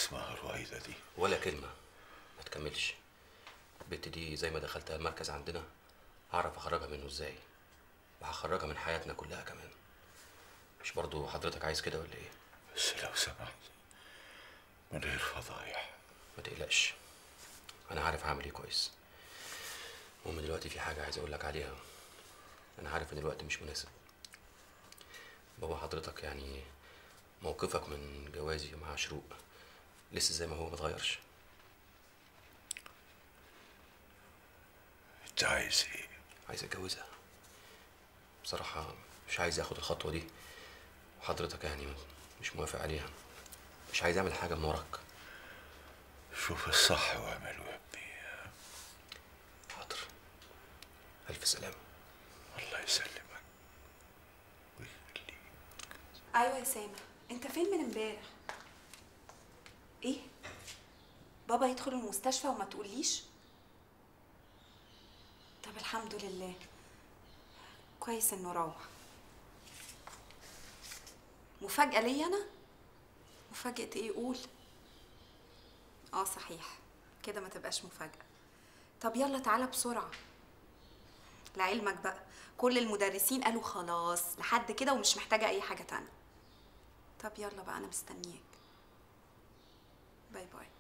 اسمها رويدة دي ولا كلمه ما تكملش البت دي زي ما دخلتها المركز عندنا هعرف اخرجها منه ازاي وهخرجها من حياتنا كلها كمان مش برضو حضرتك عايز كده ولا ايه بس لو سمحت من غير فضايح ما تقلقش انا عارف هعمل ايه كويس المهم دلوقتي في حاجه عايز اقول لك عليها انا عارف ان الوقت مش مناسب بابا حضرتك يعني موقفك من جوازي مع شروق لسه زي ما هو ما اتغيرش انت عايز ايه عايز اتجوزها بصراحه مش عايز اخد الخطوه دي وحضرتك يعني مش موافق عليها مش عايز اعمل حاجه من وراك شوف الصح واعمله يا ابني حاضر الف سلامه الله يسلمك ايوه يا سامح انت فين من امبارح ايه بابا يدخل المستشفى وما تقوليش طب الحمد لله كويس انه روح مفاجأة ليا انا مفاجأة ايه قول اه صحيح كده ما تبقاش مفاجأة طب يلا تعالى بسرعة لعلمك بقى كل المدرسين قالوا خلاص لحد كده ومش محتاجة أي حاجة تانية طب يلا بقى أنا مستنياك باي باي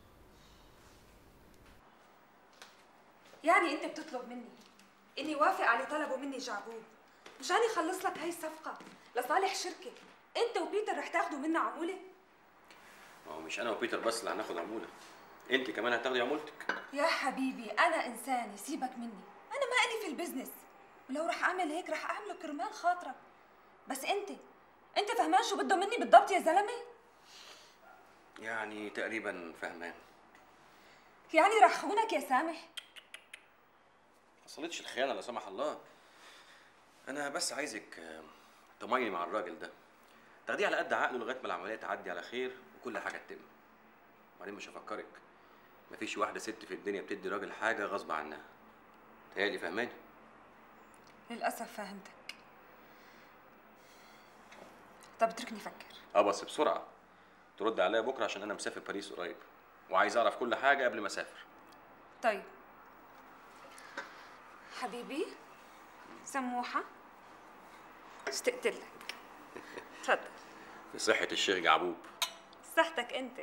يعني انت بتطلب مني اني وافق على طلبه مني جعبوب مشان يخلص لك هاي الصفقه لصالح شركه انت وبيتر رح تاخدوا منا عموله ما هو مش انا وبيتر بس اللي هناخد عموله انت كمان هتاخدي عمولتك يا حبيبي انا انسانه سيبك مني انا ما الي في البزنس ولو رح اعمل هيك رح اعمله كرمال خاطرك بس انت انت فهمان شو بده مني بالضبط يا زلمه يعني تقريبا فهمان يعني رح خونك يا سامح حصلتش الخيانه لا سمح الله انا بس عايزك آه، تميني مع الراجل ده تاخديه على قد عقله لغايه ما العمليه تعدي على خير وكل حاجه تتم وبعدين مش هفكرك مفيش واحده ست في الدنيا بتدي راجل حاجه غصب عنها تهيألي فهماني للاسف فهمتك طب اتركني افكر اه بس بسرعه ترد عليا بكره عشان انا مسافر باريس قريب وعايز اعرف كل حاجه قبل ما اسافر طيب حبيبي سموحة اشتقت لك تفضل في صحه الشيخ جعبوب صحتك انت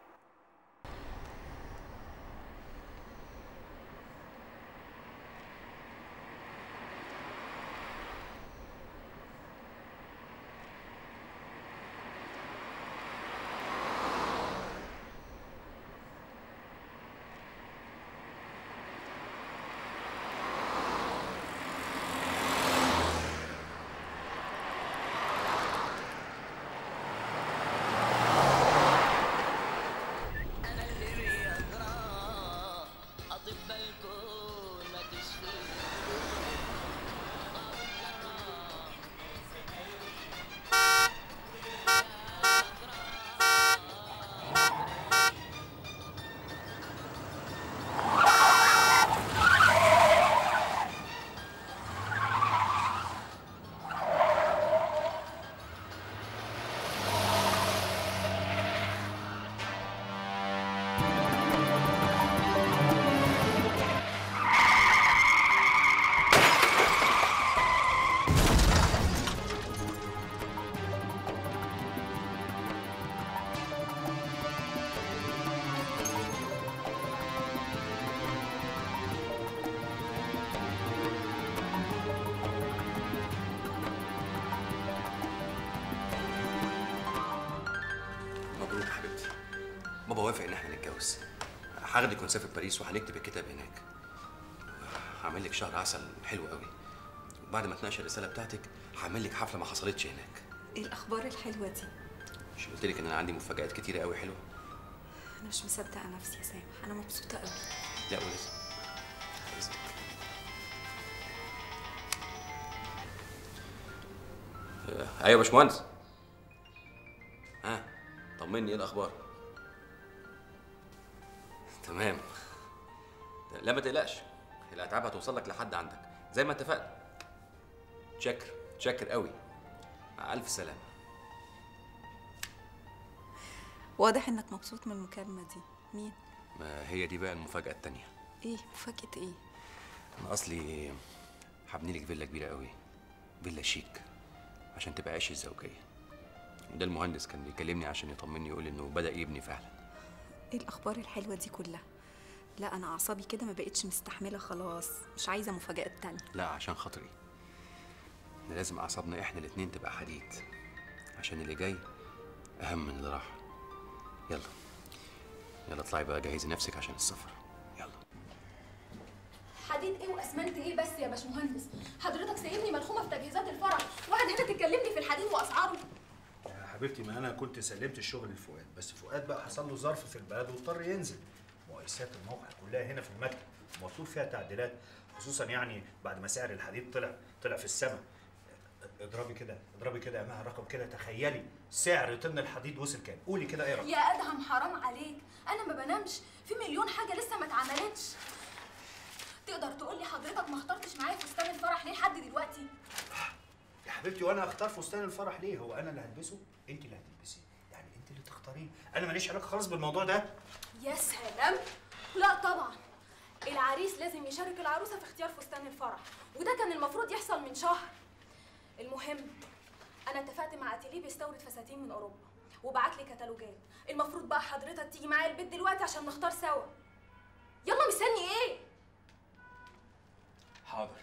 مبروك يا حبيبتي بابا وافق ان احنا نتجوز هاخدك ونسافر باريس وهنكتب الكتاب هناك هعمل لك شهر عسل حلو قوي وبعد ما تناقش الرساله بتاعتك هعمل لك حفله ما حصلتش هناك ايه الأخبار الحلوة دي مش قلت لك ان انا عندي مفاجآت كتيره قوي حلوه أنا مش مصدقة نفسي يا سامح أنا مبسوطة قوي لا ولازم لازم. آه، ايوه يا باشمهندس ها طمني ايه الاخبار تمام لا ما تقلقش الاتعاب هتوصل لك لحد عندك زي ما اتفقنا تشكر تشكر قوي مع الف سلامه واضح انك مبسوط من المكالمه دي مين ما هي دي بقى المفاجاه التانيه ايه مفاجاه ايه انا اصلي هبني لك فيلا كبيره قوي فيلا شيك عشان تبقى عيش الزوجيه وده المهندس كان بيكلمني عشان يطمني يقول انه بدا يبني فعلا ايه الاخبار الحلوه دي كلها لا انا اعصابي كده ما بقتش مستحمله خلاص مش عايزه مفاجات تانية لا عشان خاطري احنا لازم اعصابنا احنا الاتنين تبقى حديد عشان اللي جاي اهم من اللي راح يلا يلا اطلعي بقى جهزي نفسك عشان السفر يلا حديد ايه واسمنت ايه بس يا باشمهندس حضرتك سايبني ملخومه في تجهيزات الفرح واحد هنا تكلمني في الحديد واسعاره يا حبيبتي ما انا كنت سلمت الشغل لفؤاد بس فؤاد بقى حصل له ظرف في البلد واضطر ينزل مقايسات الموقع كلها هنا في المكتب ومطلوب فيها تعديلات خصوصا يعني بعد ما سعر الحديد طلع طلع في السماء اضربي كده اضربي كده يا مها رقم كده تخيلي سعر طن الحديد وصل كام قولي كده ايه رقم يا ادهم حرام عليك انا ما بنامش في مليون حاجه لسه ما اتعملتش تقدر تقول لي حضرتك ما اخترتش معايا فستان الفرح ليه لحد دلوقتي يا حبيبتي وانا اختار فستان الفرح ليه هو انا اللي هلبسه انت اللي هتلبسيه يعني انت اللي تختاريه انا ماليش علاقه خالص بالموضوع ده يا سلام لا طبعا العريس لازم يشارك العروسه في اختيار فستان الفرح وده كان المفروض يحصل من شهر المهم انا اتفقت مع اتيليه بيستورد فساتين من اوروبا وبعت لي كتالوجات المفروض بقى حضرتك تيجي معايا البيت دلوقتي عشان نختار سوا يلا مستني ايه حاضر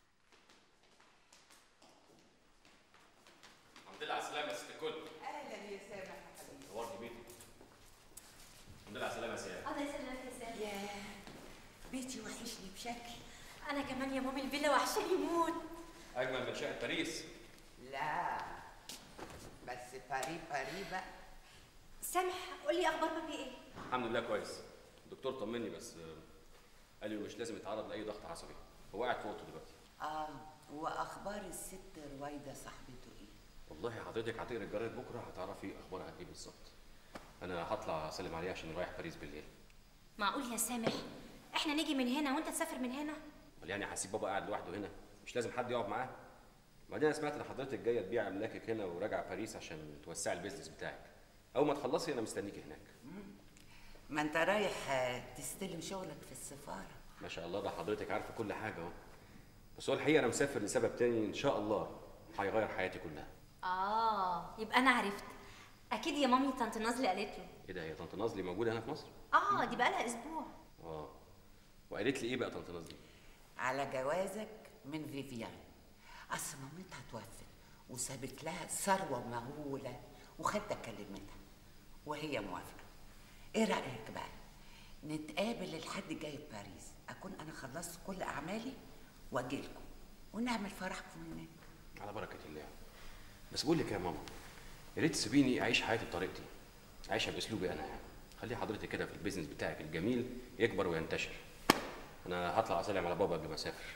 الحمد لله على السلامة يا ست الكل اهلا يا سامح يا حبيبي نورتي بيتي الحمد لله على السلامة يا سيادة الله يسلمك يا سامي يا بيتي وحشني بشكل انا كمان يا مامي الفيلا وحشاني موت أجمل من شقة باريس لا بس باري باري بقى سامح قول لي اخبار بابي ايه الحمد لله كويس الدكتور طمني بس آه، قال لي مش لازم يتعرض لأي ضغط عصبي هو قاعد في اوضته دلوقتي اه واخبار الست رويده صاحبته ايه والله حضرتك هتقري الجرايد بكرة هتعرفي أخبارها ايه بالظبط أنا هطلع أسلم عليها عشان رايح باريس بالليل معقول يا سامح احنا نيجي من هنا وانت تسافر من هنا امال يعني هسيب بابا قاعد لوحده هنا مش لازم حد يقعد معاه بعدين انا سمعت ان حضرتك جايه تبيع املاكك هنا وراجعه باريس عشان توسعي البيزنس بتاعك اول ما تخلصي انا مستنيكي هناك ما انت رايح آه، تستلم شغلك في السفاره ما شاء الله ده حضرتك عارفه كل حاجه اهو بس هو الحقيقه انا مسافر لسبب تاني ان شاء الله هيغير حياتي كلها اه يبقى انا عرفت اكيد يا مامي طنط نازلي قالت له ايه ده هي طنط نازلي موجوده هنا في مصر اه دي بقى لها اسبوع اه وقالت لي ايه بقى طنط نازلي على جوازك من فيفيان اصل مامتها توفت وسابت لها ثروه مهوله وخدت كلمتها وهي موافقه ايه رايك بقى نتقابل الحد جاي في باريس اكون انا خلصت كل اعمالي واجي لكم ونعمل فرحكم هناك على بركه الله بس بقول لك يا ماما يا ريت تسيبيني اعيش حياتي بطريقتي عايشها باسلوبي انا يعني خلي حضرتك كده في البيزنس بتاعك الجميل يكبر وينتشر انا هطلع اسلم على بابا قبل ما اسافر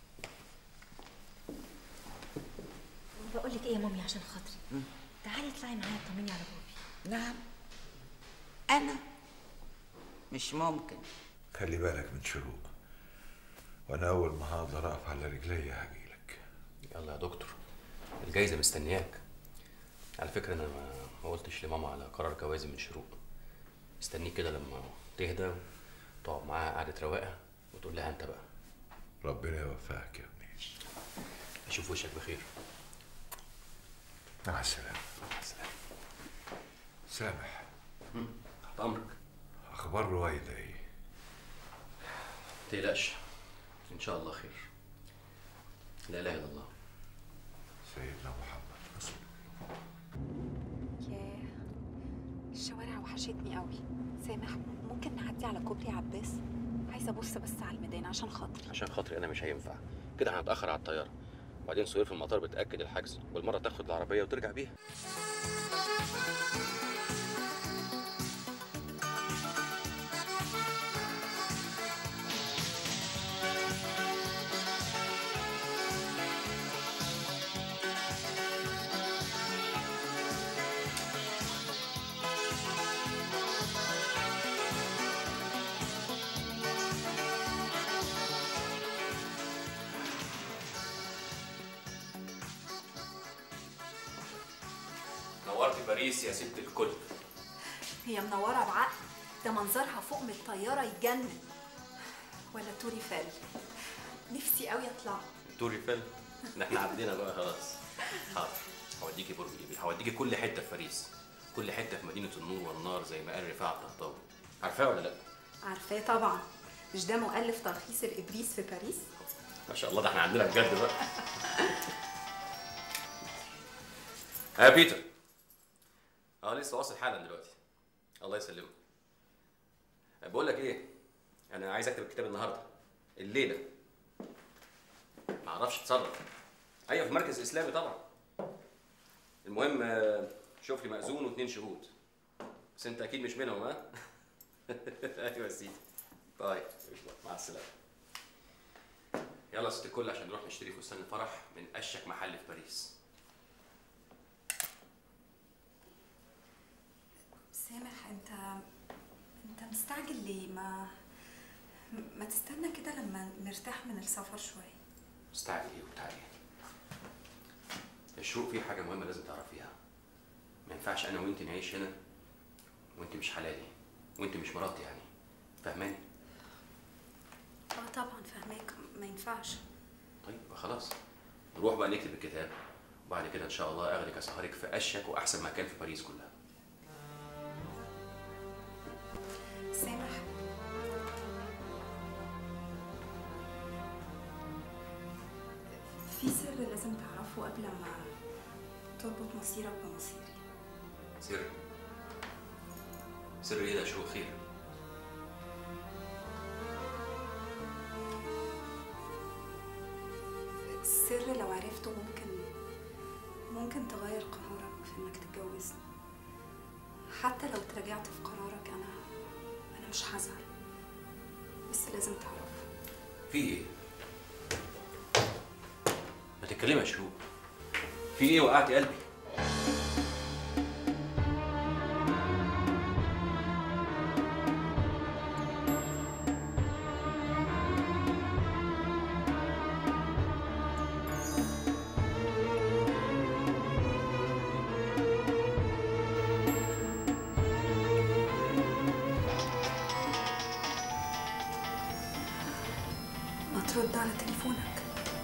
بقول لك ايه يا مامي عشان خاطري تعالي اطلعي معايا طمني على بابي نعم انا مش ممكن خلي بالك من شروق وانا اول ما هقدر اقف على رجلي هجيلك يلا يا دكتور الجايزه مستنياك على فكره انا ما ما قلتش لماما على قرار جوازي من شروق استنيك كده لما تهدى وتقعد معاها قعده رواقه وتقول لها انت بقى ربنا يوفقك يا ابني اشوف وشك بخير مع السلامه مع السلامه سامح تحت امرك اخبار رويده ايه ما تقلقش ان شاء الله خير لا اله الا الله سيدنا محمد رسول الله ياه الشوارع وحشتني قوي سامح ممكن نعدي على كوبري عباس عايزه ابص بس على الميدان عشان خاطري عشان خاطري انا مش هينفع كده هنتاخر على الطياره وبعدين سهير في المطار بتاكد الحجز والمره تاخد العربيه وترجع بيها نورتي باريس يا ست الكل هي منورة بعقل ده منظرها فوق من الطيارة يتجنن ولا توري فال نفسي قوي اطلع توري فيلم ده احنا عدينا بقى خلاص حاضر هوديكي برج ايفل هوديكي كل حته في باريس كل حته في مدينه النور والنار زي ما قال رفاعه الطهطاوي عارفاه ولا لا عارفاه طبعا مش ده مؤلف تلخيص الابريس في باريس ما شاء الله ده احنا عندنا بجد بقى ها بيتر اه لسه واصل حالا دلوقتي الله يسلمك بقول لك ايه انا عايز اكتب الكتاب النهارده الليله ما اعرفش اتصرف ايوه في مركز اسلامي طبعا المهم آه، شوف لي مأذون واثنين شهود بس انت اكيد مش منهم ها ايوه يا سيدي طيب مع السلامه يلا يا ست الكل عشان نروح نشتري فستان الفرح من اشك محل في باريس سامح انت انت مستعجل ليه ما ما تستنى كده لما نرتاح من السفر شويه مستعجل ايه وبتاع ايه الشروق في حاجه مهمه لازم تعرفيها ما ينفعش انا وانت نعيش هنا وانت مش حلالي وانت مش مراتي يعني فاهماني اه طبعا فاهماك ما ينفعش طيب يبقى خلاص نروح بقى نكتب الكتاب وبعد كده ان شاء الله اخدك اسهرك في اشك واحسن مكان في باريس كلها سامح في سر لازم تعرفه قبل ما تربط مصيرك بمصيري سر سر ايه ده شروق خير السر لو عرفته ممكن ممكن تغير قرارك في انك تتجوزني حتى لو تراجعت في قرارك انا انا مش هزعل بس لازم تعرفه في ايه ما تتكلمي يا شروق في ايه وقعتي قلبي ما ترد على تليفونك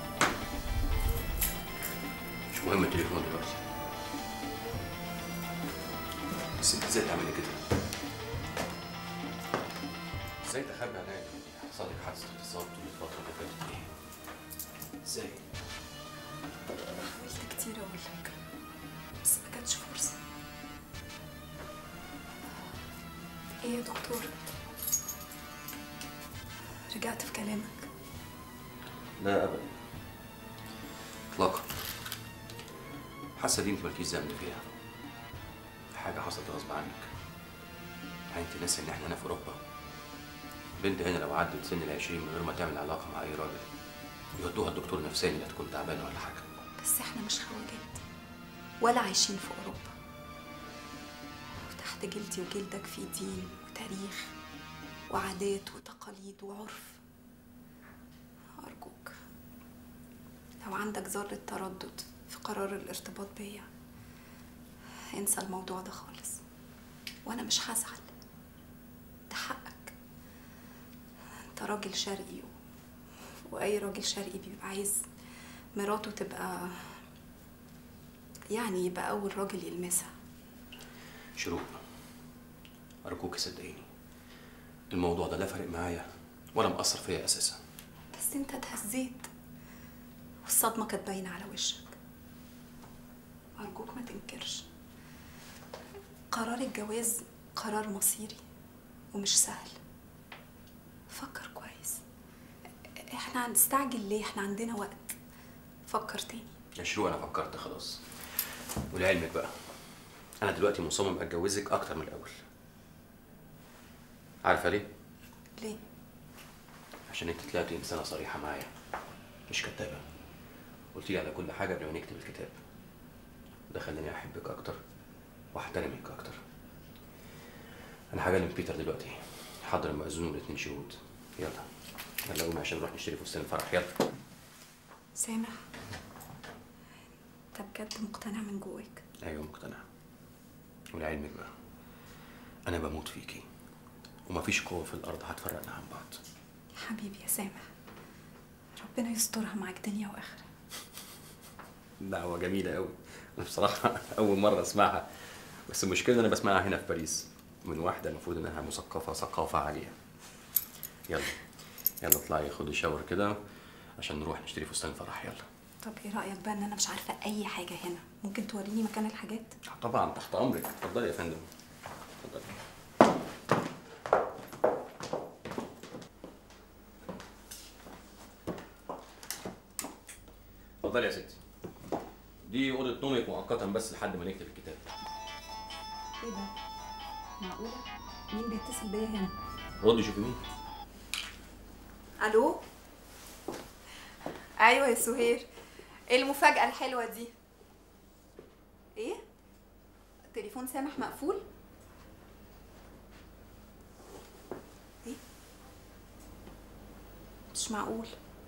مش مهم التليفون دلوقتي بس انت ازاي تعملي كده؟ ازاي تخبي عليا ان حصل لك حادثه اتصال طول الفتره اللي فاتت دي؟ ازاي؟ حاولت كتير اقول لك بس ما كانتش فرصه ايه يا دكتور رجعت في كلامك لا ابدا اطلاقا حاسه دي انت مالكيش ذنب فيها حاجه حصلت غصب عنك يعني انت ناسي ان احنا هنا في اوروبا بنت هنا لو عدت سن العشرين من غير ما تعمل علاقه مع اي راجل يودوها الدكتور نفساني لا تكون تعبانه ولا حاجه بس احنا مش خواجات ولا عايشين في اوروبا وتحت جلدي وجلدك في دين وتاريخ وعادات وتقاليد وعرف ارجوك لو عندك ذره تردد في قرار الارتباط بيا انسى الموضوع ده خالص وانا مش هزعل ده حقك انت راجل شرقي و... واي راجل شرقي بيبقى عايز مراته تبقى يعني يبقى اول راجل يلمسها شروق ارجوك صدقيني الموضوع ده لا فارق معايا ولا مأثر فيا اساسا بس انت اتهزيت والصدمه كانت باينه على وشك ارجوك ما تنكرش قرار الجواز قرار مصيري ومش سهل فكر كويس احنا هنستعجل ليه احنا عندنا وقت فكر تاني يا شروق انا فكرت خلاص ولعلمك بقى انا دلوقتي مصمم اتجوزك اكتر من الاول عارفه ليه ليه عشان انت طلعتي انسانه صريحه معايا مش كدابه قلت لي على كل حاجه قبل ما نكتب الكتاب ده خلاني احبك اكتر واحترمك اكتر انا هكلم بيتر دلوقتي حضر المأذون والاتنين شهود يلا يلا قومي عشان نروح نشتري فستان الفرح يلا سامح انت بجد مقتنع من جواك ايوه مقتنع ولعلمك بقى انا بموت فيكي ومفيش قوه في الارض هتفرقنا عن بعض حبيبي يا سامح ربنا يسترها معاك دنيا واخره دعوه جميله قوي بصراحه اول مره اسمعها بس المشكله ان انا بسمعها هنا في باريس من واحده المفروض انها مثقفه ثقافه عاليه يلا يلا اطلعي خدي شاور كده عشان نروح نشتري فستان الفرح يلا طب ايه رايك بقى ان انا مش عارفه اي حاجه هنا ممكن توريني مكان الحاجات طبعا تحت امرك اتفضلي يا فندم اتفضلي اتفضلي يا ستي دي اوضه نومك مؤقتا بس لحد ما نكتب الكتاب ايه ده معقوله مين بيتصل بيا هنا ردي شوفي مين الو ايوه يا سهير ايه المفاجاه الحلوه دي ايه تليفون سامح مقفول ايه مش معقول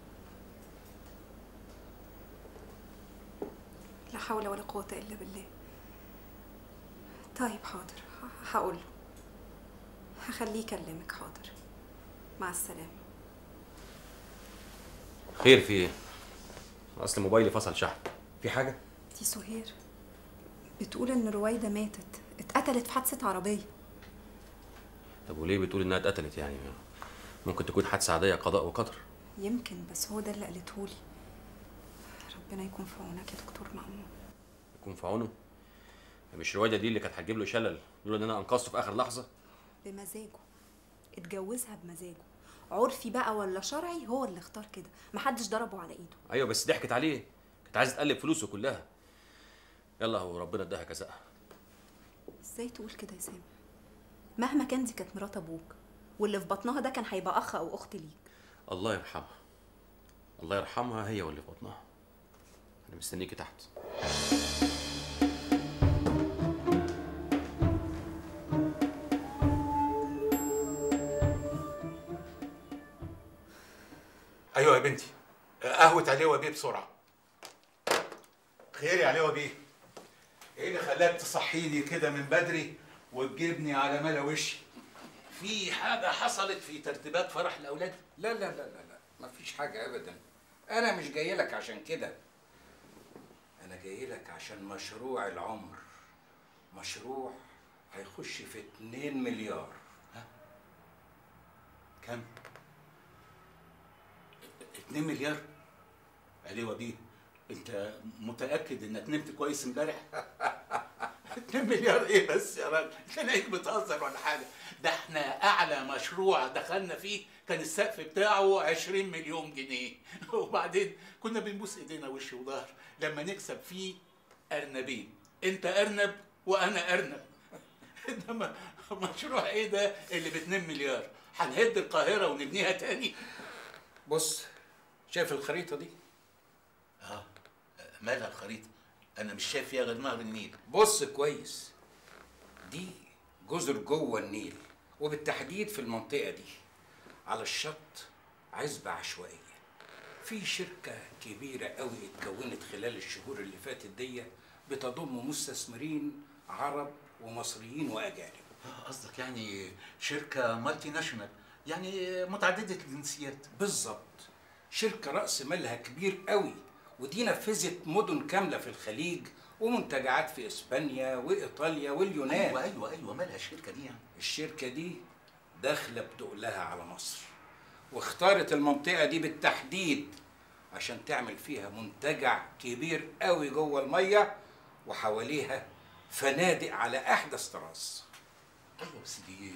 لا حول ولا قوه الا بالله طيب حاضر ه- هقول له هخليه يكلمك حاضر مع السلامه خير في ايه اصل موبايلي فصل شحن في حاجه دي سهير بتقول ان رويده ماتت اتقتلت في حادثه عربيه طب وليه بتقول انها اتقتلت يعني ممكن تكون حادثه عاديه قضاء وقدر يمكن بس هو ده اللي قالتهولي ربنا يكون في عونك يا دكتور مأمون يكون في عونه مش رويده دي اللي كانت هتجيب له شلل لولا ان انا انقذته في اخر لحظه بمزاجه اتجوزها بمزاجه عرفي بقى ولا شرعي هو اللي اختار كده محدش ضربه على ايده ايوه بس ضحكت عليه كانت عايزه تقلب فلوسه كلها يلا هو ربنا اداها جزاءها ازاي تقول كده يا سامح مهما كان دي كانت مرات ابوك واللي في بطنها ده كان هيبقى اخ او اخت ليك الله يرحمها الله يرحمها هي واللي في بطنها انا مستنيكي تحت ايوه يا بنتي قهوة عليه بيه بسرعة خير يا عليه بيه ايه اللي خلاك تصحيني كده من بدري وتجيبني على ملا وشي في حاجة حصلت في ترتيبات فرح الأولاد لا لا لا لا لا مفيش حاجة أبدا أنا مش جاي لك عشان كده أنا جاي لك عشان مشروع العمر مشروع هيخش في 2 مليار كم؟ 2 مليار عليه بيه انت متأكد انك نمت كويس امبارح؟ 2 مليار ايه بس يا راجل؟ تلاقيك بتهزر ولا حاجة ده احنا أعلى مشروع دخلنا فيه كان السقف بتاعه 20 مليون جنيه وبعدين كنا بنبوس ايدينا وش وظهر لما نكسب فيه أرنبين انت أرنب وأنا أرنب انما مشروع ايه ده اللي ب 2 مليار؟ هنهد القاهرة ونبنيها تاني؟ بص شايف الخريطة دي؟ اه مالها الخريطة؟ أنا مش شايف فيها غير نهر النيل بص كويس دي جزر جوه النيل وبالتحديد في المنطقة دي على الشط عزبة عشوائية في شركة كبيرة قوي اتكونت خلال الشهور اللي فاتت دي بتضم مستثمرين عرب ومصريين وأجانب آه، قصدك يعني شركة مالتي ناشونال يعني متعددة الجنسيات بالظبط شركة رأس مالها كبير قوي ودي نفذت مدن كاملة في الخليج ومنتجعات في إسبانيا وإيطاليا واليونان أيوة أيوة أيوة مالها الشركة دي يعني الشركة دي داخلة بتقلها على مصر واختارت المنطقة دي بالتحديد عشان تعمل فيها منتجع كبير قوي جوه المية وحواليها فنادق على أحدث طراز أيوة بس دي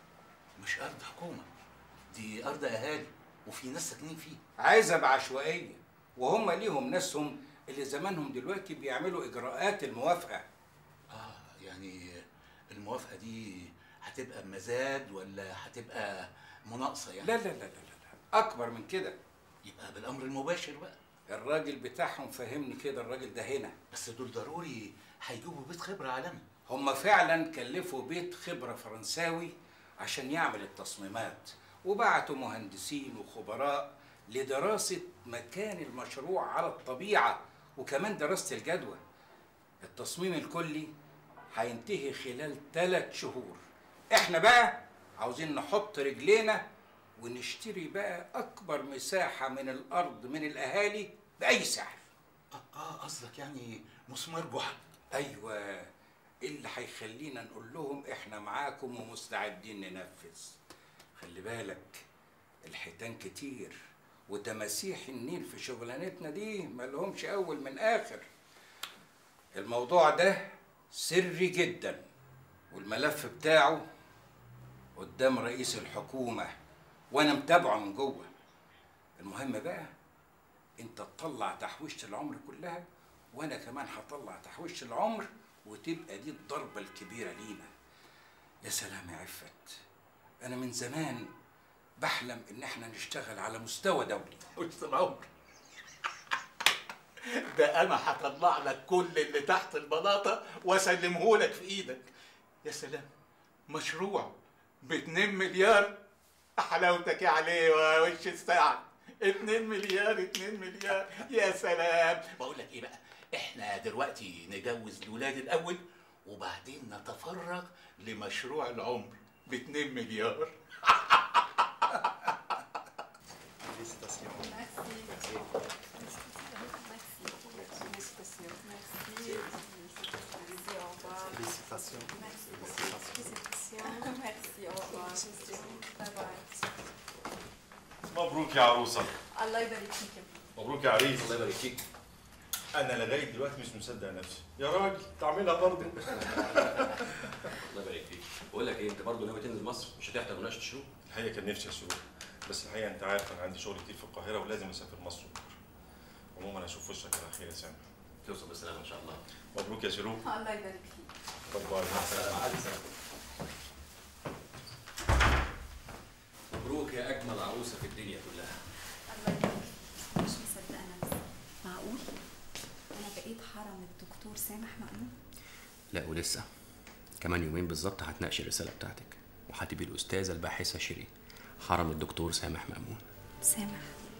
مش أرض حكومة دي أرض أهالي وفي ناس ساكنين فيه عزب عشوائية وهم ليهم ناسهم اللي زمانهم دلوقتي بيعملوا إجراءات الموافقة آه يعني الموافقة دي هتبقى بمزاد ولا هتبقى مناقصة يعني لا لا لا لا لا أكبر من كده يبقى بالأمر المباشر بقى الراجل بتاعهم فهمني كده الراجل ده هنا بس دول ضروري هيجيبوا بيت خبرة عالمي هم فعلا كلفوا بيت خبرة فرنساوي عشان يعمل التصميمات وبعتوا مهندسين وخبراء لدراسة مكان المشروع على الطبيعة وكمان دراسة الجدوى التصميم الكلي هينتهي خلال ثلاث شهور احنا بقى عاوزين نحط رجلينا ونشتري بقى اكبر مساحه من الارض من الاهالي باي سعر اه قصدك يعني مسمار جحا ايوه اللي هيخلينا نقول لهم احنا معاكم ومستعدين ننفذ خلي بالك الحيتان كتير وتماسيح النيل في شغلانتنا دي ملهمش اول من اخر الموضوع ده سري جدا والملف بتاعه قدام رئيس الحكومة وانا متابعه من جوه المهم بقى انت تطلع تحويشة العمر كلها وانا كمان هطلع تحويشة العمر وتبقى دي الضربة الكبيرة لينا يا سلام يا عفت انا من زمان بحلم ان احنا نشتغل على مستوى دولي وسط العمر ده انا هطلع لك كل اللي تحت البلاطه واسلمه لك في ايدك يا سلام مشروع ب 2 مليار حلاوتك يا عليه وش الساعه 2 مليار 2 مليار يا سلام بقول لك ايه بقى احنا دلوقتي نجوز الولاد الاول وبعدين نتفرغ لمشروع العمر ب 2 مليار مبروك يا عروسه الله يبارك فيك مبروك يا عريس الله يبارك فيك انا لغايه دلوقتي مش مصدق نفسي يا راجل تعملها برضه الله يبارك فيك بقول لك ايه انت برضه ناوي تنزل مصر مش هتحضر مناقشه الشروق الحقيقه كان نفسي اسوق بس الحقيقه انت عارف انا عندي شغل كتير في القاهره ولازم اسافر مصر بكره عموما اشوف وشك على خير يا سامي توصل بالسلامه ان شاء الله مبروك يا شروق الله يبارك فيك باي باي مع السلامه مع السلامه مبروك يا اجمل عروسه في الدنيا كلها الله يبارك فيك. مش مصدقه نفسي معقول انا بقيت حرم الدكتور سامح مأمون لا ولسه كمان يومين بالظبط هتناقش الرساله بتاعتك وهتبقي الاستاذه الباحثه شيرين حرم الدكتور سامح مأمون سامح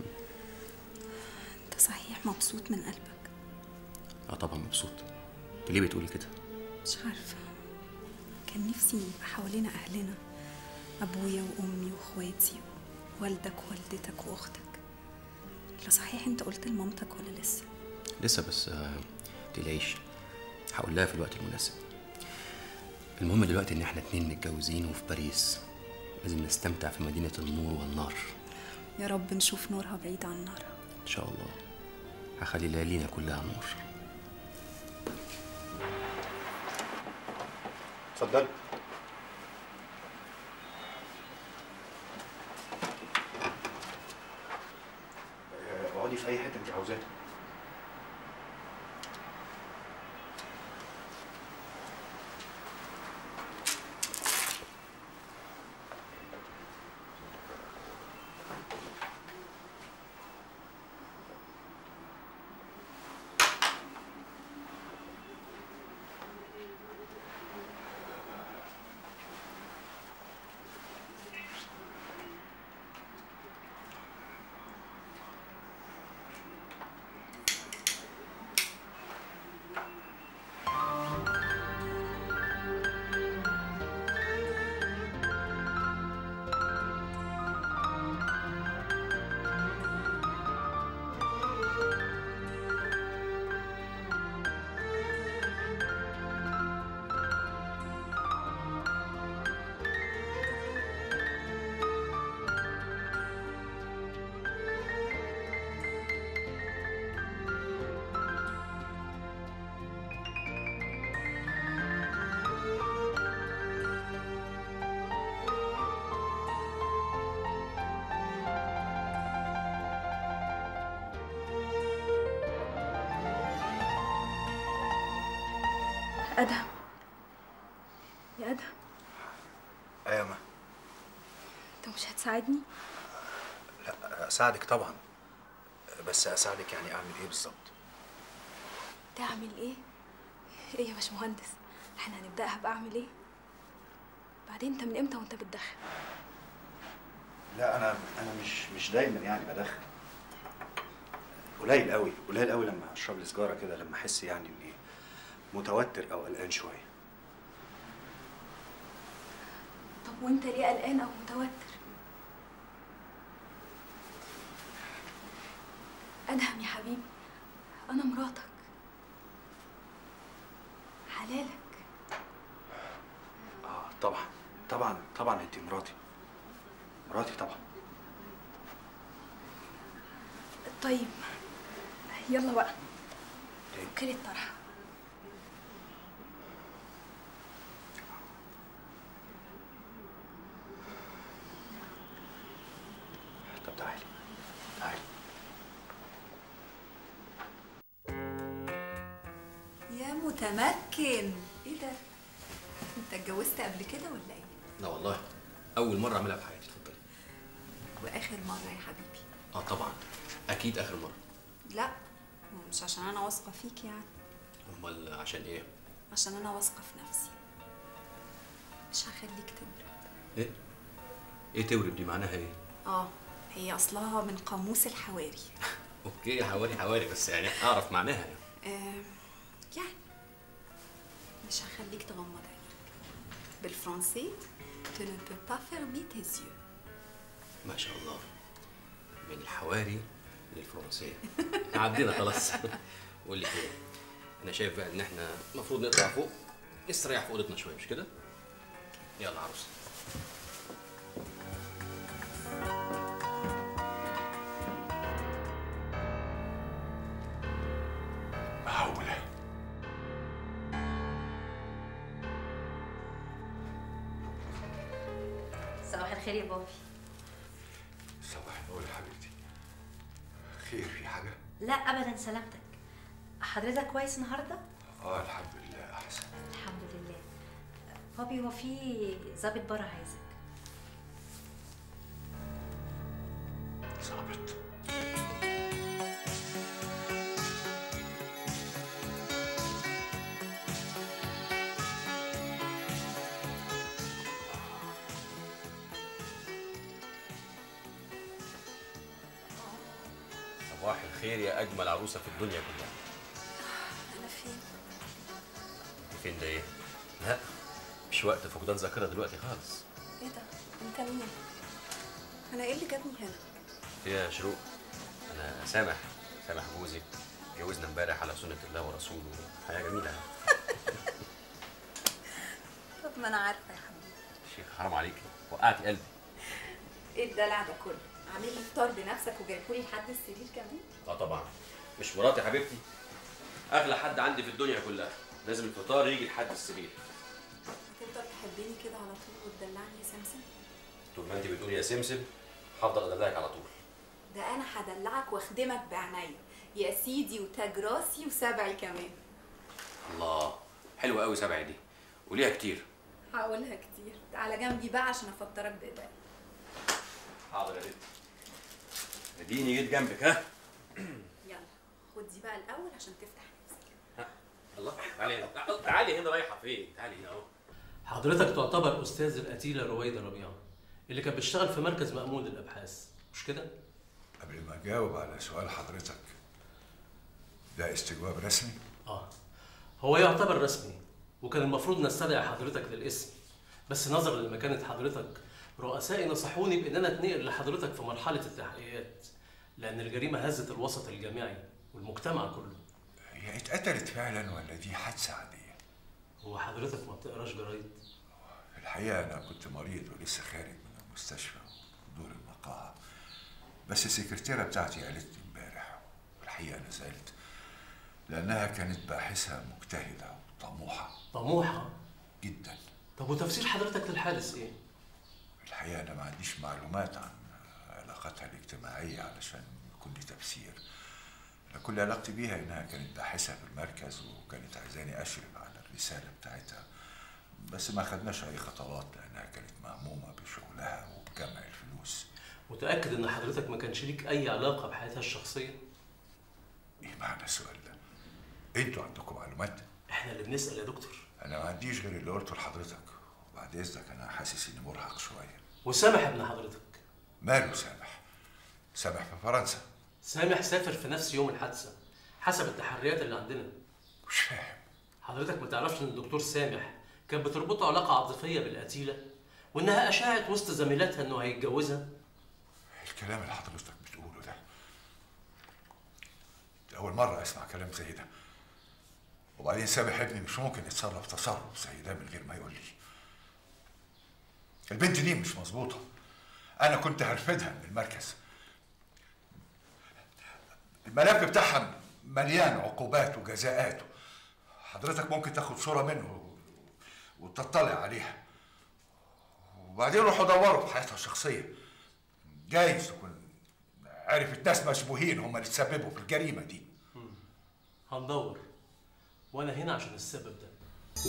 انت صحيح مبسوط من قلبك اه طبعا مبسوط انت ليه بتقولي كده مش عارفه كان نفسي يبقى حوالينا اهلنا ابويا وامي واخواتي والدك ووالدتك واختك لا صحيح انت قلت لمامتك ولا لسه لسه بس آه، تلاقيش هقول لها في الوقت المناسب المهم دلوقتي ان احنا اتنين متجوزين وفي باريس لازم نستمتع في مدينة النور والنار يا رب نشوف نورها بعيد عن نارها ان شاء الله هخلي ليالينا كلها نور اتفضل اقعدي في اي حته انت عاوزاها ادهم يا ادهم ايوه ما انت مش هتساعدني لا اساعدك طبعا بس اساعدك يعني اعمل ايه بالظبط تعمل ايه ايه يا باشمهندس احنا هنبداها باعمل ايه بعدين انت من امتى وانت بتدخن لا انا انا مش مش دايما يعني بدخن قليل قوي قليل قوي لما اشرب لي سيجاره كده لما احس يعني اني متوتر او قلقان شويه وانت ليه قلقان او متوتر ادهم يا حبيبي انا مراتك حلالك اه طبعا طبعا طبعا انت مراتي مراتي طبعا طيب يلا بقى فكلي الطرحه طب تعالي تعالي يا متمكن ايه ده انت اتجوزت قبل كده ولا ايه لا والله اول مره اعملها في حياتي اتفضلي واخر مره يا حبيبي اه طبعا اكيد اخر مره لا مش عشان انا واثقه فيك يعني امال عشان ايه عشان انا واثقه في نفسي مش هخليك تولد ايه ايه تورب دي معناها ايه اه هي اصلها من قاموس الحواري اوكي حواري حواري بس يعني اعرف معناها آه يعني مش هخليك تغمض عينيك بالفرنسي tu ne peux pas fermer tes yeux ما شاء الله من الحواري للفرنسية عدينا خلاص قول لي كده انا شايف بقى ان احنا المفروض نطلع فوق نستريح في اوضتنا شويه مش كده يلا عروسه معقولة صباح الخير يا بابي صباح النور يا حبيبتي خير في حاجة؟ لا ابدا سلامتك حضرتك كويس النهارده اه الحمد لله أحسن الحمد لله بابي هو في ظابط بره عايزك ظابط صباح الخير يا اجمل عروسه في الدنيا كلها انا فين فين ده ايه لا مش وقت فقدان ذاكره دلوقتي خالص ايه ده انت مين انا ايه اللي جابني هنا يا شروق انا سامح سامح جوزي اتجوزنا امبارح على سنه الله ورسوله حياه جميله يعني. طب ما انا عارفه يا حبيبي شيخ حرام عليكي وقعتي قلبي ايه الدلع ده كله عامل لي فطار بنفسك وجايبهولي لحد السرير كمان اه طبعا مش مراتي حبيبتي اغلى حد عندي في الدنيا كلها لازم الفطار يجي لحد السرير هتفضل تحبني كده على طول وتدلعني يا سمسم طول ما انت بتقولي يا سمسم هفضل ادلعك على طول ده انا هدلعك واخدمك بعناية يا سيدي وتاج راسي وسبعي كمان الله حلوه قوي سبعي دي وليها كتير هقولها كتير تعالى جنبي بقى عشان افطرك بايديا حاضر يا بنت اديني جيت جنبك ها يلا خد دي بقى الاول عشان تفتح نفسك الله تعالي هنا تعالي هنا رايحه فين تعالي هنا اهو حضرتك تعتبر استاذ القتيله رويده ربيعه اللي كانت بتشتغل في مركز مأمون للابحاث مش كده قبل ما أجاوب على سؤال حضرتك ده استجواب رسمي؟ اه هو يعتبر رسمي وكان المفروض نستدعي حضرتك للاسم بس نظرا لمكانه حضرتك رؤسائي نصحوني بان انا اتنقل لحضرتك في مرحله التحقيقات لان الجريمه هزت الوسط الجامعي والمجتمع كله هي اتقتلت فعلا ولا دي حادثة عادية؟ هو حضرتك ما بتقراش جرايد في الحقيقة أنا كنت مريض ولسه خارج من المستشفى دور النقاهة بس السكرتيرة بتاعتي قالت لي امبارح والحقيقة أنا زعلت لأنها كانت باحثة مجتهدة وطموحة طموحه جدا طب وتفسير حضرتك للحادث ايه الحقيقة أنا ما عنديش معلومات عن علاقتها الاجتماعية علشان يكون لي تفسير أنا كل علاقتي بيها إنها كانت باحثة في المركز وكانت عايزاني أشرف على الرسالة بتاعتها بس ما خدناش أي خطوات لأنها كانت مهمومة بشغلها وبجمع الفلوس متاكد ان حضرتك ما كانش ليك اي علاقه بحياتها الشخصيه إيه معنى السؤال ده؟ أنتوا عندكم معلومات؟ احنا اللي بنسال يا دكتور أنا ما عنديش غير اللي قلته لحضرتك وبعد إذنك أنا حاسس إني مرهق شوية وسامح ابن حضرتك ماله سامح؟ سامح في فرنسا سامح سافر في نفس يوم الحادثه حسب التحريات اللي عندنا مش فاهم حضرتك ما تعرفش ان الدكتور سامح كان بتربطه علاقه عاطفيه بالقتيله وانها اشاعت وسط زميلاتها انه هيتجوزها الكلام اللي حضرتك بتقوله ده دي أول مرة أسمع كلام زي ده وبعدين سامح ابني مش ممكن يتصرف تصرف زي ده من غير ما يقول لي البنت دي مش مظبوطة أنا كنت هرفدها من المركز الملف بتاعها مليان عقوبات وجزاءات حضرتك ممكن تاخد صورة منه وتطلع عليها وبعدين روحوا دوروا في حياتها الشخصية جايز تكون عرفت ناس مشبوهين هم اللي تسببوا في الجريمة دي هندور وانا هنا عشان السبب ده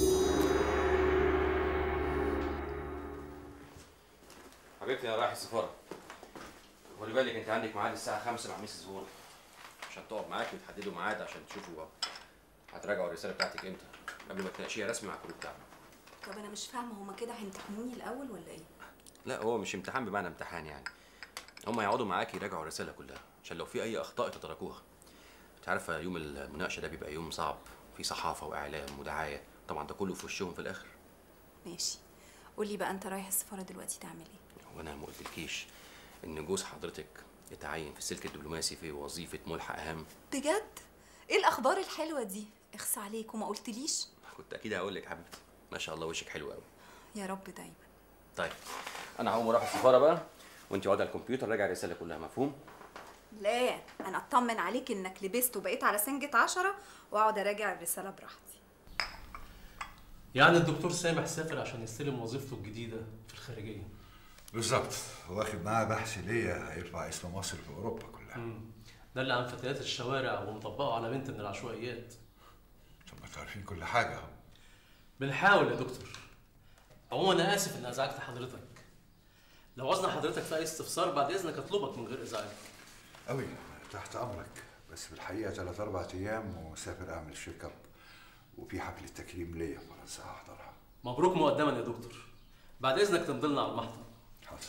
حبيبتي انا رايح السفاره خلي بالك انت عندك ميعاد الساعه 5 مع ميسيس فون عشان تقعد معاكي وتحددوا ميعاد عشان تشوفوا هتراجعوا الرساله بتاعتك امتى قبل ما تناقشيها رسمي مع الكل بتاعنا طب انا مش فاهمه هما كده هيمتحنوني الاول ولا ايه لا هو مش امتحان بمعنى امتحان يعني هم هيقعدوا معاكي يراجعوا الرساله كلها عشان لو في اي اخطاء تتركوها انت عارفه يوم المناقشه ده بيبقى يوم صعب في صحافه واعلام ودعايه طبعا ده كله في وشهم في الاخر ماشي قولي بقى انت رايح السفاره دلوقتي تعمل ايه وانا ما قلتلكيش ان جوز حضرتك اتعين في السلك الدبلوماسي في وظيفه ملحق اهم بجد ايه الاخبار الحلوه دي اخس عليك وما قلتليش كنت اكيد هقول لك حبيبتي ما شاء الله وشك حلو قوي يا رب دايما طيب انا هقوم اروح السفاره بقى وانت اقعدي على الكمبيوتر راجع الرساله كلها مفهوم لا انا اطمن عليك انك لبست وبقيت على سنجة عشرة واقعد اراجع الرساله براحتي يعني الدكتور سامح سافر عشان يستلم وظيفته الجديده في الخارجيه بالظبط واخد معاه بحث ليا هيرفع اسم مصر في أوروبا كلها مم. ده اللي عن فتيات الشوارع ومطبقه على بنت من العشوائيات طب ما انتوا عارفين كل حاجة اهو بنحاول يا دكتور عموما انا اسف ان ازعجت حضرتك لو عوزنا حضرتك في اي استفسار بعد اذنك اطلبك من غير ازعاج أوي تحت أمرك بس في الحقيقة ثلاث أربع أيام وسافر أعمل شيك أب وفي حفلة تكريم ليا في فرنسا هحضرها مبروك مقدما يا دكتور بعد اذنك تمضي على المحضر حاضر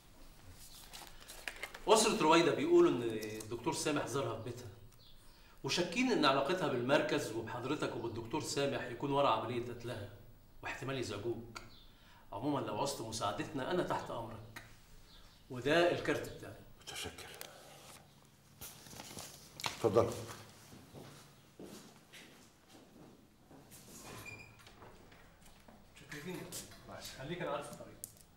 أسرة رويدة بيقولوا إن الدكتور سامح زارها في بيتها وشاكين إن علاقتها بالمركز وبحضرتك وبالدكتور سامح يكون ورا عملية قتلها واحتمال يزعجوك عموما لو عوزت مساعدتنا أنا تحت أمرك وده الكارت بتاعي متشكر اتفضلوا شكرا خليك أنا عارف الطريق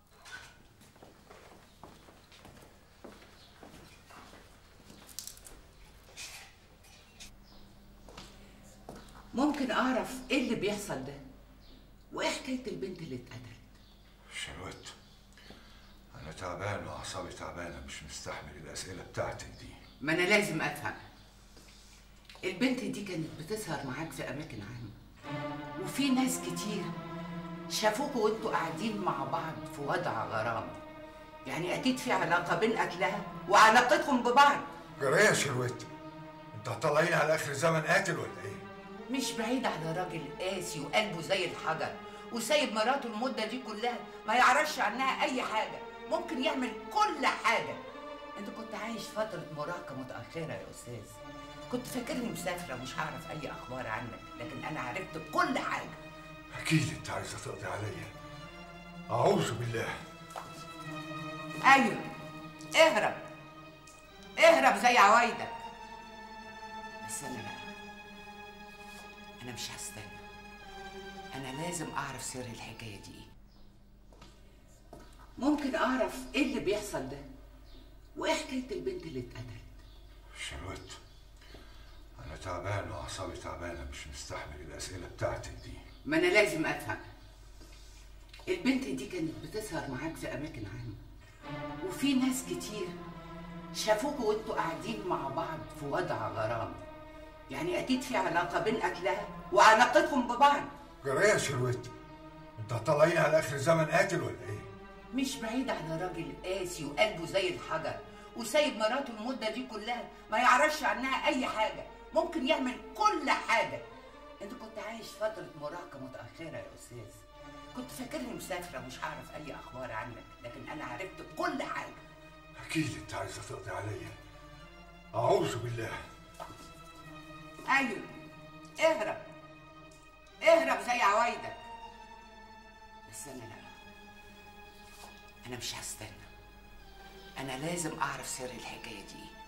ممكن اعرف ايه اللي بيحصل ده وايه حكايه البنت اللي اتقتلت شروت أنا تعبان وأعصابي تعبانة مش مستحمل الأسئلة بتاعتك دي ما انا لازم افهم البنت دي كانت بتسهر معاك في اماكن عامه وفي ناس كتير شافوكوا وانتوا قاعدين مع بعض في وضع غرام يعني اكيد في علاقه بين قتلها وعلاقتكم ببعض جرى يا شروت أنت هتطلعيني على آخر الزمن قاتل ولا إيه؟ مش بعيد على راجل قاسي وقلبه زي الحجر وسايب مراته المده دي كلها ما يعرفش عنها اي حاجه ممكن يعمل كل حاجه انت كنت عايش فتره مراهقه متاخره يا استاذ كنت فاكرني مسافره مش هعرف اي اخبار عنك لكن انا عرفت كل حاجه أكيد أنت عايزة تقضي عليا أعوذ بالله ايوه اهرب اهرب زي عوايدك بس انا لا انا مش هستنى انا لازم اعرف سر الحكايه دي ايه ممكن اعرف ايه اللي بيحصل ده وايه حكايه البنت اللي اتقتلت شروت أنا تعبان وأعصابي تعبانة مش مستحمل الأسئلة بتاعتك دي ما انا لازم افهم البنت دي كانت بتسهر معاك في اماكن عامه وفي ناس كتير شافوكوا وانتوا قاعدين مع بعض في وضع غرام يعني اكيد في علاقه بين قتلها وعلاقتكم ببعض جرى يا شروت أنت هتطلعيني على آخر الزمن قاتل ولا إيه؟ مش بعيد على راجل قاسي وقلبه زي الحجر وسايب مراته المده دي كلها ما يعرفش عنها اي حاجه ممكن يعمل كل حاجه انت كنت عايش فتره مراهقه متاخره يا استاذ كنت فاكرني مسافره مش هعرف اي اخبار عنك لكن انا عرفت كل حاجه أكيد أنت عايزة تقضي عليا أعوذ بالله ايوه اهرب اهرب زي عوايدك بس انا لا انا مش هستنى انا لازم اعرف سر الحكايه دي إيه.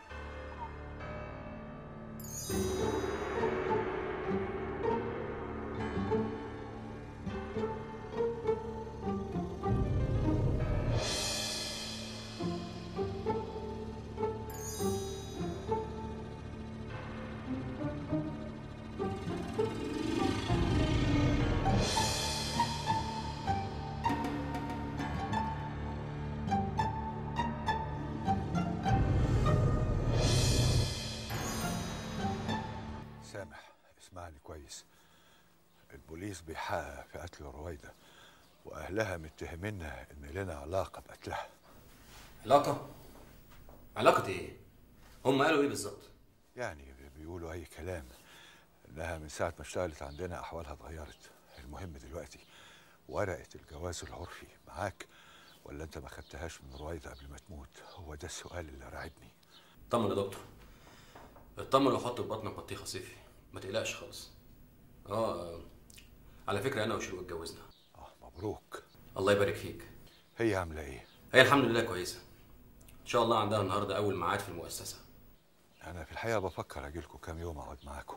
سامح اسمعني كويس البوليس بيحقق في قتل رويدة وأهلها متهميننا إن لنا علاقة بقتلها علاقة؟ علاقة ايه؟ هم قالوا ايه بالظبط؟ يعني بيقولوا أي كلام إنها من ساعة ما اشتغلت عندنا أحوالها اتغيرت المهم دلوقتي ورقة الجواز العرفي معاك ولا أنت ما خدتهاش من رويدة قبل ما تموت هو ده السؤال اللي راعبني اطمن يا دكتور اطمن وحط في بطنك بطيخه صيفي ما تقلقش خالص اه على فكره انا وشروق اتجوزنا مبروك الله يبارك فيك هي عاملة إيه؟ هي الحمد لله كويسه ان شاء الله عندها النهارده اول ميعاد في المؤسسه أنا في الحقيقة بفكر أجيلكوا كام يوم أقعد معاكم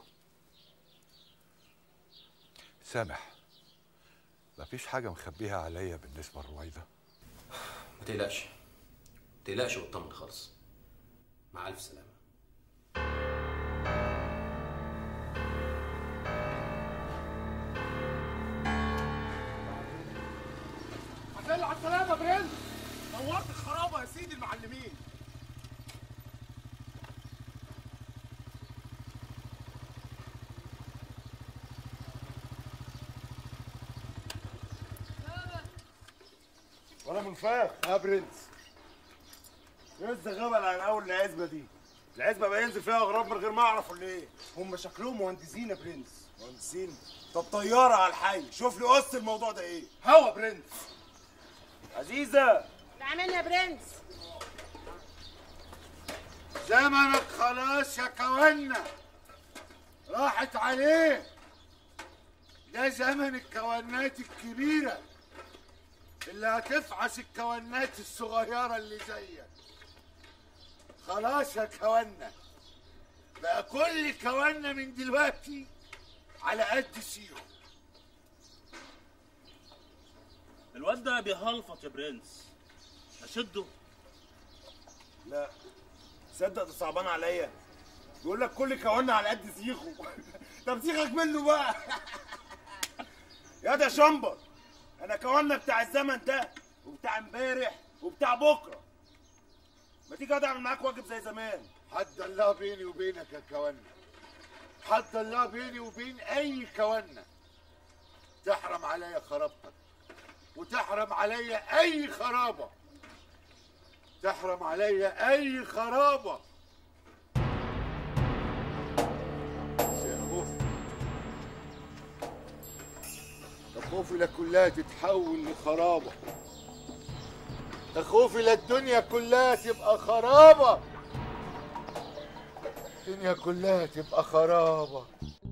سامح مفيش حاجة مخبيها عليا بالنسبة لرويدة ما تقلقش ما تقلقش واطمن خالص مع الف سلامه هتقل على السلامة يا برنس نورت الخرابة يا سيدي المعلمين وانا منفاخ يا برنس لسه غبل عن اول العزبه دي العزبه بقى ينزل فيها اغراب من غير ما اعرف ولا ايه هم شكلهم مهندسين يا برنس مهندسين طب طياره على الحي شوف لي قص الموضوع ده ايه هوا برنس عزيزه نعمل يا برنس زمنك خلاص يا كوانا راحت عليه ده زمن الكوانات الكبيرة اللي هتفعس الكوانات الصغيرة اللي زيك خلاص يا كوانا بقى كل كوانا من دلوقتي على قد سيره الواد ده بيهلفط يا برنس اشده لا تصدق ده صعبان عليا بيقول لك كل كوانا على قد سيخه طب سيخك منه بقى يا ده شمبر انا كوانا بتاع الزمن ده وبتاع امبارح وبتاع بكره ما تيجي اقعد اعمل معاك واجب زي زمان حد الله بيني وبينك يا كوانا حد الله بيني وبين اي كوانا تحرم عليا خرابتك وتحرم عليا اي خرابه تحرم عليا اي خرابه يا خوفي يا خوفي لا كلها تتحول لخرابه يا خوفي لا الدنيا كلها تبقى خرابه الدنيا كلها تبقى خرابه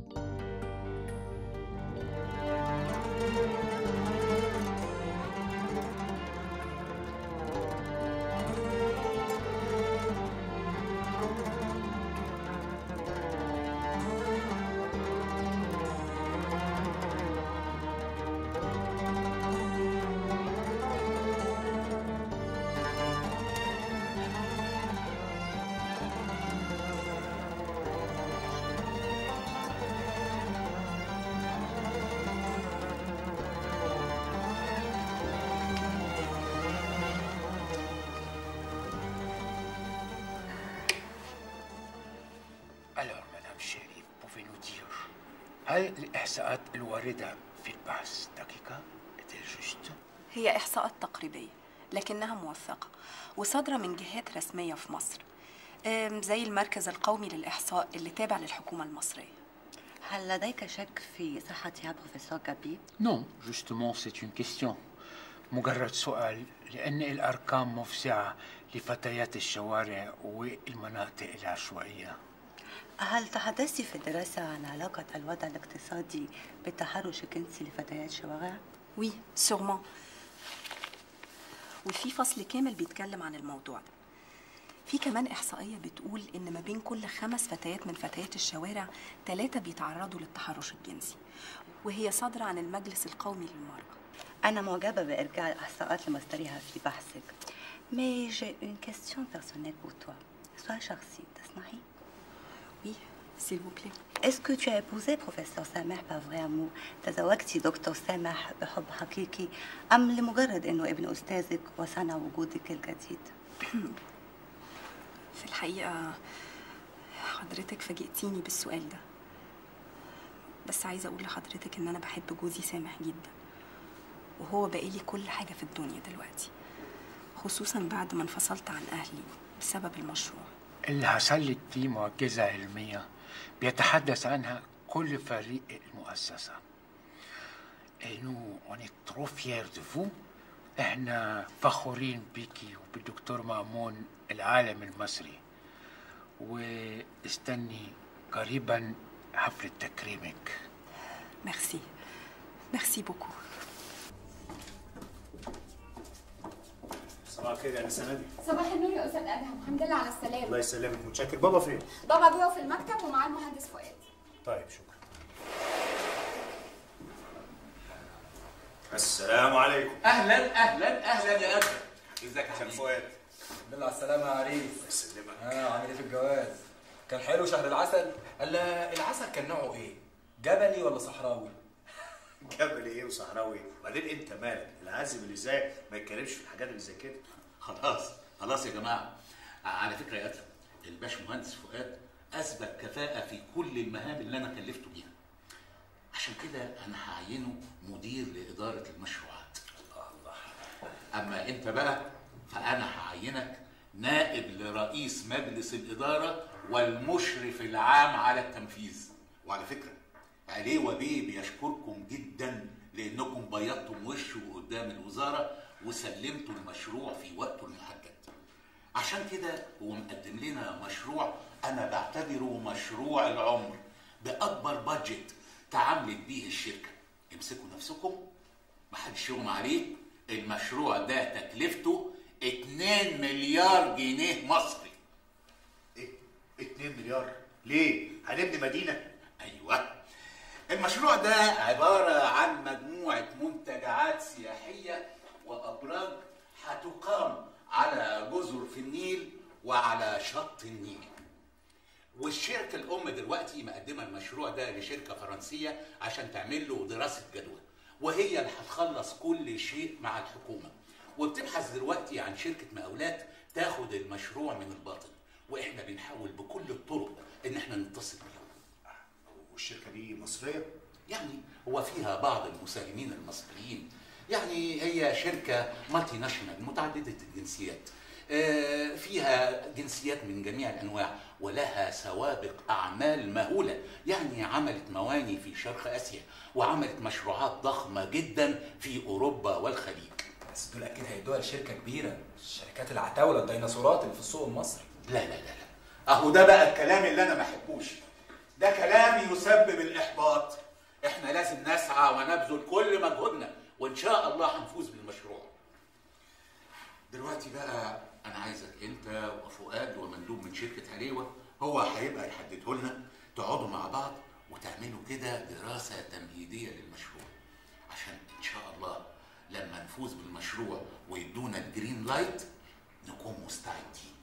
Alors, Madame Chérie, pouvez-nous dire, هل الإحصاءات الواردة في البحث دقيقة؟ est-elle juste؟ هي إحصاءات تقريبية لكنها موثقة وصادرة من جهات رسمية في مصر أم، زي المركز القومي للإحصاء اللي تابع للحكومة المصرية هل لديك شك في صحتها بروفيسور جابي؟ Non, justement, c'est une question. مجرد سؤال لأن الأرقام مفزعة لفتيات الشوارع والمناطق العشوائية. هل تحدثت في الدراسة عن علاقة الوضع الاقتصادي بالتحرش الجنسي لفتيات الشوارع؟ وي sûrement وفي فصل كامل بيتكلم عن الموضوع ده في كمان إحصائية بتقول إن ما بين كل خمس فتيات من فتيات الشوارع ثلاثة بيتعرضوا للتحرش الجنسي وهي صادرة عن المجلس القومي للمرأة أنا معجبة بإرجاع الإحصاءات لمصدرها في بحثك Mais j'ai une question personnelle pour toi. سؤال شخصي تسمحي؟ Oui, s'il vous plaît. Est-ce que tu as épousé professeur سامح par vrai amour؟ تزوجتي دكتور سامح بحب حقيقي أم لمجرد إنه ابن أستاذك وصنع وجودك الجديد؟ في الحقيقة حضرتك فاجئتيني بالسؤال ده بس عايزة أقول لحضرتك إن أنا بحب جوزي سامح جدا وهو بقالي كل حاجة في الدنيا دلوقتي خصوصا بعد ما انفصلت عن أهلي بسبب المشروع اللي حصل لك دي معجزة علمية بيتحدث عنها كل فريق المؤسسة. Et nous, on est trop fiers de vous. احنا فخورين بيكي وبالدكتور مأمون العالم المصري. واستني قريبا حفلة تكريمك. ميرسي ميرسي بوكو صباح الخير يا انسه نادي صباح النور يا استاذ ادهم الحمد لله على الله السلامه يسلمك متشكر بابا فين؟ بابا بيقف في المكتب ومعاه المهندس فؤاد طيب شكرا السلام عليكم اهلا اهلا اهلا يا ادهم ازيك يا حبيبي فؤاد الحمد لله على السلامة يا عريس الله يسلمك اه عامل ايه في الجواز؟ كان حلو شهر العسل؟ الا العسل كان نوعه ايه؟ جبلي ولا صحراوي؟ جبل ايه وصحراوي وبعدين انت مالك العازب اللي زيك ما يتكلمش في الحاجات اللي زي كده خلاص خلاص يا جماعه على فكره يا ادهم الباش مهندس فؤاد اثبت كفاءه في كل المهام اللي انا كلفته بيها عشان كده انا هعينه مدير لاداره المشروعات الله اما انت بقى فانا هعينك نائب لرئيس مجلس الاداره والمشرف العام على التنفيذ وعلى فكره عليوة بيه بيشكركم جدا لانكم بيضتم وشه قدام الوزاره وسلمتوا المشروع في وقته المحدد عشان كده هو مقدم لنا مشروع انا بعتبره مشروع العمر باكبر بادجت تعاملت بيه الشركه امسكوا نفسكم محدش يغمى عليه المشروع ده تكلفته 2 مليار جنيه مصري ايه 2 مليار ليه هنبني مدينه ايوه المشروع ده عباره عن مجموعه منتجعات سياحيه وابراج هتقام على جزر في النيل وعلى شط النيل والشركه الام دلوقتي مقدمه المشروع ده لشركه فرنسيه عشان تعمل له دراسه جدوى وهي اللي هتخلص كل شيء مع الحكومه وبتبحث دلوقتي عن شركه مقاولات تاخد المشروع من الباطن واحنا بنحاول بكل الطرق ان احنا نتصل بيهم والشركه دي مصريه يعني هو فيها بعض المساهمين المصريين يعني هي شركة مالتي ناشونال متعددة الجنسيات آه، فيها جنسيات من جميع الأنواع ولها سوابق أعمال مهولة يعني عملت مواني في شرق آسيا وعملت مشروعات ضخمة جدا في أوروبا والخليج بس دول اكيد هيدوها لشركة كبيرة شركات العتاولة الديناصورات اللي في السوق المصري لا لا لا لا أهو ده بقى الكلام اللي أنا ما أحبوش ده كلام يسبب الإحباط إحنا لازم نسعى ونبذل كل مجهودنا وإن شاء الله هنفوز بالمشروع دلوقتي بقى أنا عايزك أنت وفؤاد ومندوب من شركة عليوة هو هيبقى يحدده لنا تقعدوا مع بعض وتعملوا كده دراسة تمهيدية للمشروع عشان إن شاء الله لما نفوز بالمشروع ويدونا الجرين لايت نكون مستعدين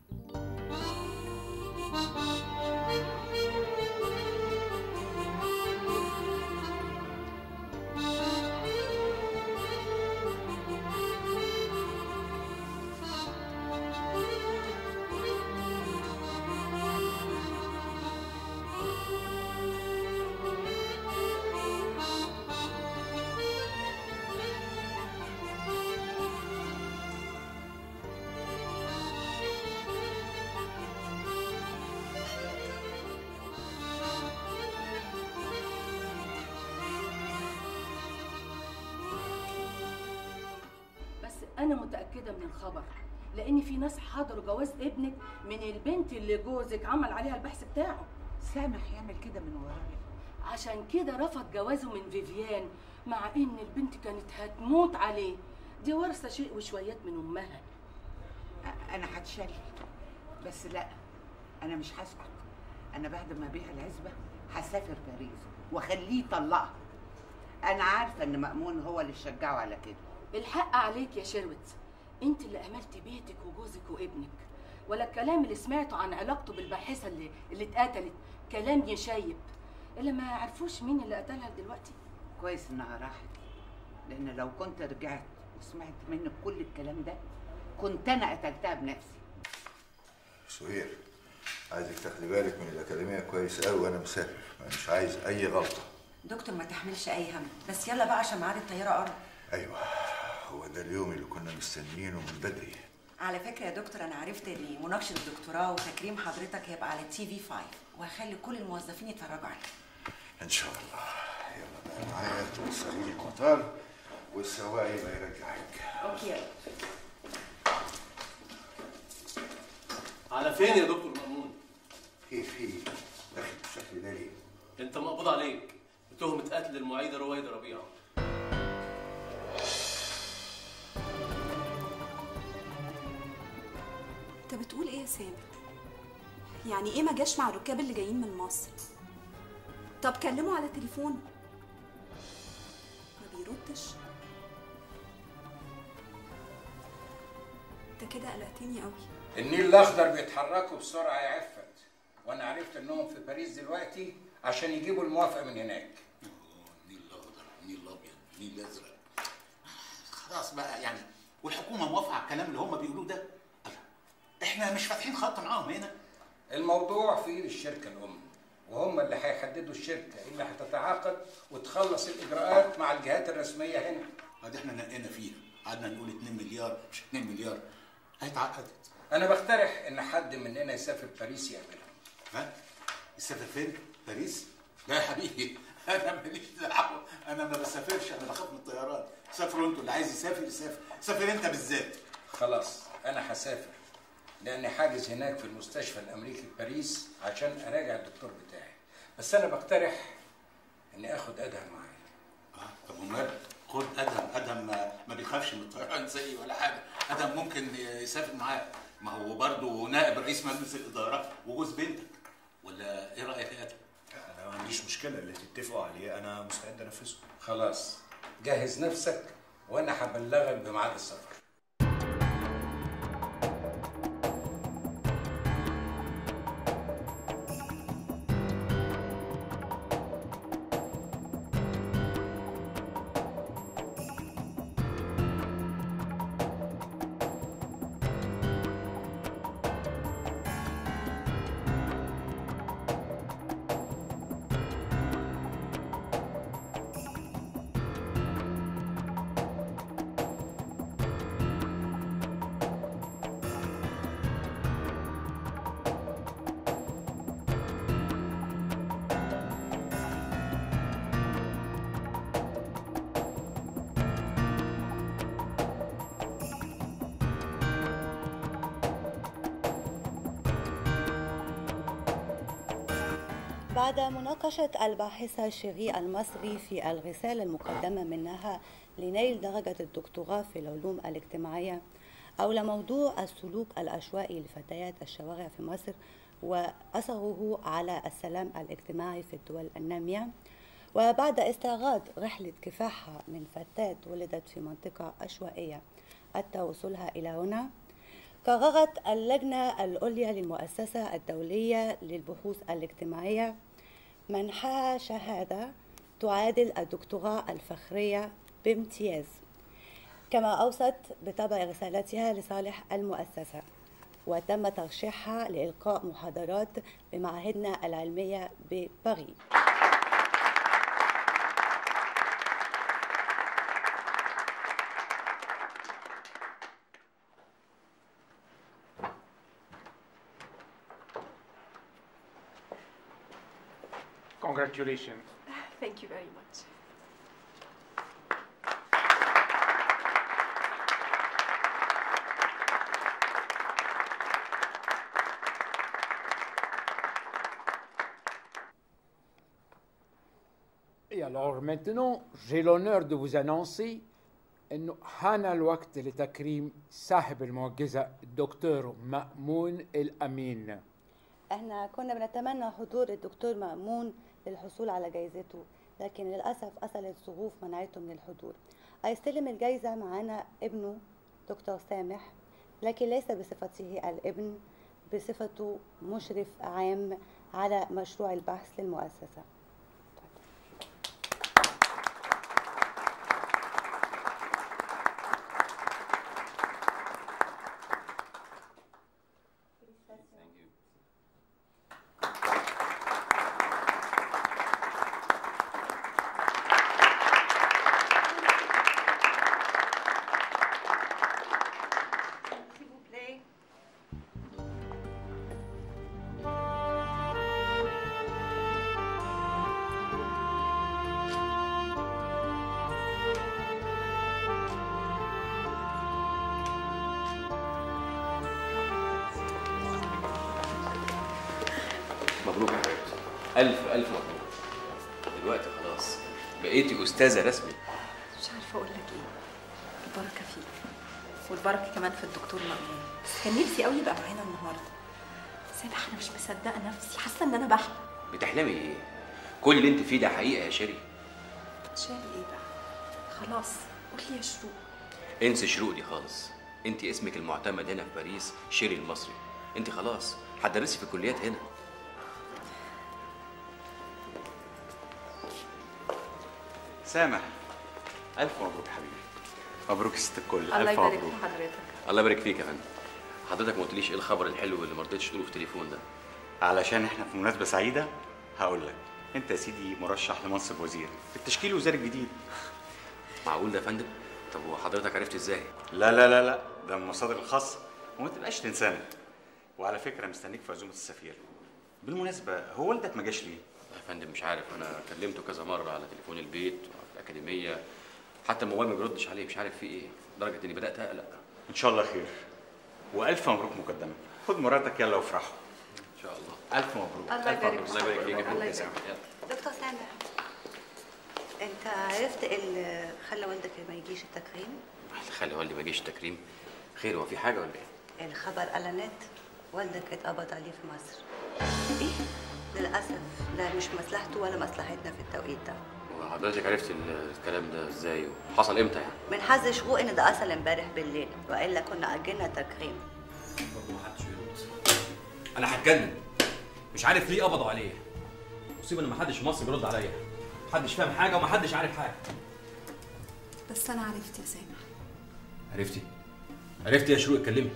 بس انا متاكده من الخبر لان في ناس حضروا جواز ابنك من البنت اللي جوزك عمل عليها البحث بتاعه سامح يعمل كده من ورايا عشان كده رفض جوازه من فيفيان مع ان البنت كانت هتموت عليه دي وارثه شيء وشويات من امها انا هتشل بس لا انا مش هسكت انا بعد ما ابيع العزبه هسافر باريس واخليه يطلقها انا عارفه ان مأمون هو اللي شجعه على كده الحق عليك يا شروت انت اللي املتي بيتك وجوزك وابنك ولا الكلام اللي سمعته عن علاقته بالباحثه اللي اللي اتقتلت كلام يشيب الا ما عرفوش مين اللي قتلها دلوقتي كويس انها راحت لان لو كنت رجعت وسمعت منك كل الكلام ده كنت انا قتلتها بنفسي سهير عايزك تاخدي بالك من الأكاديمية كويس قوي وأنا مسافر أنا مش عايز أي غلطة دكتور ما تحملش اي هم بس يلا بقى عشان ميعاد الطياره قرب أيوه هو ده اليوم اللي كنا مستنيينه من بدري على فكره يا دكتور انا عرفت ان مناقشه الدكتوراه وتكريم حضرتك هيبقى على تي في 5 وهخلي كل الموظفين يتفرجوا عليه إن شاء الله يلا بقى معايا توصليني المطار والسواق يبقى يرجعك اوكي يا على فين يا دكتور مأمون؟ في في داخل بالشكل ده ليه؟ انت مقبوض عليك بتهمة قتل المعيدة رويدة ربيعة انت بتقول ايه يا سامي يعني ايه ما جاش مع الركاب اللي جايين من مصر طب كلمه على تليفون ما بيردش انت كده قلقتني قوي النيل الاخضر بيتحركوا بسرعه يا عفت وانا عرفت انهم في باريس دلوقتي عشان يجيبوا الموافقه من هناك النيل الاخضر النيل الابيض النيل الازرق خلاص بقى يعني والحكومه موافقه على الكلام اللي هم بيقولوه ده الله، احنا مش فاتحين خط معاهم هنا الموضوع في ايد الشركه الام وهم اللي هيحددوا الشركه اللي هتتعاقد وتخلص الاجراءات مع الجهات الرسميه هنا ادي احنا نقينا فيها قعدنا نقول 2 مليار مش 2 مليار هيتعقدت انا بقترح ان حد مننا يسافر باريس يعملها ها يسافر فين باريس لا يا حبيبي انا ماليش دعوه انا ما بسافرش انا بخاف من الطيران سافروا انتوا اللي عايز يسافر يسافر سافر انت بالذات خلاص انا هسافر لاني حاجز هناك في المستشفى الامريكي في باريس عشان اراجع الدكتور بتاعي بس انا بقترح اني اخد ادهم معايا طب ومال خد ادهم ادهم ما, ما بيخافش من الطيران زيي ولا حاجه ادهم ممكن يسافر معاه ما هو برضه نائب رئيس مجلس الاداره وجوز بنتك ولا ايه رايك يا ادهم انا ما عنديش مشكله اللي تتفقوا عليه انا مستعد انفذه خلاص جهز نفسك وانا هبلغك بميعاد السفر بعد مناقشة الباحثة شيري المصري في الرسالة المقدمة منها لنيل درجة الدكتوراه في العلوم الاجتماعية حول موضوع السلوك العشوائي لفتيات الشوارع في مصر وأثره على السلام الاجتماعي في الدول النامية وبعد استعراض رحلة كفاحها من فتاة ولدت في منطقة عشوائية حتى وصولها إلى هنا قررت اللجنة العليا للمؤسسة الدولية للبحوث الاجتماعية منحها شهادة تعادل الدكتوراه الفخرية بامتياز كما أوصت بطبع رسالتها لصالح المؤسسة وتم ترشيحها لإلقاء محاضرات بمعاهدنا العلمية بباريس Congratulations. Thank you very much. Et alors maintenant, j'ai l'honneur de vous annoncer انه حان الوقت لتكريم صاحب المعجزه الدكتور مامون الامين احنا كنا بنتمنى حضور الدكتور مأمون للحصول على جايزته لكن للأسف أصلت ظروف منعته من الحضور هيستلم الجايزة معانا ابنه دكتور سامح لكن ليس بصفته الابن بصفته مشرف عام على مشروع البحث للمؤسسة مبروك يا حبيبتي الف الف مبروك دلوقتي خلاص بقيتي استاذه رسمي مش عارفه اقول لك ايه البركه فيك والبركه كمان في الدكتور مأمون بس كان نفسي قوي يبقى معانا النهارده سامح انا مش مصدقه نفسي حاسه ان انا بحلم بتحلمي ايه كل اللي انت فيه ده حقيقه يا شيري شاري ايه بقى خلاص قولي يا شروق انسي شروق دي خالص انت اسمك المعتمد هنا في باريس شيري المصري انت خلاص هتدرسي في الكليات هنا سامح الف مبروك حبيبي مبروك يا ست الكل الله الف يبارك مبروك في حضرتك الله يبارك فيك يا فندم حضرتك ما قلتليش ايه الخبر الحلو اللي ما رضيتش تقوله في التليفون ده علشان احنا في مناسبه سعيده هقول لك انت يا سيدي مرشح لمنصب وزير في التشكيل الوزاري الجديد معقول ده يا فندم طب وحضرتك عرفت ازاي لا لا لا لا ده من المصادر الخاصه وما تبقاش تنسانا وعلى فكره مستنيك في عزومه السفير بالمناسبه هو والدك ما جاش ليه يا فندم مش عارف انا كلمته كذا مره على تليفون البيت وعلى الاكاديميه حتى الموبايل ما بيردش عليه مش عارف فيه ايه لدرجه اني بدات اقلق ان شاء الله خير والف مبروك مقدما خد مراتك يلا وافرحوا ان شاء الله الف مبروك الله ألف يبارك مبروك. الله يبارك فيك يا الله فندم. يبارك. يلا. دكتور سامح انت عرفت ايه اللي خلى والدك ما يجيش التكريم خلي والدي ما يجيش التكريم خير هو في حاجه ولا ايه الخبر على النت والدك اتقبض عليه في مصر ايه للاسف لا مش مصلحته ولا مصلحتنا في التوقيت ده وحضرتك عرفت ال- الكلام ده ازاي وحصل امتى يعني من حظ شروق ان ده اصل امبارح بالليل والا كنا اجلنا التكريم انا هتجنن مش عارف ليه قبضوا عليه مصيبه ان محدش في مصر بيرد عليا محدش فاهم حاجه ومحدش عارف حاجه بس انا عرفت يا سامح عرفتي عرفتي يا شروق اتكلمي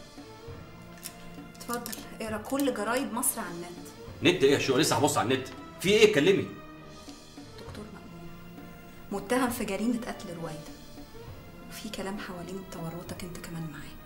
اتفضل اقرا كل جرايد مصر على النت نت ايه يا شروق لسه هبص على النت في ايه اتكلمي دكتور مأمون متهم في جريمه قتل رويده وفي كلام حوالين تورطك انت كمان معاه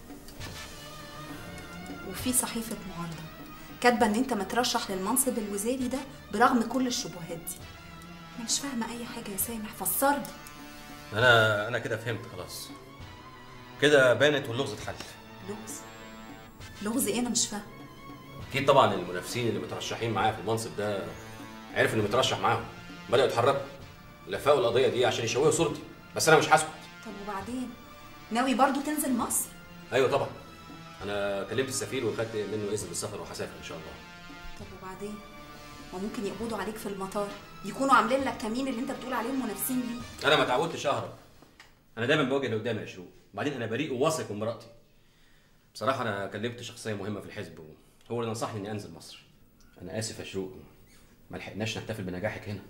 وفي صحيفه معارضه كاتبه ان انت مترشح للمنصب الوزاري ده برغم كل الشبهات دي انا مش فاهمه اي حاجه يا سامح فسرني انا انا كده فهمت خلاص كده بانت واللغز اتحل لغز لغز ايه انا مش فاهمه اكيد طبعا المنافسين اللي مترشحين معايا في المنصب ده عرف اني مترشح معاهم بداوا يتحركوا لفقوا القضيه دي عشان يشوهوا صورتي بس انا مش هسكت طب وبعدين ناوي برضو تنزل مصر ايوه طبعا انا كلمت السفير وخدت منه اذن بالسفر وهسافر ان شاء الله طب وبعدين وممكن يقبضوا عليك في المطار يكونوا عاملين لك كمين اللي انت بتقول عليهم منافسين ليه انا ما اتعودتش اهرب انا دايما بواجه اللي قدامي يا شروق وبعدين انا بريء وواثق من مراتي بصراحه انا كلمت شخصيه مهمه في الحزب وهو اللي نصحني اني انزل مصر انا اسف يا شروق ما لحقناش نحتفل بنجاحك هنا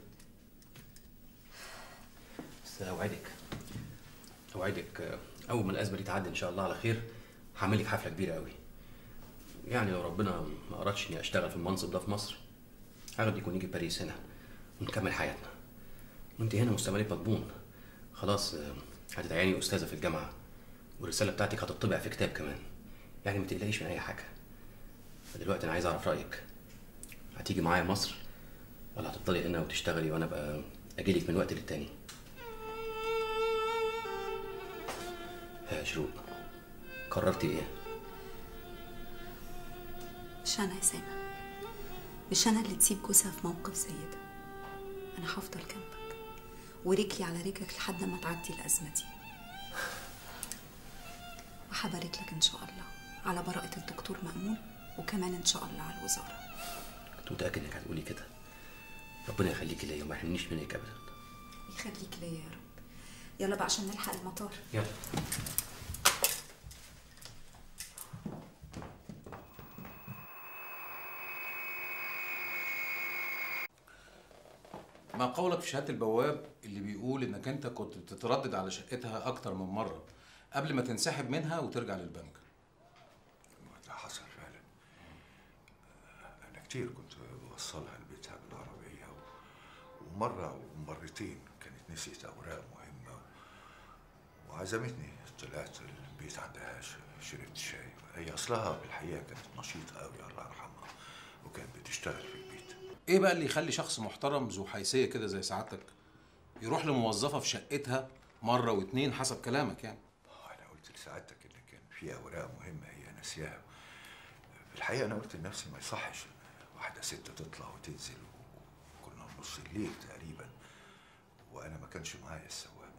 بس اوعدك اوعدك آه، اول ما الازمه دي تعدي ان شاء الله على خير هعمل لك حفله كبيره قوي يعني لو ربنا ما ارادش اني اشتغل في المنصب ده في مصر هاخدك ونيجي باريس هنا ونكمل حياتنا وانت هنا مستقبلك مضمون خلاص آه، هتتعيني استاذه في الجامعه والرساله بتاعتك هتطبع في كتاب كمان يعني ما تقلقيش من اي حاجه فدلوقتي انا عايز اعرف رايك هتيجي معايا مصر ولا هتفضلي هنا وتشتغلي وانا ابقى اجيلك من وقت للتاني ها يا شروق قررتي ايه مش انا يا سامح مش انا اللي تسيب جوزها في موقف زي ده انا هفضل جنبك ورجلي على رجلك لحد ما تعدي الازمه دي وهبارك لك ان شاء الله على براءة الدكتور مأمون وكمان ان شاء الله على الوزارة كنت متاكد انك هتقولي كده ربنا يخليكي ليا وما يحرمنيش منك ابدا يخليك ليا يا رب يلا بقى عشان نلحق المطار يلا ما قولك في شهاده البواب اللي بيقول انك انت كنت بتتردد على شقتها اكتر من مره قبل ما تنسحب منها وترجع للبنك ده حصل فعلا انا كتير كنت بوصلها لبيتها بالعربيه و- ومره ومرتين كانت نسيت اوراق مهمه وعزمتني طلعت البيت عندها ش- شربت شاي هي اصلها بالحقيقه كانت نشيطه قوي الله يرحمها وكانت بتشتغل في البيت ايه بقى اللي يخلي شخص محترم ذو حيثيه كده زي سعادتك يروح لموظفه في شقتها مره واتنين حسب كلامك يعني انا قلت لسعادتك ان كان في اوراق مهمه هي ناسياها في الحقيقه انا قلت لنفسي ما يصحش إن واحده ست تطلع وتنزل وكنا في نص الليل تقريبا وانا ما كانش معايا السواق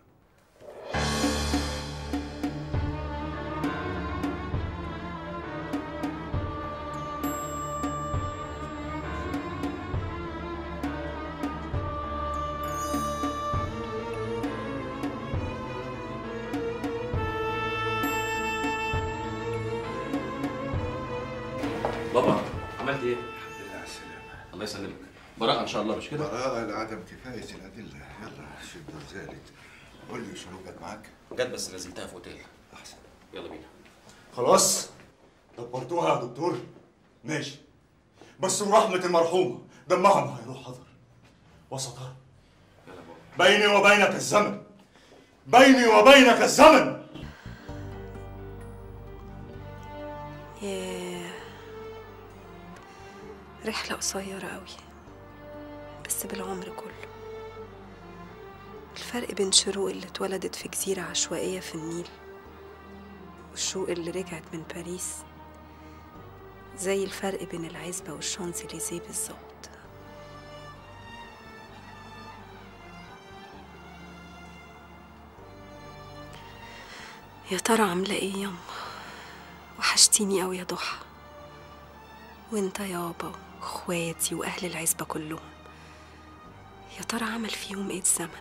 بابا عملت ايه؟ الحمد لله على السلامه الله يسلمك براءة ان شاء الله مش كده؟ براءة لعدم كفاية الأدلة يلا شد زالت قول لي شنو جت معاك؟ جت بس لازمتها في اوتيل احسن يلا بينا خلاص دبرتوها يا دكتور ماشي بس ورحمة المرحومة دمها ما هيروح حضر وسطها بيني وبينك الزمن بيني وبينك الزمن ياه رحلة قصيرة قوي بس بالعمر كله الفرق بين شروق اللي اتولدت في جزيرة عشوائية في النيل والشروق اللي رجعت من باريس زي الفرق بين العزبة والشانزليزيه بالظبط يا ترى عاملة ايه ياما وحشتيني قوي يا ضحى وانت يابا واخواتي واهل العزبة كلهم يا ترى عمل فيهم ايه الزمن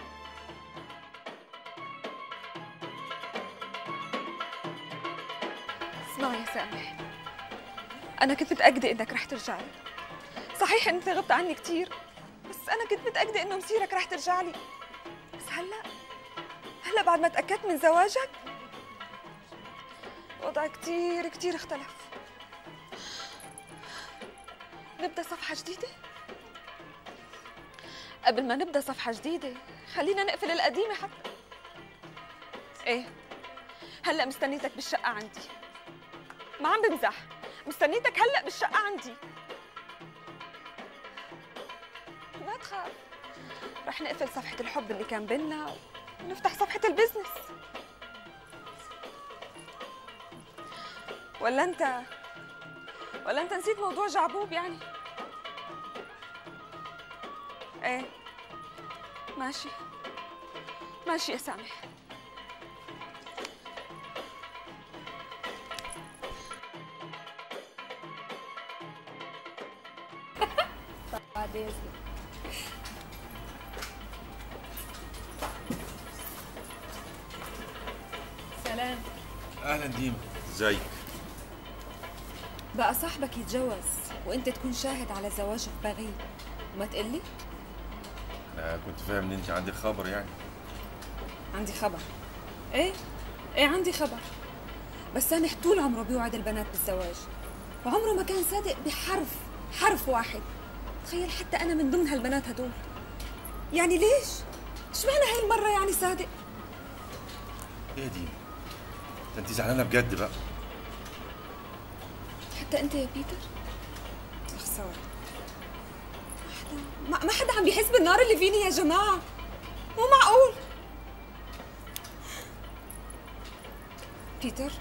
اسمع يا سامح أنا كنت متأكدة إنك رح ترجع لي صحيح إنك غبت عني كتير بس أنا كنت متأكدة إنه مصيرك رح ترجع لي بس هلأ هلأ بعد ما تأكدت من زواجك الوضع كتير كتير اختلف نبدأ صفحة جديدة قبل ما نبدأ صفحة جديدة خلينا نقفل القديمة حتى إيه هلأ مستنيتك بالشقة عندي ما عم بمزح مستنيتك هلا بالشقة عندي ما تخاف رح نقفل صفحة الحب اللي كان بينا ونفتح صفحة البزنس ولا انت ولا انت نسيت موضوع جعبوب يعني ايه ماشي ماشي يا سامح بعد اذنك سلام اهلا ديما ازيك بقى صاحبك يتجوز وانت تكون شاهد على زواجه في باريس وما تقلي انا كنت فاهم ان انت عندك خبر يعني عندي خبر ايه ايه عندي خبر بس سامح طول عمره بيوعد البنات بالزواج وعمره ما كان صادق بحرف حرف واحد تخيل حتى انا من ضمن هالبنات هدول يعني ليش اشمعنى هاي المره يعني صادق ايه دي ده انت زعلانه بجد بقى حتى انت يا بيتر يا خساره ما حدا ما حدا عم بيحس بالنار اللي فيني يا جماعه مو معقول بيتر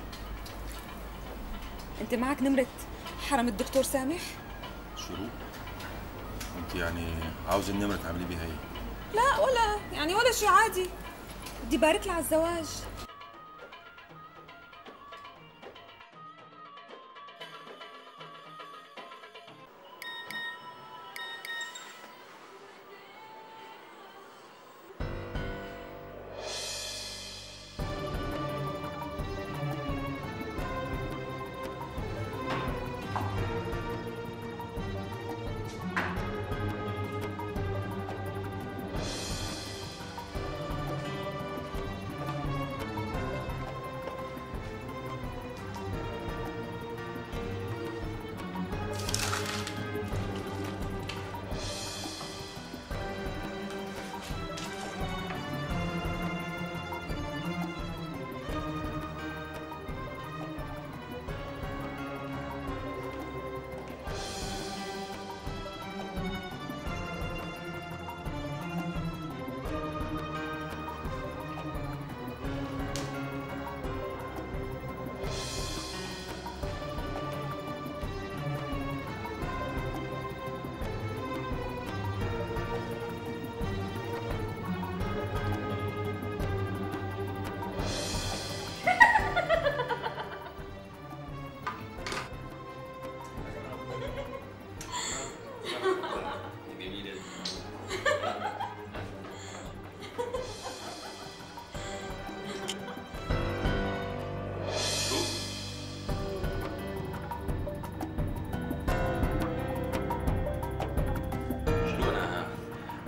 انت معك نمره حرم الدكتور سامح شروق انت يعني عاوز النمره تعملي بيها ايه لا ولا يعني ولا شيء عادي بدي بارك لها على الزواج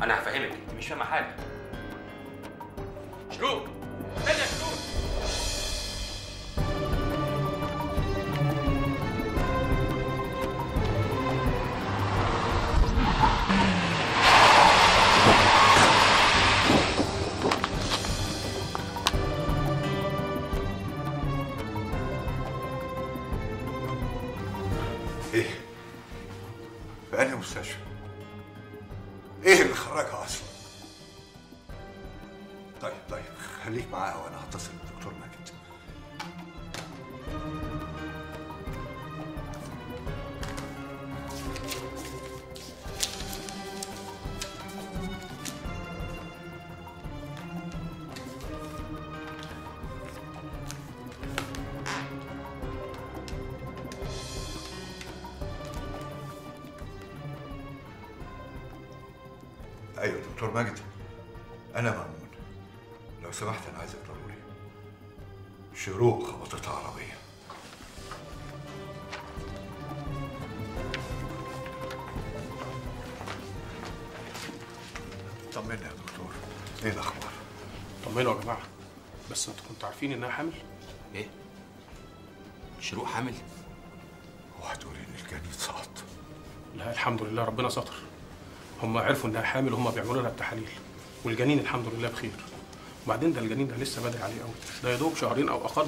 انا هفهمك انت مش فاهمه حاجه شروق استنى يا شروق ايه في انهي مستشفى ايه اللي خرجها اصلا طيب طيب خليك معاها وانا هتصل بالدكتور ماجد ايوه دكتور ماجد انا مأمون لو سمحت انا عايزك ضروري شروق خبطتها عربيه طمنا يا دكتور ايه الاخبار طمنوا يا جماعه بس انتوا كنتوا عارفين انها حامل ايه شروق حامل اوعى تقولي ان الجنين سقط لا الحمد لله ربنا ستر هم عرفوا انها حامل وهم بيعملوا لها التحاليل والجنين الحمد لله بخير وبعدين ده الجنين ده لسه بدري عليه قوي ده يا دوب شهرين او اقل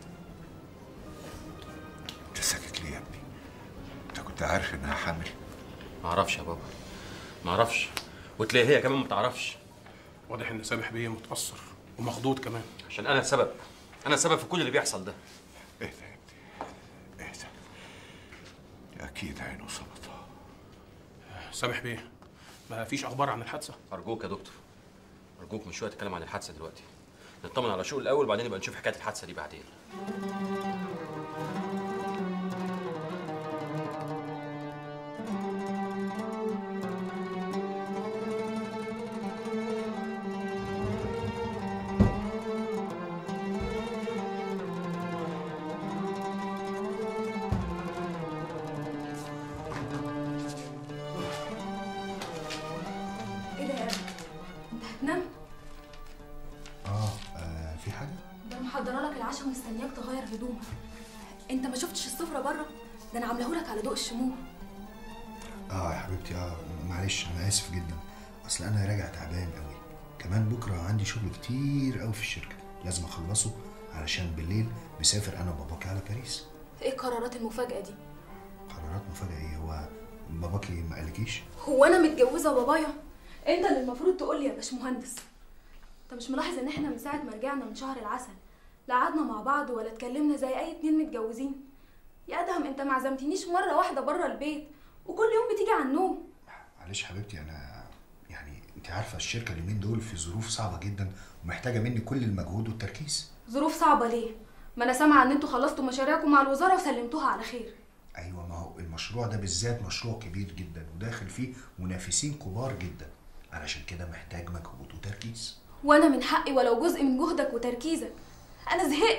انت ساكت ليه يا ابني انت كنت عارف انها حامل ما اعرفش يا بابا ما اعرفش وتلاقي هي كمان ما تعرفش واضح ان سامح بيه متاثر ومخضوض كمان عشان انا السبب انا السبب في كل اللي بيحصل ده اهدى يا ابني اهدى اكيد عينه صبتها سامح بيه ما فيش اخبار عن الحادثه ارجوك يا دكتور ارجوك مش شويه تتكلم عن الحادثه دلوقتي نطمن على شوق الاول وبعدين نبقى نشوف حكايه الحادثه دي بعدين ايه ده يا ابني انت هتنام اه آه، في حاجه ده أنا محضره لك العشاء ومستنياك تغير هدومك انت ما شفتش السفره بره ده انا عاملاه لك على ضوء الشموع اه يا حبيبتي اه معلش انا اسف جدا اصل انا راجع تعبان قوي كمان بكره عندي شغل كتير قوي في الشركه لازم اخلصه علشان بالليل مسافر انا وباباكي على باريس ايه القرارات المفاجاه دي قرارات مفاجاه ايه هو باباكي ما قالكيش هو انا متجوزه بابايا انت اللي المفروض تقول لي يا باشمهندس انت مش ملاحظ ان احنا من ساعه ما رجعنا من شهر العسل لا قعدنا مع بعض ولا اتكلمنا زي اي اتنين متجوزين يا ادهم انت ما عزمتنيش مره واحده بره البيت وكل يوم بتيجي على النوم معلش حبيبتي انا يعني انت عارفه الشركه اليومين دول في ظروف صعبه جدا ومحتاجه مني كل المجهود والتركيز ظروف صعبه ليه ما انا سامعه ان انتوا خلصتوا مشاريعكم مع الوزاره وسلمتوها على خير ايوه ما هو المشروع ده بالذات مشروع كبير جدا وداخل فيه منافسين كبار جدا علشان كده محتاج مجهود وتركيز وانا من حقي ولو جزء من جهدك وتركيزك انا زهقت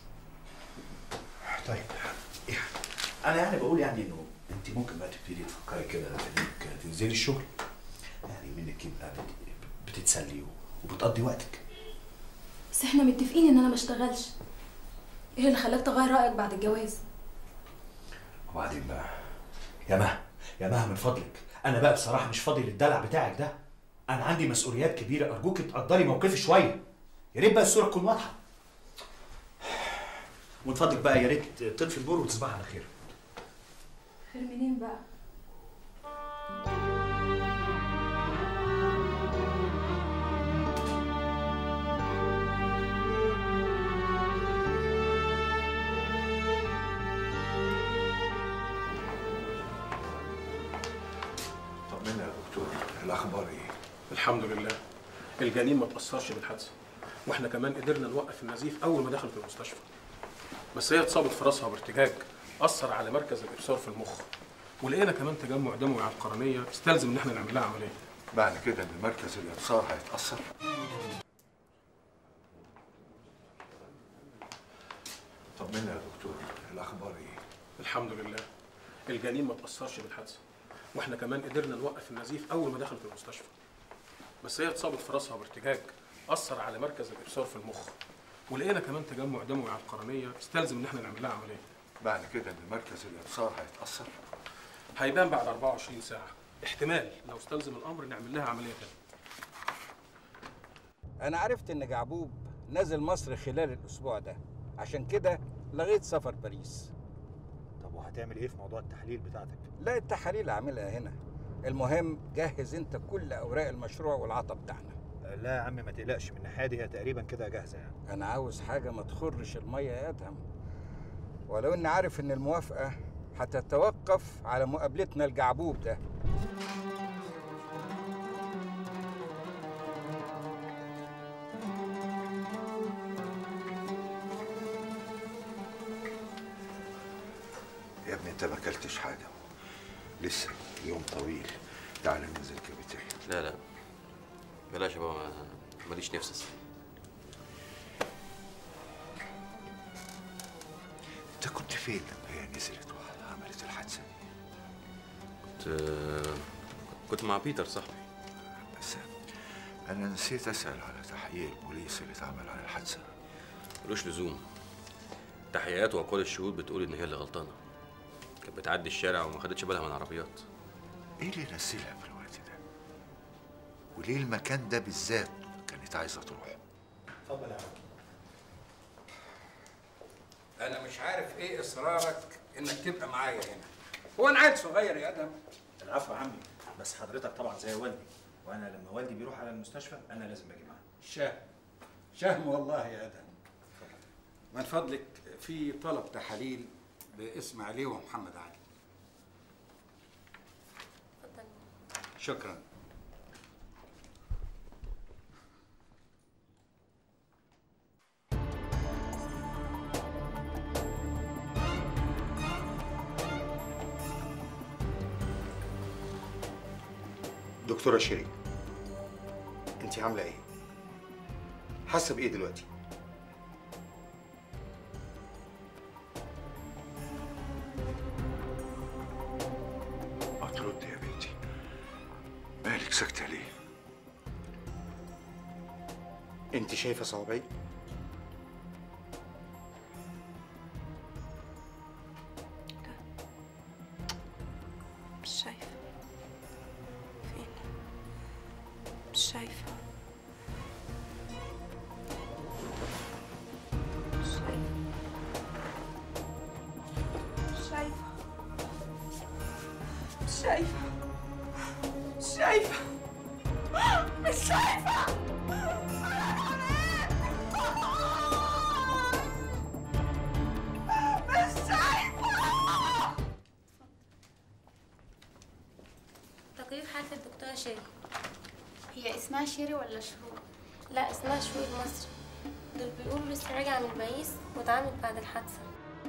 طيب انا يعني بقول يعني انه انت ممكن بقى تبتدي تفكري كده انك تنزلي الشغل يعني منك يبقى بت- بتتسلي وبتقضي وقتك بس احنا متفقين ان انا ما اشتغلش ايه اللي خلاك تغير رايك بعد الجواز وبعدين بقى يا مها يا مها من فضلك انا بقى بصراحه مش فاضي للدلع بتاعك ده انا عندي مسؤوليات كبيره ارجوك تقدري موقفي شويه يا ريت بقى الصوره تكون واضحه ومن فضلك بقى يا ريت تطفي النور وتصبحي على خير خير منين بقى طمنا يا دكتور الاخبار ايه الحمد لله الجنين ما تاثرش بالحادثه واحنا كمان قدرنا نوقف النزيف اول ما دخل في المستشفى بس هي اتصابت في راسها بارتجاج اثر على مركز الابصار في المخ ولقينا كمان تجمع دموي على القرنيه استلزم ان احنا نعمل لها عمليه معنى كده ان مركز الابصار هيتاثر طمنا يا دكتور الاخبار ايه الحمد لله الجنين ما تاثرش بالحادثه واحنا كمان قدرنا نوقف النزيف اول ما دخل في المستشفى بس هي اتصابت في راسها بارتجاج اثر على مركز الابصار في المخ ولقينا كمان تجمع دموي على القرنيه استلزم ان احنا نعمل لها عمليه معنى كده ان مركز الابصار هيتاثر هيبان بعد 24 ساعه احتمال لو استلزم الامر نعمل لها عمليه تانية انا عرفت ان جعبوب نازل مصر خلال الاسبوع ده عشان كده لغيت سفر باريس طب وهتعمل ايه في موضوع التحليل بتاعتك لا التحاليل اعملها هنا المهم جهز انت كل اوراق المشروع والعطا بتاعنا لا يا عم ما تقلقش من الناحيه دي هي تقريبا كده جاهزه يعني انا عاوز حاجه ما تخرش الميه يا ادهم ولو اني عارف ان الموافقه هتتوقف على مقابلتنا الجعبوب ده يا ابني انت ما اكلتش حاجه لسه يوم طويل تعالى ننزل كافيتيريا لا لا بلاش يا بابا ماليش نفس أصلاً. انت كنت فين لما هي نزلت وعملت الحادثه كنت كنت مع بيتر صاحبي بس انا نسيت اسال على تحقيق البوليس اللي اتعمل على الحادثه ملوش لزوم تحقيقات واقوال الشهود بتقول ان هي اللي غلطانه كانت بتعدي الشارع وما خدتش بالها من العربيات ايه اللي نزلها في الوقت ده وليه المكان ده بالذات كانت عايزه تروح اتفضل يا عم انا مش عارف ايه اصرارك انك تبقى معايا هنا هو انا عيل صغير يا ادهم العفو يا عمي بس حضرتك طبعا زي والدي وانا لما والدي بيروح على المستشفى انا لازم اجي معاه شهم شهم والله يا ادهم من فضلك في طلب تحاليل باسم علي ومحمد علي شكرا دكتورة شيرين انت عاملة ايه؟ حاسة بايه دلوقتي؟ هترد يا بنتي مالك ساكته ليه انت شايفة صوابعي؟ مش شايفة فين مش شايفة مش شايفة مش شايفة مش شايفة مش شايفة مش شايفة مش شايفة تقرير حالة الدكتورة شيري هي اسمها شيري ولا شروق؟ لا اسمها شروق المصري دول بيقولوا لسه راجعة من باريس واتعاملت بعد الحادثة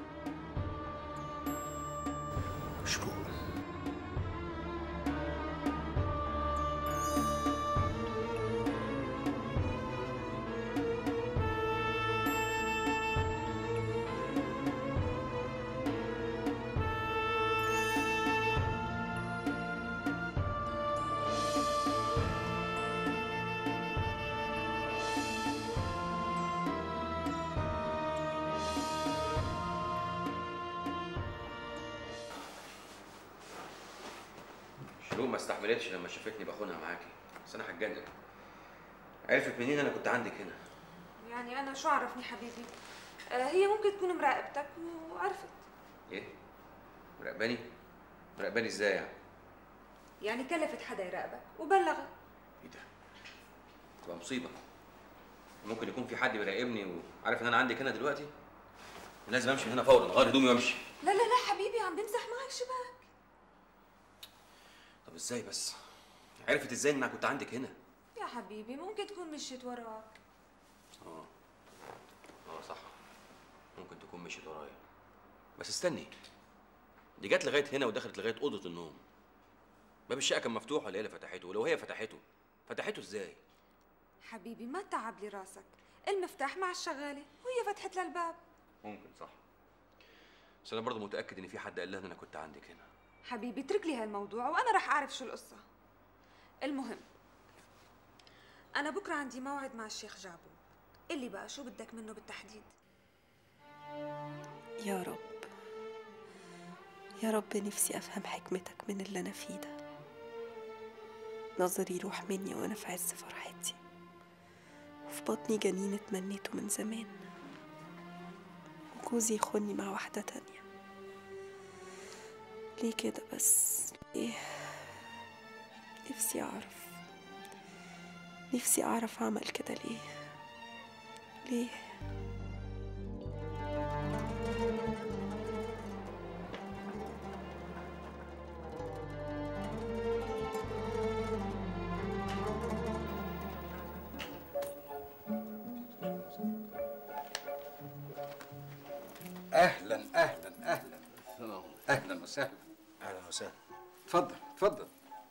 شروق شروق ما استحملتش لما شافتني بخونها معاكي بس انا هتجنن عرفت منين انا كنت عندك هنا يعني انا شو عرفني حبيبي آه هي ممكن تكون مراقبتك وعرفت ايه مراقباني مراقباني ازاي يعني يعني كلفت حدا يراقبك وبلغك تبقى مصيبه ممكن يكون في حد بيراقبني وعارف ان انا عندك هنا دلوقتي لازم امشي من هنا فورا اغير هدومي وامشي لا لا لا حبيبي عم بمزح معك شباب طب ازاي بس عرفت ازاي ان انا كنت عندك هنا يا حبيبي ممكن تكون مشيت وراك اه اه صح ممكن تكون مشيت ورايا بس استني دي جت لغايه هنا ودخلت لغايه اوضه النوم باب الشقه كان مفتوح ولا هي اللي فتحته ولو هي فتحته فتحته ازاي حبيبي ما تعب لي راسك المفتاح مع الشغاله وهي فتحت لها الباب ممكن صح بس انا برضه متاكد ان في حد قال لها ان انا كنت عندك هنا حبيبي اترك لي هالموضوع وانا رح اعرف شو القصه المهم انا بكره عندي موعد مع الشيخ جعبو اللي بقى شو بدك منه بالتحديد يا رب يا رب نفسي أفهم حكمتك من اللي أنا فيه ده نظري يروح مني وأنا في عز فرحتي وفي بطني جنين اتمنيته من زمان وجوزي يخوني مع واحدة تانية ليه كده بس ليه نفسي أعرف نفسي أعرف أعمل كده ليه ليه اهلا اهلا اهلا اهلا وسهلا اهلا وسهلا اتفضل اتفضل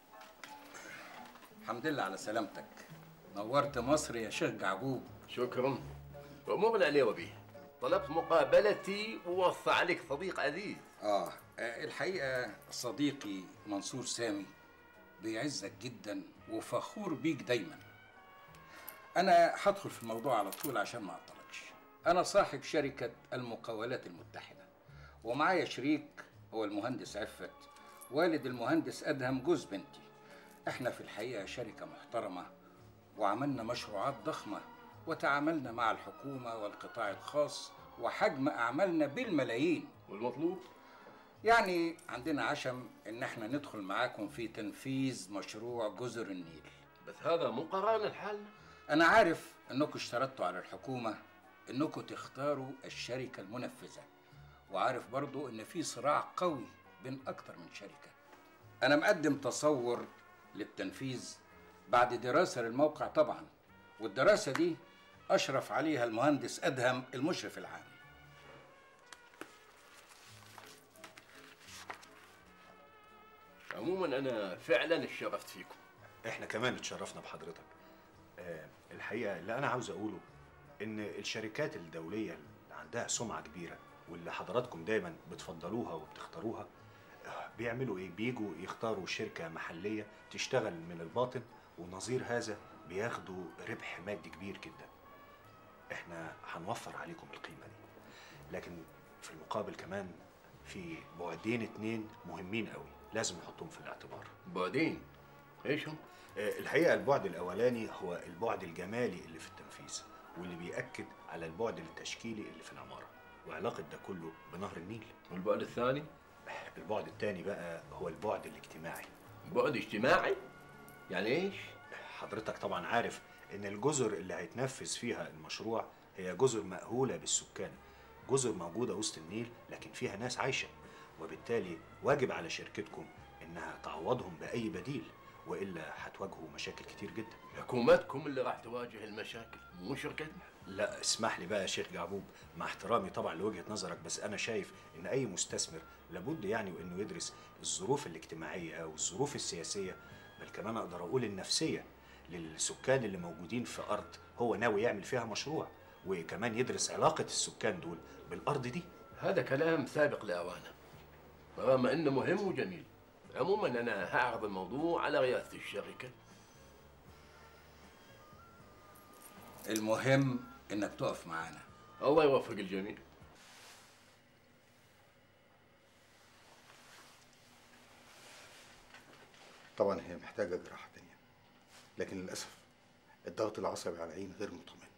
الحمد لله على سلامتك نورت مصر يا شيخ جعبوب شكرا عموما علي وبيه طلبت مقابلتي ووصى عليك صديق عزيز آه آه، الحقيقة صديقي منصور سامي بيعزك جدا وفخور بيك دايما أنا هدخل في الموضوع على طول عشان ما أعطلكش أنا صاحب شركة المقاولات المتحدة ومعايا شريك هو المهندس عفت والد المهندس أدهم جوز بنتي احنا في الحقيقة شركة محترمة وعملنا مشروعات ضخمة وتعاملنا مع الحكومة والقطاع الخاص وحجم أعمالنا بالملايين والمطلوب يعني عندنا عشم ان احنا ندخل معاكم في تنفيذ مشروع جزر النيل بس هذا مو قرارنا الحال انا عارف انكم اشترطتوا على الحكومة انكم تختاروا الشركة المنفذة وعارف برضو ان في صراع قوي بين اكتر من شركة انا مقدم تصور للتنفيذ بعد دراسة للموقع طبعا والدراسة دي اشرف عليها المهندس ادهم المشرف العام عموما انا فعلا اتشرفت فيكم احنا كمان اتشرفنا بحضرتك آه الحقيقه اللي انا عاوز اقوله ان الشركات الدوليه اللي عندها سمعه كبيره واللي حضراتكم دايما بتفضلوها وبتختاروها آه، بيعملوا ايه بيجوا يختاروا شركه محليه تشتغل من الباطن ونظير هذا بياخدوا ربح مادي كبير جدا احنا هنوفر عليكم القيمه دي لكن في المقابل كمان في بعدين اتنين مهمين قوي لازم نحطهم في الاعتبار بعدين ايش هم؟ الحقيقه البعد الاولاني هو البعد الجمالي اللي في التنفيذ واللي بيأكد على البعد التشكيلي اللي في العماره وعلاقه ده كله بنهر النيل والبعد الثاني البعد الثاني بقى هو البعد الاجتماعي بعد اجتماعي يعني ايش حضرتك طبعا عارف ان الجزر اللي هيتنفذ فيها المشروع هي جزر مأهولة بالسكان جزر موجودة وسط النيل لكن فيها ناس عايشة وبالتالي واجب على شركتكم انها تعوضهم بأي بديل والا هتواجهوا مشاكل كتير جدا حكومتكم اللي راح تواجه المشاكل مو شركتنا لا اسمح لي بقى يا شيخ جعبوب مع احترامي طبعا لوجهة نظرك بس انا شايف ان اي مستثمر لابد يعني وانه يدرس الظروف الاجتماعية والظروف السياسية بل كمان اقدر اقول النفسية للسكان اللي موجودين في ارض هو ناوي يعمل فيها مشروع وكمان يدرس علاقة السكان دول بالارض دي هذا كلام سابق لاوانه رغم انه مهم وجميل عموما انا هعرض الموضوع على رئاسه الشركه المهم انك تقف معانا الله يوفق الجميع طبعا هي محتاجة جراحة تانية لكن للأسف الضغط العصبي على العين غير مطمئن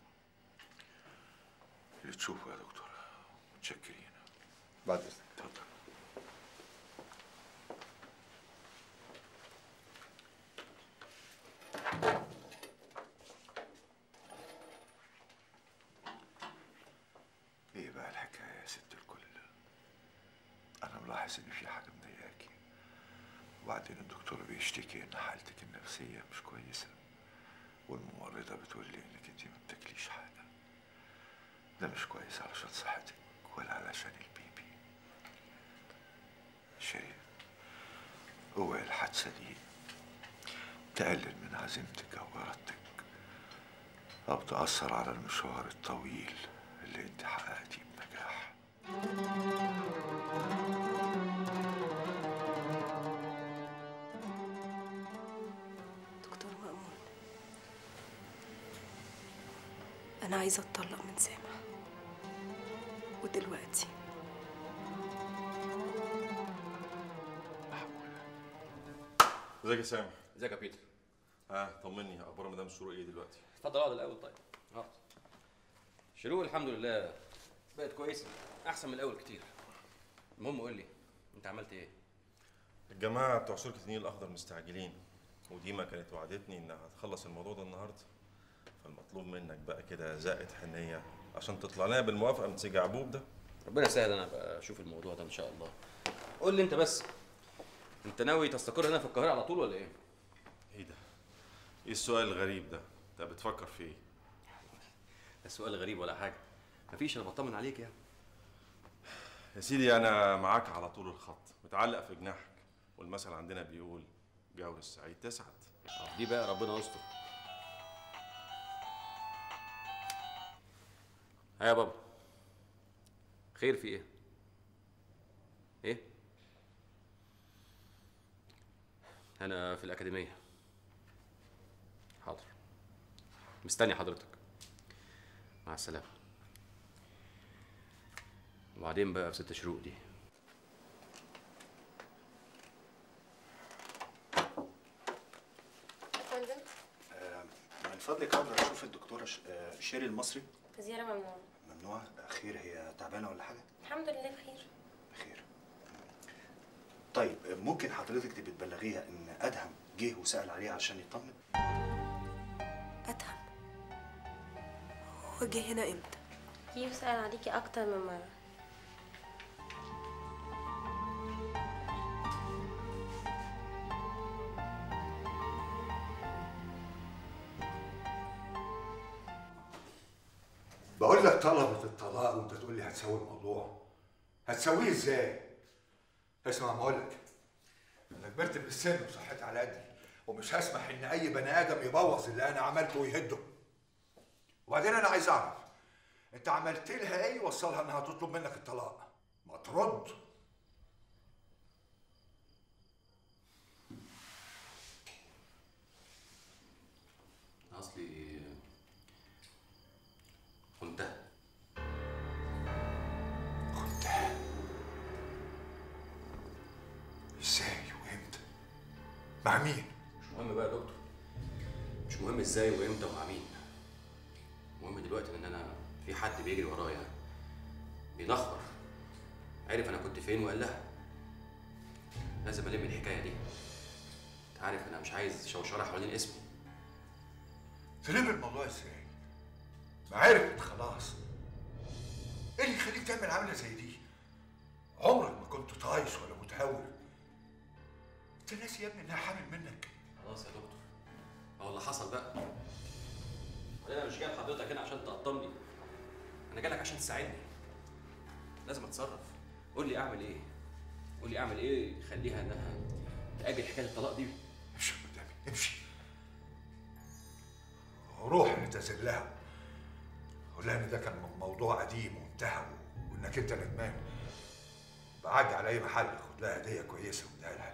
اللي تشوفه يا دكتور متشكرين بعد إذنك اتفضل ايه بقى الحكايه يا ست الكل انا ملاحظ ان في حاجه مضايقاكي وبعدين الدكتور بيشتكي ان حالتك النفسيه مش كويسه والممرضه بتقول لي انك انت ما بتاكليش حاجه ده مش كويس علشان صحتك ولا علشان البيبي شيرين هو الحادثه دي تقلل من عزيمتك او ارادتك او تاثر على المشوار الطويل اللي انت حققتيه بنجاح دكتور مأمون عايزة اتطلق من سامح ودلوقتي ازيك يا سامح ازيك يا بيتر ها طمني اخبار مدام شروق ايه دلوقتي اتفضل اقعد الاول طيب اقعد شروق الحمد لله بقت كويسه احسن من الاول كتير المهم قول لي انت عملت ايه الجماعه بتوع شركه النيل الاخضر مستعجلين وديما كانت وعدتني انها هتخلص الموضوع ده النهارده فالمطلوب منك بقى كده زقه حنيه عشان تطلع لنا بالموافقه من سيجي عبوب ده ربنا يسهل انا بقى اشوف الموضوع ده ان شاء الله قول لي انت بس انت ناوي تستقر هنا في القاهره على طول ولا ايه ايه ده ايه السؤال الغريب ده انت بتفكر في ايه ده سؤال غريب ولا حاجه مفيش انا بطمن عليك يعني يا سيدي انا معاك على طول الخط متعلق في جناحك والمثل عندنا بيقول جور السعيد تسعد آه، دي بقى ربنا يستر ها يا بابا خير في ايه ايه انا في الاكاديميه حاضر مستني حضرتك مع السلامه وبعدين بقى في ست شروق دي فندم آه، من فضلك اقدر اشوف الدكتوره ش- آه، شيري المصري زيارة ممنوعة ممنوع خير هي تعبانه ولا حاجه الحمد لله بخير طيب آه، ممكن حضرتك تبقي تبلغيها ان ادهم جه وسال عليها عشان يطمن أدهم هو جه هنا امتى؟ جه وسأل عليكي أكتر من مرة بقول لك طلبت الطلاق وانت تقول لي هتسوي الموضوع هتسويه ازاي اسمع ما اقول لك انا كبرت بالسن وصحتي على قدي ومش هسمح ان اي بني ادم يبوظ اللي انا عملته ويهده وبعدين انا عايز اعرف انت عملت لها ايه وصلها انها تطلب منك الطلاق ما ترد اصلي خنتها ازاي وامتى مع مين مش مهم بقى يا دكتور مش مهم ازاي وامتى ومع مين المهم دلوقتي ان انا في حد بيجري ورايا بينخر عرف انا كنت فين وقال لها لازم الم الحكايه دي انت عارف انا مش عايز شوشره حوالين اسمي تلم الموضوع ازاي ما عرفت خلاص ايه اللي يخليك تعمل عمله زي دي عمرك ما كنت طايش ولا متهور انت ناسي يا ابني انها حامل منك خلاص يا دكتور هو اللي حصل بقى انا مش جايب حضرتك هنا عشان تقطمني انا جايلك عشان تساعدني لازم اتصرف قول لي اعمل ايه قول لي اعمل ايه يخليها انها تاجل حكايه الطلاق دي امشي قدامي امشي روح اعتذر لها قول لها ان ده كان موضوع قديم وانتهى وانك انت ندمان بعدي على اي محل خد لها هديه كويسه واديها لها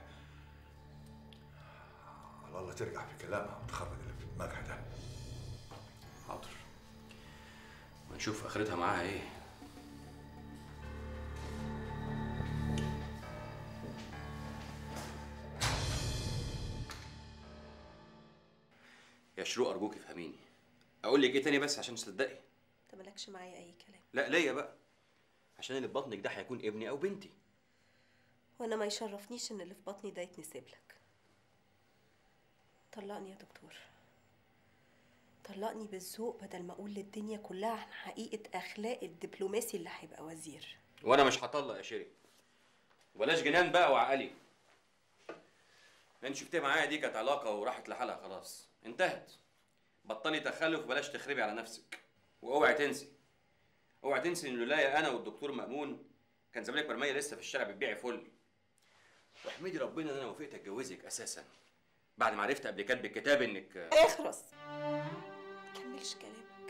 على الله ترجع في كلامها وتخرج اللي في دماغها ده حاضر ونشوف اخرتها معاها ايه يا شروق ارجوك افهميني اقول لك ايه تاني بس عشان تصدقي انت مالكش معايا اي كلام لا ليا بقى عشان اللي في بطنك ده هيكون ابني او بنتي وانا ما يشرفنيش ان اللي في بطني ده يتنسب لك طلقني يا دكتور طلقني بالذوق بدل ما اقول للدنيا كلها عن حقيقة اخلاق الدبلوماسي اللي هيبقى وزير وانا مش هطلق يا شيري بلاش جنان بقى وعقلي انت شفتيها معايا دي كانت علاقه وراحت لحالها خلاص انتهت بطلي تخلف وبلاش تخربي على نفسك واوعي تنسي اوعي تنسي ان لولايا انا والدكتور مامون كان زمانك مرميه لسه في الشارع بتبيعي فل واحمدي ربنا ان انا وافقت اتجوزك اساسا بعد ما عرفت قبل كده بالكتاب انك اخرس مكملش كلامك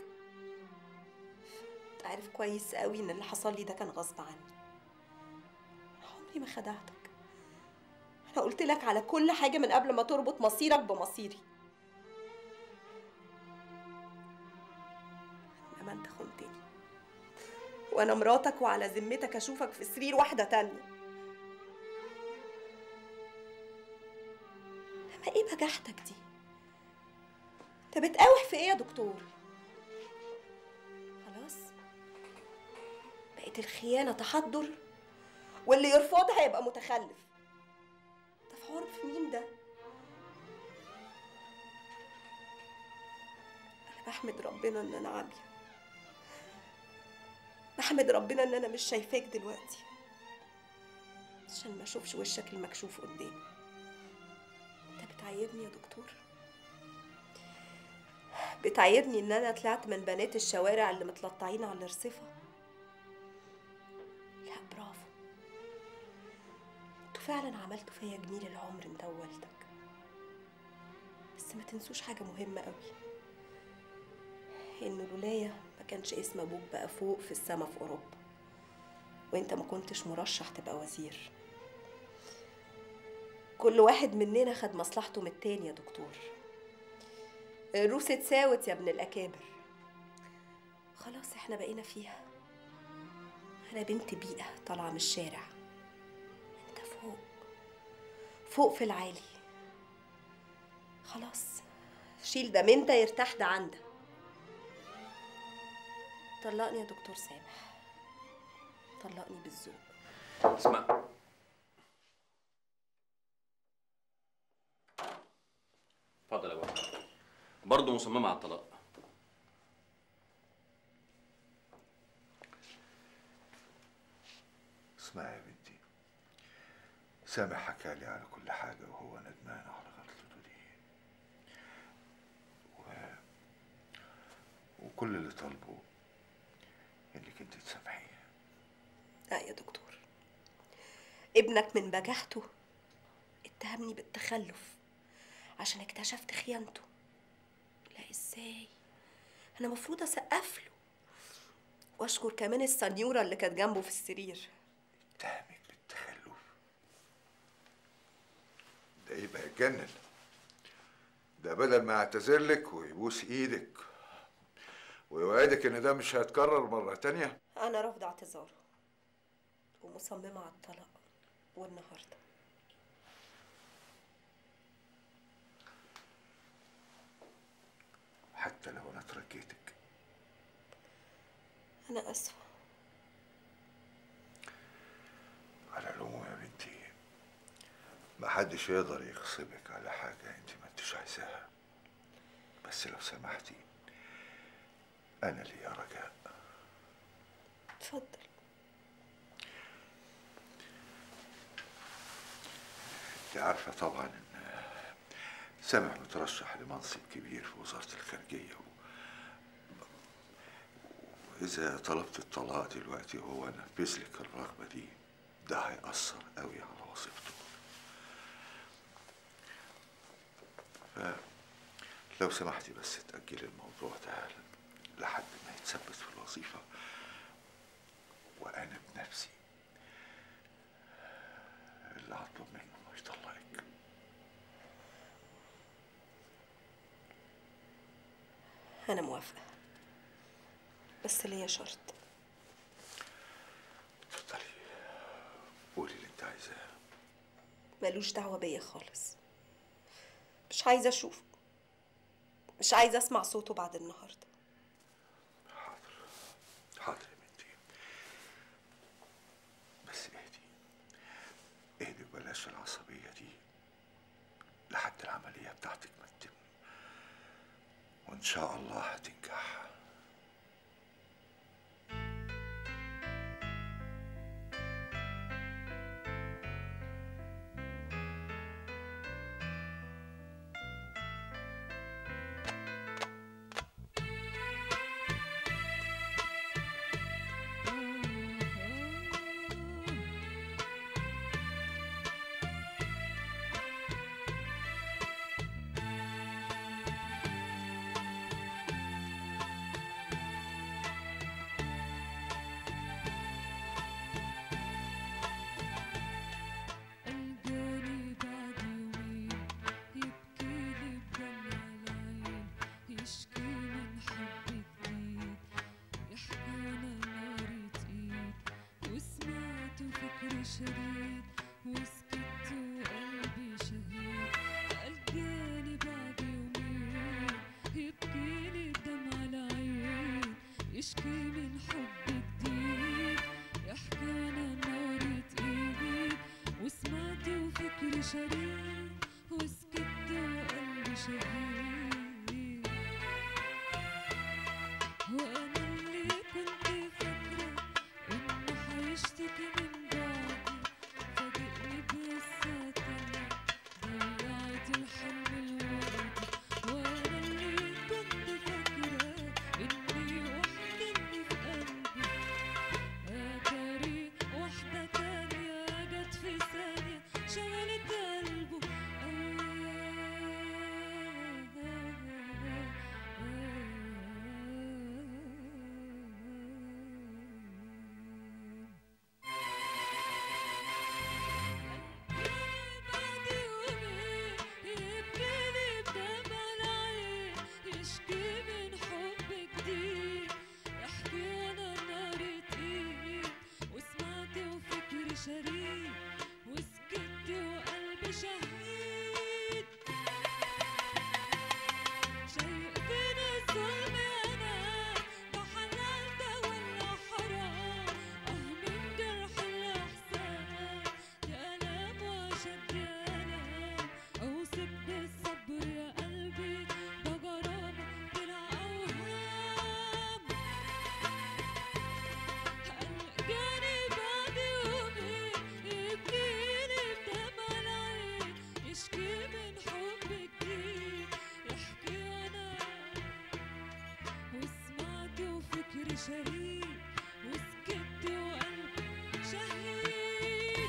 انت عارف كويس قوي ان اللي حصل لي ده كان غصب عني أنا عمري ما خدعتك انا قلت لك على كل حاجه من قبل ما تربط مصيرك بمصيري انا ما انت خنتني وانا مراتك وعلى ذمتك اشوفك في سرير واحده تانية لما ايه بجاحتك دي انت بتقاوح في ايه يا دكتور خلاص بقت الخيانه تحضر واللي يرفضها يبقى متخلف ده في حوار في مين ده انا بحمد ربنا ان انا عاميه بحمد ربنا ان انا مش شايفاك دلوقتي عشان ما اشوفش وشك المكشوف قدامي انت بتعيرني يا دكتور بتعيرني ان انا طلعت من بنات الشوارع اللي متلطعين على الرصيفه لا برافو انتوا فعلا عملتوا فيا جميل العمر انت ووالدك بس ما تنسوش حاجه مهمه قوي ان لولايا ما كانش اسم ابوك بقى فوق في السما في اوروبا وانت ما كنتش مرشح تبقى وزير كل واحد مننا خد مصلحته من التاني يا دكتور الروس اتساوت يا ابن الاكابر خلاص احنا بقينا فيها انا بنت بيئه طالعه من الشارع انت فوق فوق في العالي خلاص شيل ده من ده يرتاح ده عندك طلقني يا دكتور سامح طلقني بالذوق اسمع اتفضل يا بابا برضه مصممة على الطلاق اسمعي يا بنتي سامح حكى لي على كل حاجة وهو ندمان على غلطته دي و... وكل اللي طالبه انك انت تسامحيه لا يا دكتور ابنك من بجاحته اتهمني بالتخلف عشان اكتشفت خيانته لا ازاي انا مفروض اسقف له واشكر كمان السنيوره اللي كانت جنبه في السرير اتهمك بالتخلف ده يبقى يتجنن ده بدل ما يعتذر لك ويبوس ايدك ويوعدك ان ده مش هيتكرر مرة تانية انا رافضه اعتذاره ومصممه على الطلاق والنهارده حتى لو انا تركيتك انا اسفه على العموم يا بنتي محدش يقدر يغصبك على حاجة انت ما انتش عايزاها بس لو سمحتي انا ليا رجاء اتفضل انت عارفة طبعا ان سامح مترشح لمنصب كبير في وزارة الخارجية و... وإذا طلبت الطلاق دلوقتي هو نفذ لك الرغبة دي ده هيأثر قوي على وظيفته فلو سمحتي بس تأجلي الموضوع ده لحد ما يتثبت في الوظيفة وأنا بنفسي اللي هطلب منه إنه يطلقك انا موافقه بس ليا شرط اتفضلي قولي اللي انت عايزاه ملوش دعوه بيا خالص مش عايزه اشوفه مش عايزه اسمع صوته بعد النهارده حاضر يا بنتي بس اهدي اهدي وبلاش العصبية دي لحد العملية بتاعتك ما تتم وإن شاء الله هتنجح شريد وسكت وقلبي شهيد ألقاني بعد يومين يبكيلي بدمع العين يشكي من حب جديد يحكي عن نار ايد وسمعت وفكري شريد وسكت وقلبي شهيد وانا اللي كنت فاكره انه حيشتكي من بعدي فاجئني بقصه تانية ضيعت الحلم الوردي وانا اللي كنت فاكره اني وحدني في قلبي اتاري واحده تانية جت في ثانيه شغلت قلبه يبكيلي بدمع العين يشكي من حب جديد يحكي انا نار تقيل وسمعت وفكري شريد وسكت وقلبي شهيد شايفين الظلم انا ده حلال ده ولا حرام اه من جرح الاحسان يا الام واشد يا الام اوصف بالصبر يا قلبي ده غرام طلع اوهام قلقاني بعد يومين يبكيلي بدمع العين يشكي من حب جديد يحكي انا وسمعت وفكري شريك وسكت وقلبي شهيد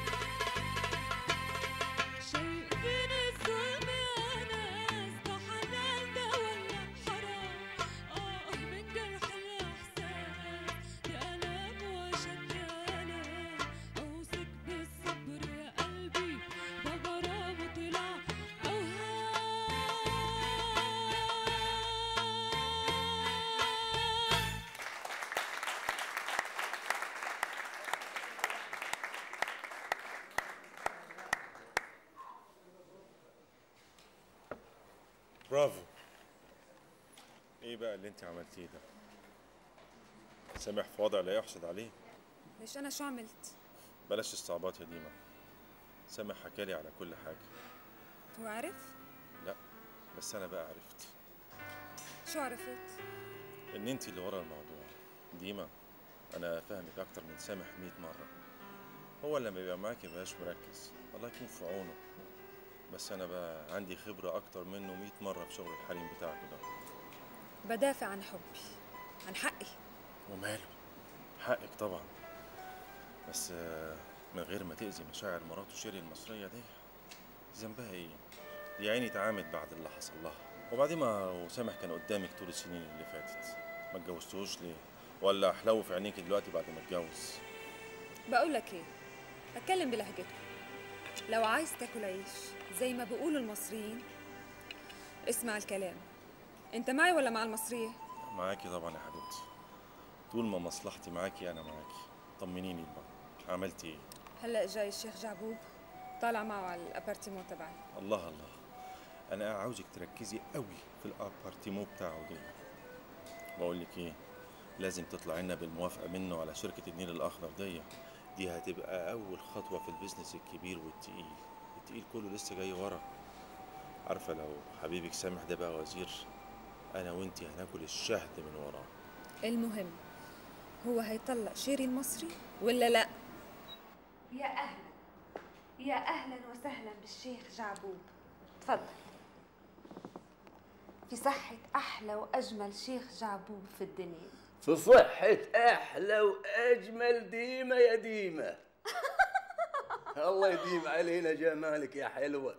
شايفين الظلم يا ناس ده حلال ده ولا حرام اه من جرح الاحساس يا الام واشد يا الام اوصيك بالصبر يا قلبي ده غرام طلع اوهام برافو ايه بقى اللي انت عملتيه ده سامح في وضع لا يحسد عليه ليش انا شو عملت بلاش استعباط يا ديما سامح حكالي على كل حاجة هو عرف لا بس انا بقى عرفت شو عرفت ان انت اللي ورا الموضوع ديما انا فاهمك اكتر من سامح 100 مرة هو لما يبقى معاك يبقاش مركز الله يكون في عونه بس انا بقى عندي خبرة اكتر منه 100 مرة في شغل الحريم بتاعك ده بدافع عن حبي عن حقي وماله حقك طبعا بس آه، من غير ما تأذي مشاعر مراته شيري المصرية دي ذنبها ايه؟ دي عيني اتعامت بعد اللي حصل لها وبعدين ما هو سامح كان قدامك طول السنين اللي فاتت ما اتجوزتوش ليه؟ ولا حلو في عينيك دلوقتي بعد ما اتجوز بقول لك ايه اتكلم بلهجتكم لو عايز تاكل عيش زي ما بيقولوا المصريين اسمع الكلام انت معي ولا مع المصريه معاكي طبعا يا حبيبتي طول ما مصلحتي معاكي انا معاكي طمنيني بقى عملتي ايه؟ هلا جاي الشيخ جعبوب طالع معه على الابارتيمون تبعي الله الله انا عاوزك تركزي قوي في الابارتيمو بتاعه ده بقول لك ايه لازم تطلع لنا بالموافقه منه على شركه النيل الاخضر دي دي هتبقى اول خطوه في البيزنس الكبير والتقيل التقيل كله لسه جاي ورا عارفه لو حبيبك سامح ده بقى وزير انا وانتي هناكل الشهد من وراه المهم هو هيطلق شيري المصري ولا لا يا أهلا يا أهلا وسهلا بالشيخ جعبوب تفضل في صحة أحلى وأجمل شيخ جعبوب في الدنيا في صحة أحلى وأجمل ديمة يا ديمة الله يديم علينا جمالك يا حلوة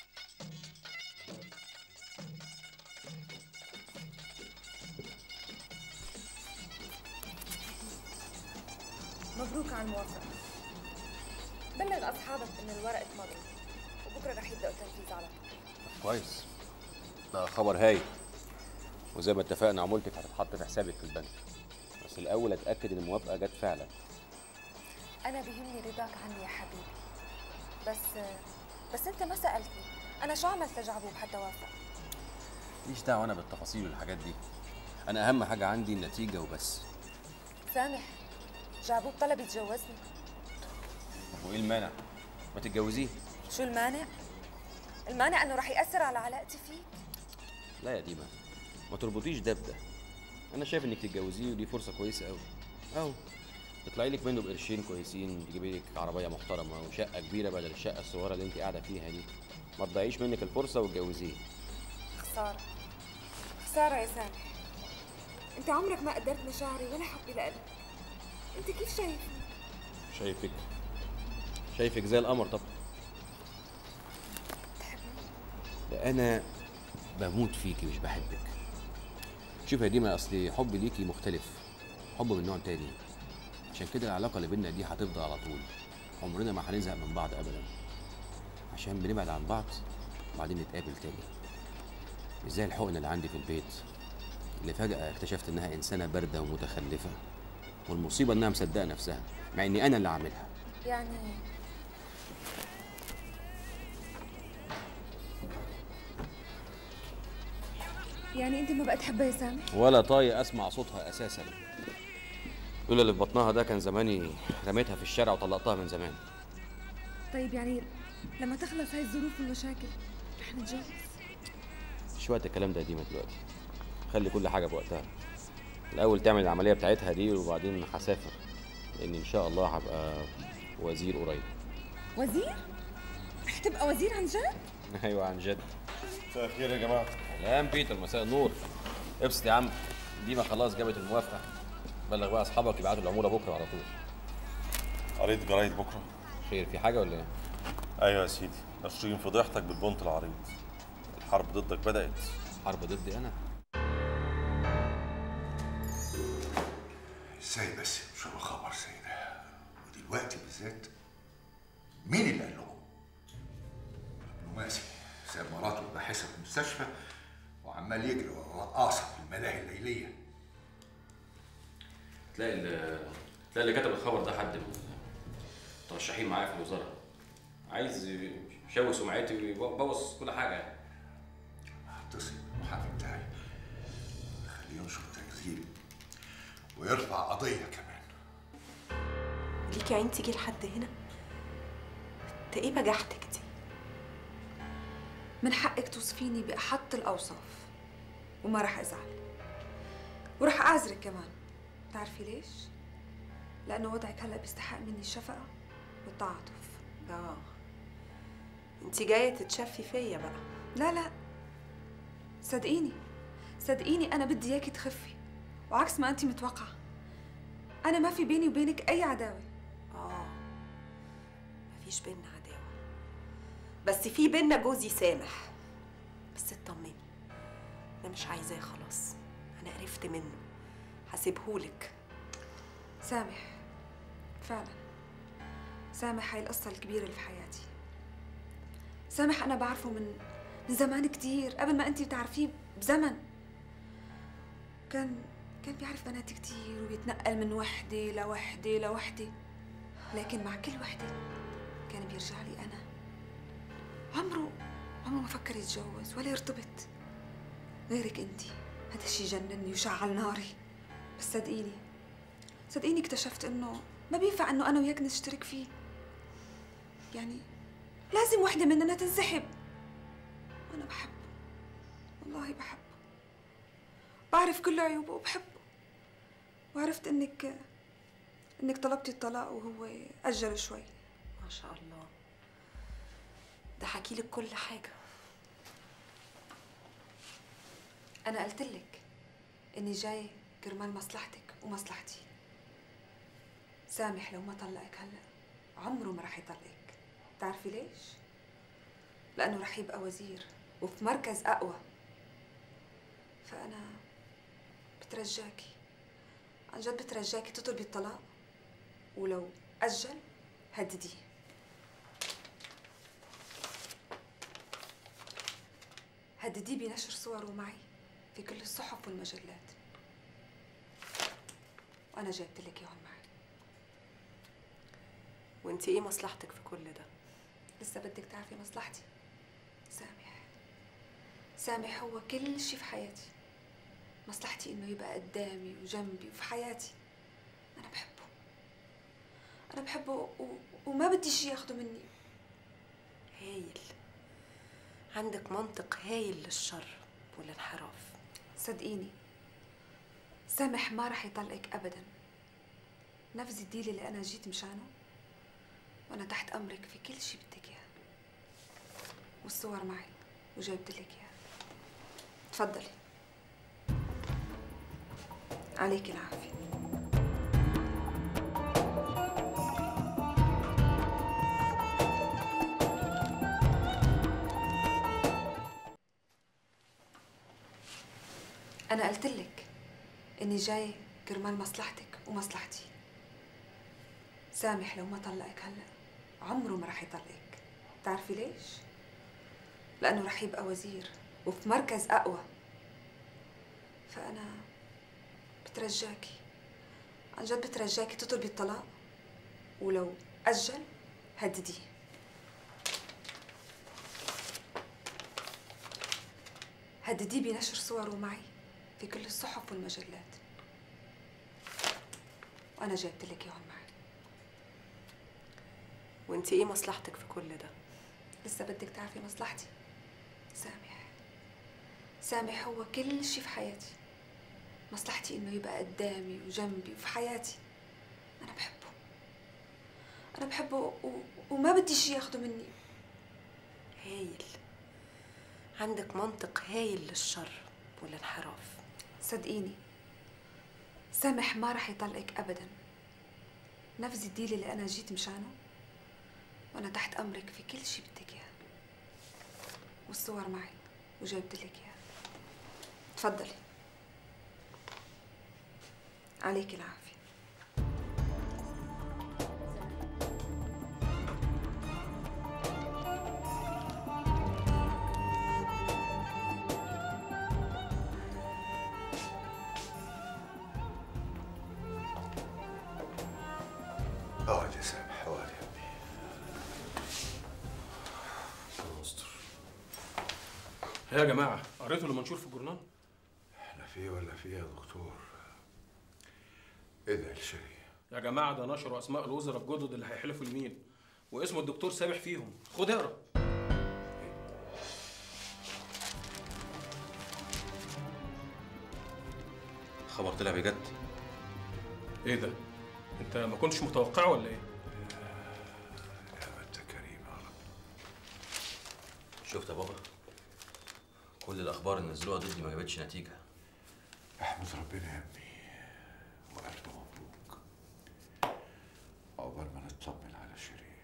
مبروك على الموافقة بلغ أصحابك إن الورق اتمضى وبكرة رح يبدأوا التنفيذ على طول كويس ده خبر هايل وزي ما اتفقنا عمولتك هتتحط في حسابك في البنك بس الاول اتاكد ان الموافقه جت فعلا انا بيهمني رضاك عني يا حبيبي بس بس انت ما سالتني انا شو عملت لجعبوب حتى وافق ليش دعوه انا بالتفاصيل والحاجات دي انا اهم حاجه عندي النتيجه وبس سامح جعبوب طلب يتجوزني طب وايه المانع ما تتجوزيه شو المانع المانع انه رح ياثر على علاقتي فيك لا يا ديما ما تربطيش ده بده انا شايف انك تتجوزيه ودي فرصه كويسه قوي اهو تطلعي لك منه بقرشين كويسين تجيبي لك عربيه محترمه وشقه كبيره بدل الشقه الصغيره اللي انت قاعده فيها دي ما تضيعيش منك الفرصه وتجوزيه خساره خساره يا سامح انت عمرك ما قدرت مشاعري ولا حبي لك انت كيف شايفني شايفك شايفك زي القمر طب ده انا بموت فيكي مش بحبك شوف يا ديما اصلي حبي ليكي مختلف حب من نوع تاني عشان كده العلاقه اللي بينا دي هتفضل على طول عمرنا ما هنزهق من بعض ابدا عشان بنبعد عن بعض وبعدين نتقابل تاني مش زي الحقنه اللي عندي في البيت اللي فجاه اكتشفت انها انسانه بارده ومتخلفه والمصيبه انها مصدقه نفسها مع اني انا اللي عاملها يعني يعني انت ما بقى تحبها يا سامح ولا طايق اسمع صوتها اساسا لولا اللي في بطنها ده كان زماني رميتها في الشارع وطلقتها من زمان طيب يعني لما تخلص هاي الظروف والمشاكل رح نتجوز مش وقت الكلام ده يا ديما دلوقتي خلي كل حاجه بوقتها الاول تعمل العمليه بتاعتها دي وبعدين هسافر لاني ان شاء الله هبقى وزير قريب وزير رح تبقى وزير عن جد ايوه عن جد مساء الخير يا جماعه سلام بيتر مساء النور ابسط يا عم ديما خلاص جابت الموافقه بلغ بقى اصحابك يبعتوا العموله بكره على طول قريت جرايد بكره خير في حاجه ولا ايه ايوه يا سيدي ناشرين فضيحتك بالبنط العريض الحرب ضدك بدات حرب ضدي انا ازاي بس مش هو خبر زي ده ودلوقتي بالذات مين اللي قال لهم؟ دبلوماسي ساب مراته الباحثه في المستشفى وعمال يجري ورا الرقاصه في الملاهي الليليه تلاقي ال- تلاقي اللي كتب الخبر ده حد من المرشحين معايا في الوزاره عايز يشوه سمعتي ويبوظ كل حاجه يعني هتصل بالمحامي بتاعي خليه ينشر تكذيب ويرفع قضيه كمان ليكي عين تيجي لحد هنا انت ايه بجحتك دي من حقك توصفيني بأحط الأوصاف وما رح أزعل ورح أعذرك كمان تعرفي ليش؟ لأنه وضعك هلأ بيستحق مني الشفقة والتعاطف اه انت جايه تتشفي فيا بقى لا لا صدقيني صدقيني أنا بدي إياكي تخفي وعكس ما أنت متوقعة أنا ما في بيني وبينك أي عداوة اه مفيش بينا عداوه بس في بينا جوزي سامح بس اطمني انا مش عايزاه خلاص انا قرفت منه هسيبهولك سامح فعلا سامح هاي القصة الكبيرة اللي في حياتي سامح أنا بعرفه من من زمان كتير قبل ما أنت بتعرفيه بزمن كان كان بيعرف بنات كتير وبيتنقل من وحدة لوحدة لوحدة لكن مع كل وحدة كان بيرجع لي أنا عمره عمره ما فكر يتجوز ولا يرتبط غيرك أنت هذا الشي جنني وشعل ناري بس صدقيني صدقيني اكتشفت انه ما بينفع انه انا وياك نشترك فيه يعني لازم وحدة مننا تنسحب انا بحبه والله بحبه بعرف كل عيوبه وبحبه وعرفت انك انك طلبتي الطلاق وهو اجل شوي ما شاء الله ده حكي لك كل حاجه انا قلت لك اني جاي كرمال مصلحتك ومصلحتي سامح لو ما طلقك هلا عمره ما رح يطلقك تعرفي ليش لانه رح يبقى وزير وفي مركز اقوى فانا بترجاكي عن جد بترجاكي تطلبي الطلاق ولو اجل هدديه هدديه بنشر صوره معي في كل الصحف والمجلات وأنا جايبت لك إياهم معي وانت ايه مصلحتك في كل ده لسه بدك تعرفي مصلحتي سامح سامح هو كل شي في حياتي مصلحتي انه يبقى قدامي وجنبي وفي حياتي انا بحبه انا بحبه و... وما بدي شي ياخده مني هايل عندك منطق هايل للشر والانحراف صدقيني سامح ما رح يطلقك ابدا نفذ الديل اللي انا جيت مشانه وانا تحت امرك في كل شي بدك اياه والصور معي وجايبت لك اياها تفضلي عليك العافيه أنا قلت لك إني جاي كرمال مصلحتك ومصلحتي سامح لو ما طلقك هلا عمره ما رح يطلقك تعرفي ليش؟ لأنه رح يبقى وزير وفي مركز أقوى فأنا بترجاكي عن جد بترجاكي تطلبي الطلاق ولو أجل هدديه هدديه بنشر صوره معي في كل الصحف والمجلات وأنا جايبت لك إياهم معي وانت ايه مصلحتك في كل ده لسه بدك تعرفي مصلحتي سامح سامح هو كل شي في حياتي مصلحتي إنه يبقى قدامي وجنبي وفي حياتي أنا بحبه أنا بحبه و... وما بدي شي ياخده مني هايل عندك منطق هايل للشر والانحراف صدقيني سامح ما رح يطلقك ابدا نفذ الديل اللي انا جيت مشانه وانا تحت امرك في كل شي بدك اياه والصور معي وجايبت لك اياها تفضلي عليك العافيه اقعد يا سامح اقعد يا ابني إيه يا جماعه قريتوا اللي منشور في الجورنال احنا في ولا في يا دكتور ايه ده الشيء يا جماعه ده نشروا اسماء الوزراء الجدد اللي هيحلفوا اليمين واسم الدكتور سامح فيهم خد اقرا خبر طلع بجد ايه ده انت ما كنتش متوقعه ولا ايه انت كريم يا رب شفت يا بابا كل الاخبار اللي نزلوها ضدي ما جابتش نتيجه احمد ربنا يا ابني والف مبروك عقبال ما نطمن على شيرين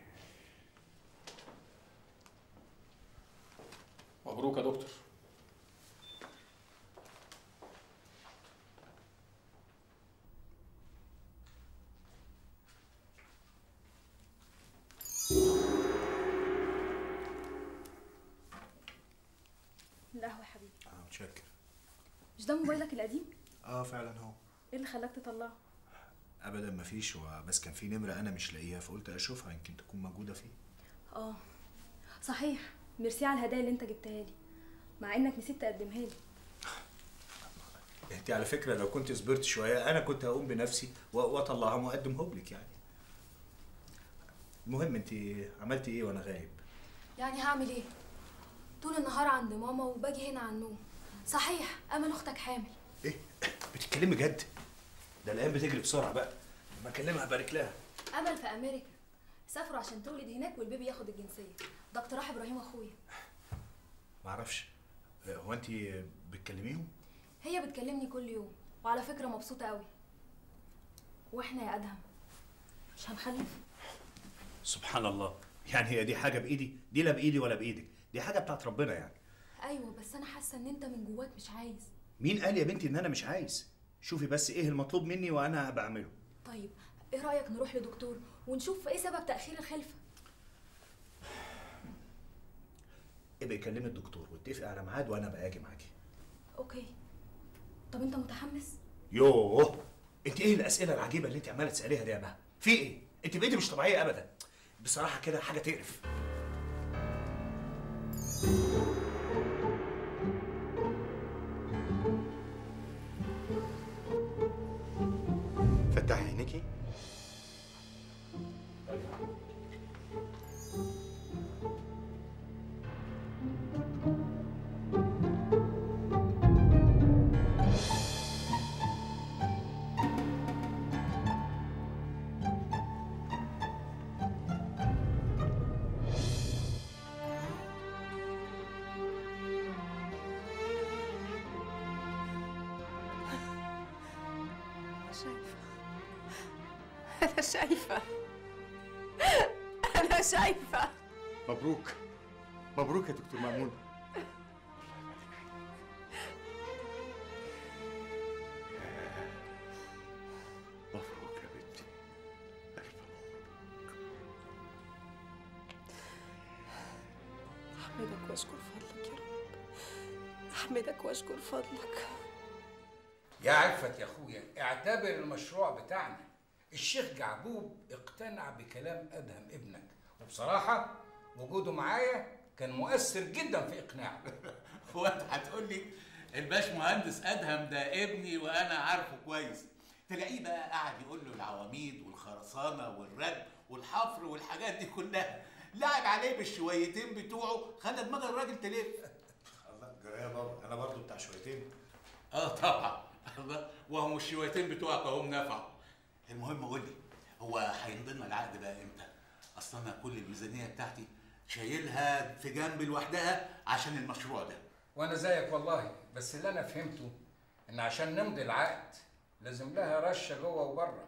مبروك يا دكتور القهوة يا حبيبي اه متشكر مش ده موبايلك القديم؟ اه فعلا هو ايه اللي خلاك تطلعه؟ ابدا ما فيش هو بس كان في نمره انا مش لاقيها فقلت اشوفها يمكن تكون موجوده فيه اه صحيح ميرسي على الهدايا اللي انت جبتها لي مع انك نسيت تقدمها لي انت على فكره لو كنت صبرت شويه انا كنت هقوم بنفسي و- واطلعهم واقدمهم لك يعني المهم انت عملتي ايه وانا غايب يعني هعمل ايه؟ طول النهار عند ماما وباجي هنا على النوم صحيح امل اختك حامل بتتكلمي جد ده الايام بتجري بسرعه بقى لما اكلمها ابارك لها امل في امريكا سافروا عشان تولد هناك والبيبي ياخد الجنسيه ده اقتراح ابراهيم اخويا معرفش هو انت بتكلميهم هي بتكلمني كل يوم وعلى فكره مبسوطه قوي واحنا يا ادهم مش هنخلف سبحان الله يعني هي دي حاجه بايدي دي لا بايدي ولا بايدك دي حاجه بتاعت ربنا يعني ايوه بس انا حاسه ان انت من جواك مش عايز مين قال يا بنتي ان انا مش عايز شوفي بس ايه المطلوب مني وانا بعمله طيب ايه رايك نروح لدكتور ونشوف ايه سبب تاخير الخلفه ابقي كلمي الدكتور واتفقي على ميعاد وانا باجي معاكي اوكي طب انت متحمس يوه انت ايه الاسئله العجيبه اللي انت عماله تساليها دي يا مها في ايه انت بقيتي مش طبيعيه ابدا بصراحه كده حاجه تقرف فتحي عينيكي شايفة أنا شايفة أنا شايفة مبروك مبروك يا دكتور مأمون مبروك يا بنتي أحمدك وأشكر فضلك يا رب أحمدك وأشكر فضلك يا عفت يا اخويا اعتبر المشروع بتاعنا الشيخ جعبوب اقتنع بكلام ادهم ابنك وبصراحه وجوده معايا كان مؤثر جدا في اقناعه هو انت هتقول لي الباش مهندس ادهم ده ابني وانا عارفه كويس تلاقيه بقى قاعد يقول له العواميد والخرسانه والرد والحفر والحاجات دي كلها لعب عليه بالشويتين بتوعه خلى دماغ الراجل تلف الله جرايه بابا انا برضو بتاع شويتين اه طبعا الله وهم الشويتين بتوعك اهم نفعوا المهم قول لي هو هيمضي لنا العقد بقى امتى؟ اصل انا كل الميزانيه بتاعتي شايلها في جنب لوحدها عشان المشروع ده وانا زيك والله بس اللي انا فهمته ان عشان نمضي العقد لازم لها رشه جوه وبره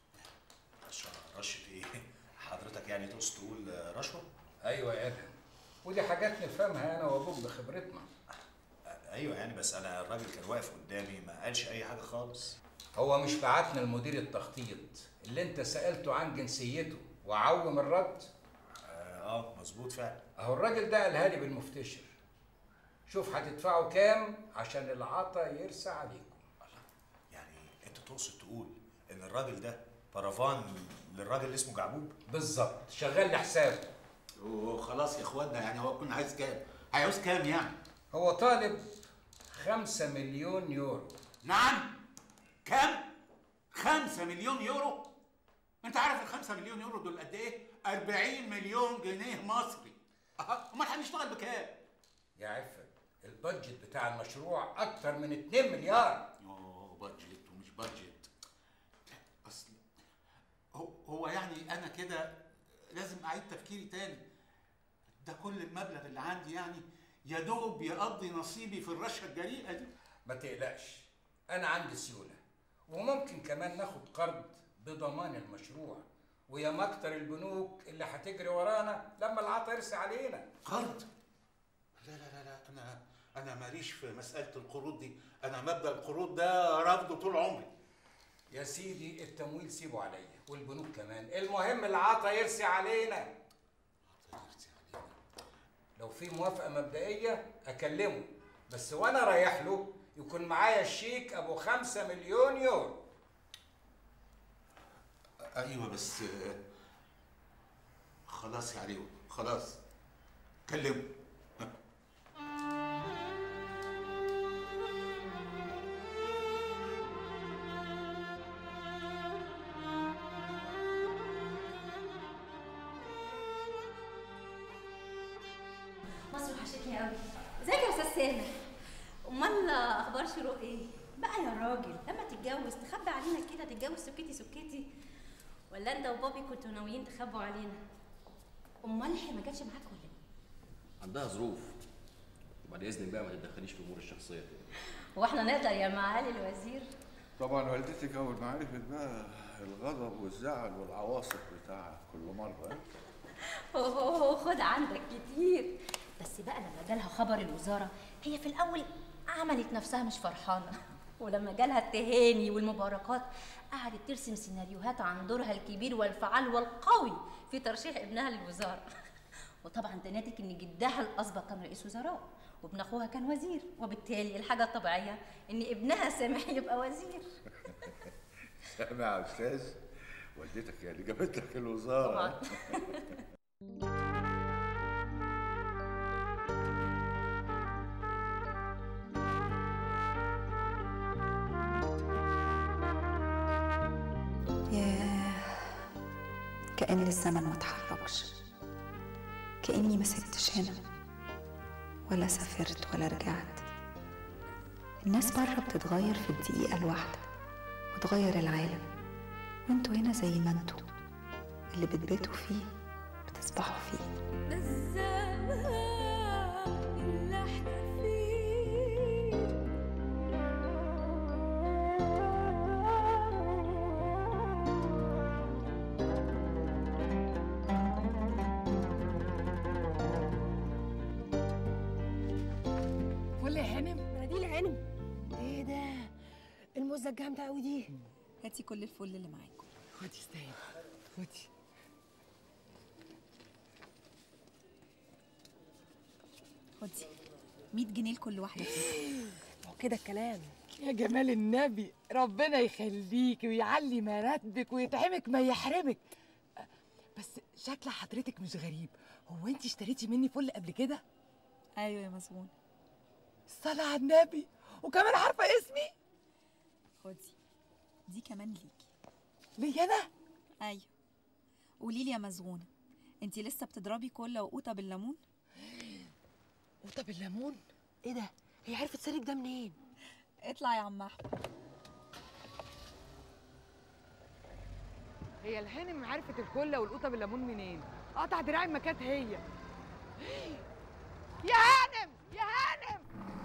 رشه رشه ايه حضرتك يعني تقصد تقول آه، رشوه ايوه يا ادهم ودي حاجات نفهمها انا وابوك بخبرتنا ايوه يعني بس انا الراجل كان واقف قدامي ما قالش اي حاجه خالص هو مش بعتنا لمدير التخطيط اللي انت سالته عن جنسيته وعوم الرد اه, آه مظبوط فعلا اهو الراجل ده قالها لي بالمفتشر شوف هتدفعوا كام عشان العطا يرسى عليكم يعني انت تقصد تقول ان الراجل ده بارافان للراجل اللي اسمه جعبوب بالظبط شغال لحسابه وخلاص يا اخوانا يعني هو كنا عايز كام؟ هيعوز كام يعني؟ هو طالب خمسة مليون يورو نعم كام؟ خمسة مليون يورو؟ انت عارف الخمسة مليون يورو دول قد ايه؟ 40 مليون جنيه مصري اه امال هنشتغل بكام؟ يا عفت البادجت بتاع المشروع اكتر من 2 مليار اوه بادجت ومش بادجت اصل هو, هو يعني انا كده لازم اعيد تفكيري تاني ده كل المبلغ اللي عندي يعني يا دوب يقضي نصيبي في الرشه الجريئه دي ما تقلقش انا عندي سيوله وممكن كمان ناخد قرض بضمان المشروع ويا مكتر البنوك اللي هتجري ورانا لما العطا يرسي علينا قرض لا لا لا لا انا انا ماليش في مساله القروض دي انا مبدا القروض ده رافضه طول عمري يا سيدي التمويل سيبه عليا والبنوك كمان المهم العطا يرسي علينا لو في موافقه مبدئيه اكلمه بس وانا رايح له يكون معايا الشيك ابو خمسة مليون يورو ايوه بس آه، خلاص يا عليو خلاص كلمه مصر وحشتني قوي ازيك يا استاذ سامح امال اخبار شروق ايه بقى يا راجل لما تتجوز تخبي علينا كده تتجوز سكتي سكتي ولا انت وبابي كنتوا ناويين تخبوا علينا امال هي ما جاتش معاك ولا ايه عندها ظروف وبعد اذنك بقى ما تتدخليش في امور الشخصيه دي هو احنا نقدر يا معالي الوزير طبعا والدتك اول ما عرفت بقى الغضب والزعل والعواصف بتاع كل مره اوه خد عندك كتير بس بقى لما جالها خبر الوزاره هي في الاول عملت نفسها مش فرحانه ولما جالها التهاني والمباركات قعدت ترسم سيناريوهات عن دورها الكبير والفعال والقوي في ترشيح ابنها للوزاره وطبعا ده ناتج ان جدها الاسبق كان رئيس وزراء وابن اخوها كان وزير وبالتالي الحاجه الطبيعيه ان ابنها سامح يبقى وزير سامع يا استاذ والدتك هي اللي جابت لك الوزاره ياه كأن الزمن ما اتحركش كأني ما سبتش هنا ولا سافرت ولا رجعت الناس بره بتتغير في الدقيقة الواحدة وتغير العالم وانتوا هنا زي ما انتوا اللي بتباتوا فيه بتصبحوا فيه ده الزمان اللي احنا فيه فل يا هانم مناديل هانم ايه ده الموزه الجامده قوي دي هاتي كل الفل اللي معاكم خدي استاهل خدي خدي 100 جنيه لكل واحدة فيكم هو كده الكلام يا جمال النبي ربنا يخليكي ويعلي مراتبك ويطعمك ما يحرمك بس شكل حضرتك مش غريب هو انت اشتريتي مني فل قبل كده ايوه يا مسجون الصلاة على النبي وكمان عارفة اسمي خدي دي كمان ليكي ليا انا ايوه قولي لي يا مسجونة انتي لسه بتضربي كل وقوطة بالليمون قوطة بالليمون ايه ده هي عرفت سرك ده منين اطلع يا عم احمد هي الهانم عرفت الكلة والقوطة بالليمون منين قطع دراعي ما كانت هي يا هانم يا هانم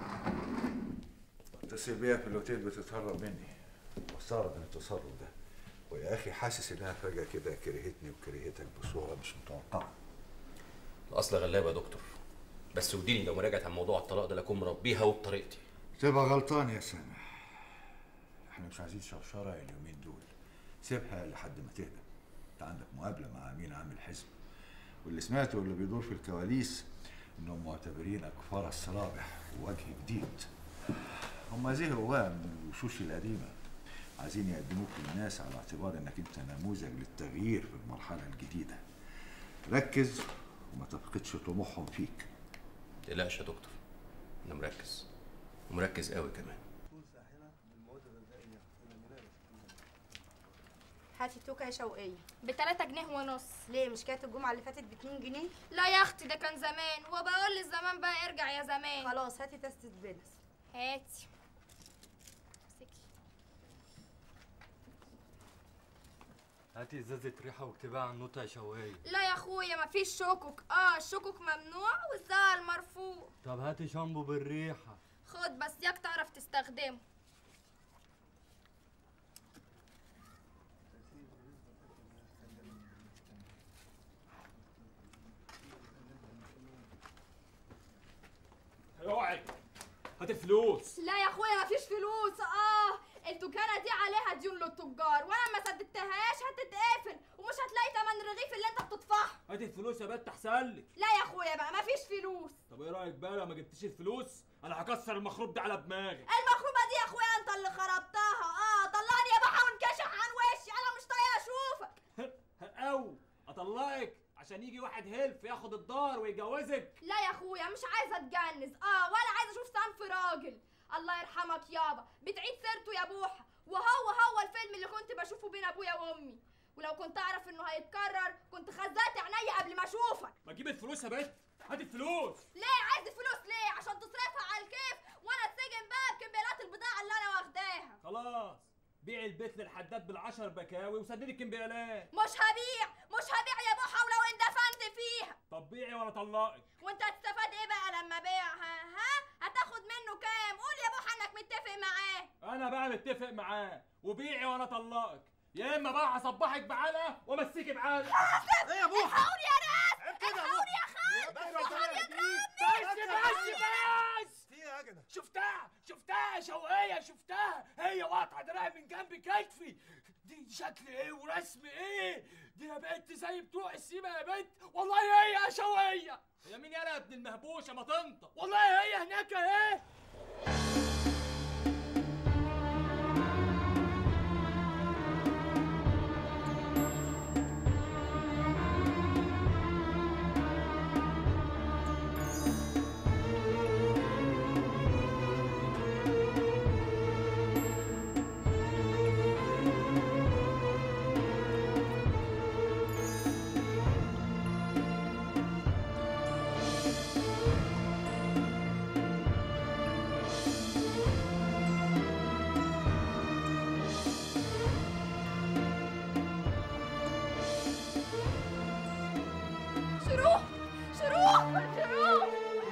اتصل بيها في الاوتيل بتتهرب مني واستغرب من التصرف ده ويا اخي حاسس انها فجاه كده كرهتني وكرهتك بصوره مش متوقعه الاصل غلابه يا دكتور بس وديني لو مراجعت عن موضوع الطلاق ده لاكون مربيها وبطريقتي تبقى غلطان يا سامح احنا مش عايزين شوشره اليومين دول سيبها لحد ما تهدى انت عندك مقابله مع امين عام الحزب واللي سمعته واللي بيدور في الكواليس انهم معتبرينك فرس رابح ووجه جديد هم زهقوا بقى من الوشوش القديمه عايزين يقدموك للناس على اعتبار انك انت نموذج للتغيير في المرحله الجديده ركز وما تفقدش طموحهم فيك متقلقش يا دكتور انا مركز ومركز قوي كمان هاتي التوكه يا شوقية بتلاتة جنيه ونص ليه مش كانت الجمعة اللي فاتت باتنين جنيه؟ لا يا اختي ده كان زمان وبقول للزمان بقى ارجع يا زمان خلاص هاتي تستة بنس هاتي هاتي ازازة ريحة واكتبيها على النوتة يا شوقية لا يا اخويا مفيش شكك اه الشكك ممنوع والزعل مرفوع طب هاتي شامبو بالريحة خد بس ياك تعرف تستخدمه اوعي هات الفلوس لا يا اخويا مفيش فلوس اه الدكانه دي عليها ديون للتجار وانا ما سددتهاش هتتقفل ومش هتلاقي تمن الرغيف اللي انت بتطفحه هات الفلوس يا بنت احسن لك لا يا اخويا بقى مفيش فلوس طب ايه رايك بقى لو ما جبتيش الفلوس انا هكسر المخروب ده على دماغي المخروبه دي يا اخويا انت اللي خربتها اه طلعني يا بحا وانكشح عن وشي انا مش طايقه اشوفك او اطلقك عشان يجي واحد هلف ياخد الدار ويجوزك لا يا اخويا مش عايزه اتجنز اه ولا عايزه اشوف صنف راجل الله يرحمك يابا بتعيد سيرته يا بوحه وهو هو الفيلم اللي كنت بشوفه بين ابويا وامي ولو كنت اعرف انه هيتكرر كنت خزقت عينيا قبل ما اشوفك ما تجيب الفلوس يا بنت هات الفلوس ليه عايز الفلوس ليه عشان تصرفها على الكيف وانا اتسجن بقى بكميات البضاعه اللي انا واخداها خلاص بيع البيت للحداد بالعشر بكاوي وسددي الكمبيالات مش هبيع مش هبيع يا بوحه ولو اندفنت فيها طب بيعي وانا اطلقك وانت هتستفاد ايه بقى لما ابيعها ها هتاخد منه كام قول يا بوحه انك متفق معاه انا بقى متفق معاه وبيعي وانا اطلقك يا اما بقى هصبحك بعلقه وامسكي بعلقه ايه يا بوحه الحقوني يا ناس الحقوني يا خالد الحقوني يا بس بس بس في يا جدع شفتها شفتها يا شوقية شفتها هي واقعة دراعي من جنب كتفي دي شكل ايه ورسم ايه دي يا بنت زي بتوع السيما يا بنت والله هي يا شوقية هي مين يالا يا ابن المهبوشة ما تنطق والله هي هناك اهي شروق شروق شروق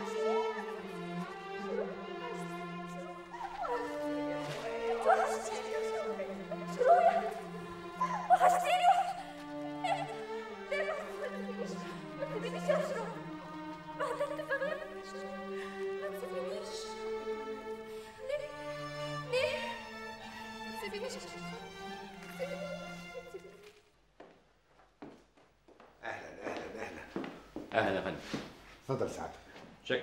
وحشتيني ليه ليه ما تسيبنيش يا شروق بهدلت في غيرك ما تسيبنيش ليه ليه ما تسيبنيش يا شروق اهلا اهلا اهلا اهلا يا فندم اتفضل سعادتك شكرا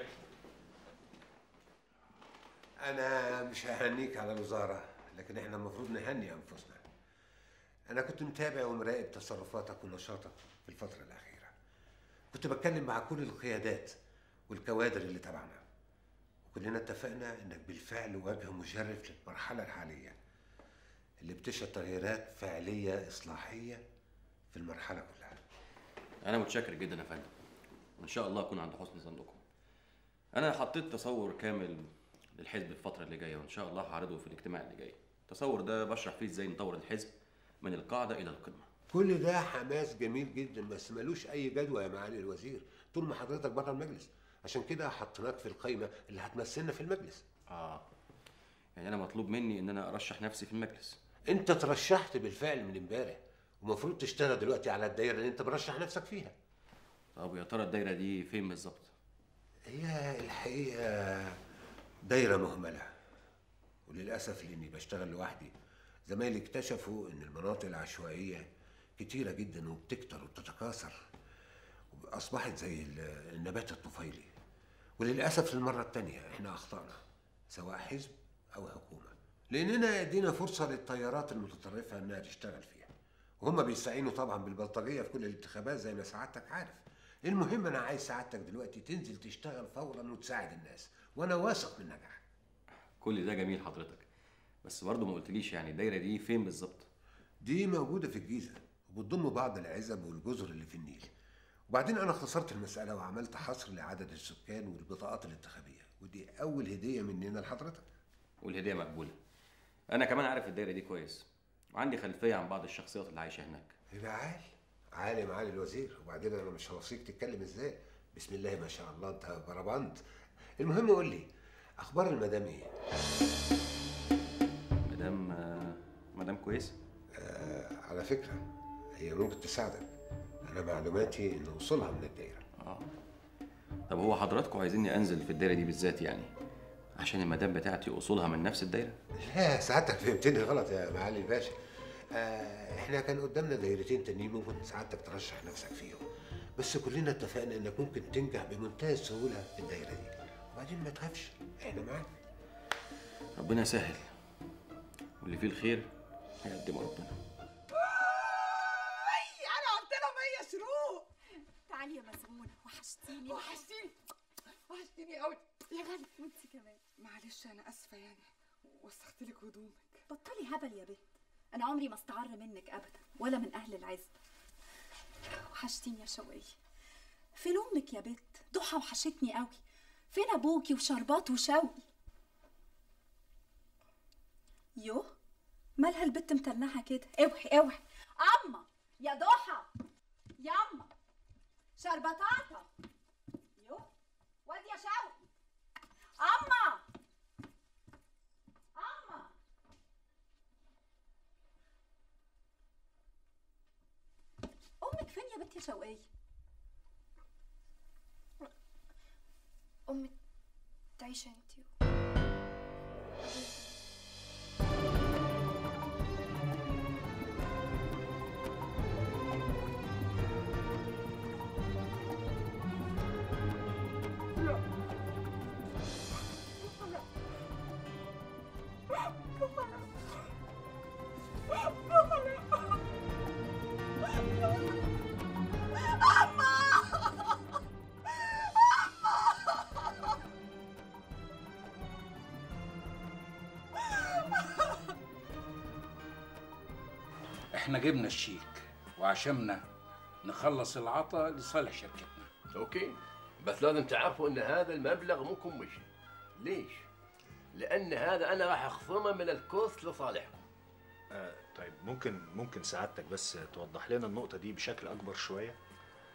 انا مش ههنيك على الوزاره لكن احنا المفروض نهني انفسنا انا كنت متابع ومراقب تصرفاتك ونشاطك في الفتره الاخيره كنت بتكلم مع كل القيادات والكوادر اللي تبعنا وكلنا اتفقنا انك بالفعل وجه مشرف للمرحله الحاليه اللي بتشهد تغييرات فعليه اصلاحيه في المرحله كلها انا متشكر جدا يا فندم وان شاء الله اكون عند حسن ظنكم انا حطيت تصور كامل للحزب الفتره اللي جايه وان شاء الله هعرضه في الاجتماع اللي جاي التصور ده بشرح فيه ازاي نطور الحزب من القاعده الى القمه كل ده حماس جميل جدا بس ملوش اي جدوى يا معالي الوزير طول ما حضرتك بره المجلس عشان كده حطيناك في القايمه اللي هتمثلنا في المجلس اه يعني انا مطلوب مني ان انا ارشح نفسي في المجلس انت ترشحت بالفعل من امبارح ومفروض تشتغل دلوقتي على الدايره اللي انت مرشح نفسك فيها طب يا ترى الدايره دي فين بالظبط هي الحقيقه دايره مهمله وللاسف لاني بشتغل لوحدي زمايلي اكتشفوا ان المناطق العشوائيه كتيره جدا وبتكتر وبتتكاثر واصبحت زي ال- النبات الطفيلي وللاسف للمره الثانيه احنا اخطانا سواء حزب او حكومه لاننا ادينا فرصه للتيارات المتطرفه انها تشتغل فيها وهم بيستعينوا طبعا بالبلطجيه في كل الانتخابات زي ما سعادتك عارف المهم انا عايز سعادتك دلوقتي تنزل تشتغل فورا وتساعد الناس وانا واثق من نجاحك كل ده جميل حضرتك بس برضه ما قلتليش يعني الدايره دي فين بالظبط دي موجوده في الجيزه وبتضم بعض العزب والجزر اللي في النيل وبعدين انا اختصرت المساله وعملت حصر لعدد السكان والبطاقات الانتخابيه ودي اول هديه مننا لحضرتك والهديه مقبوله انا كمان عارف الدايره دي كويس وعندي خلفيه عن بعض الشخصيات اللي عايشه هناك يبقى عال عالي معالي الوزير وبعدين انا مش هوصيك تتكلم ازاي بسم الله ما شاء الله انت بربنت المهم قول لي اخبار المدام ايه مدام آه، مدام كويس آه على فكره هي ممكن تساعدك انا معلوماتي ان وصولها من الدايره اه طب هو حضراتكم عايزيني انزل في الدايره دي بالذات يعني عشان المدام بتاعتي اصولها من نفس الدايره لا سعادتك فهمتني غلط يا معالي الباشا آه احنا كان قدامنا دايرتين تانيين ممكن سعادتك ترشح نفسك فيهم بس كلنا اتفقنا انك ممكن تنجح بمنتهى السهوله في الدايره دي وبعدين ما تخافش احنا معاك ربنا يسهل واللي فيه الخير هيقدمه ربنا اي انا قلت لهم هي شروق تعالي يا مسمونة وحشتيني وحشتيني وحشتيني قوي يا غالي وانت كمان معلش انا اسفه يعني وسخت لك هدومك بطلي هبل يا بنت انا عمري ما استعر منك ابدا ولا من اهل العزب وحشتيني يا شوقية فين امك يا بنت ضحى وحشتني قوي فين ابوكي وشربات وشوقي يوه مالها البت متنحه كده اوحي اوحي اما يا ضحى ياما شربطاطة يوه واد يا شوقي اما اما امك فين يا بنت يا شوقية امي تعيش انتي احنا جبنا الشيك وعشمنا نخلص العطا لصالح شركتنا اوكي بس لازم تعرفوا ان هذا المبلغ ممكن مشي ليش؟ لان هذا انا راح اخصمه من الكوست لصالحكم آه طيب ممكن ممكن سعادتك بس توضح لنا النقطة دي بشكل أكبر شوية؟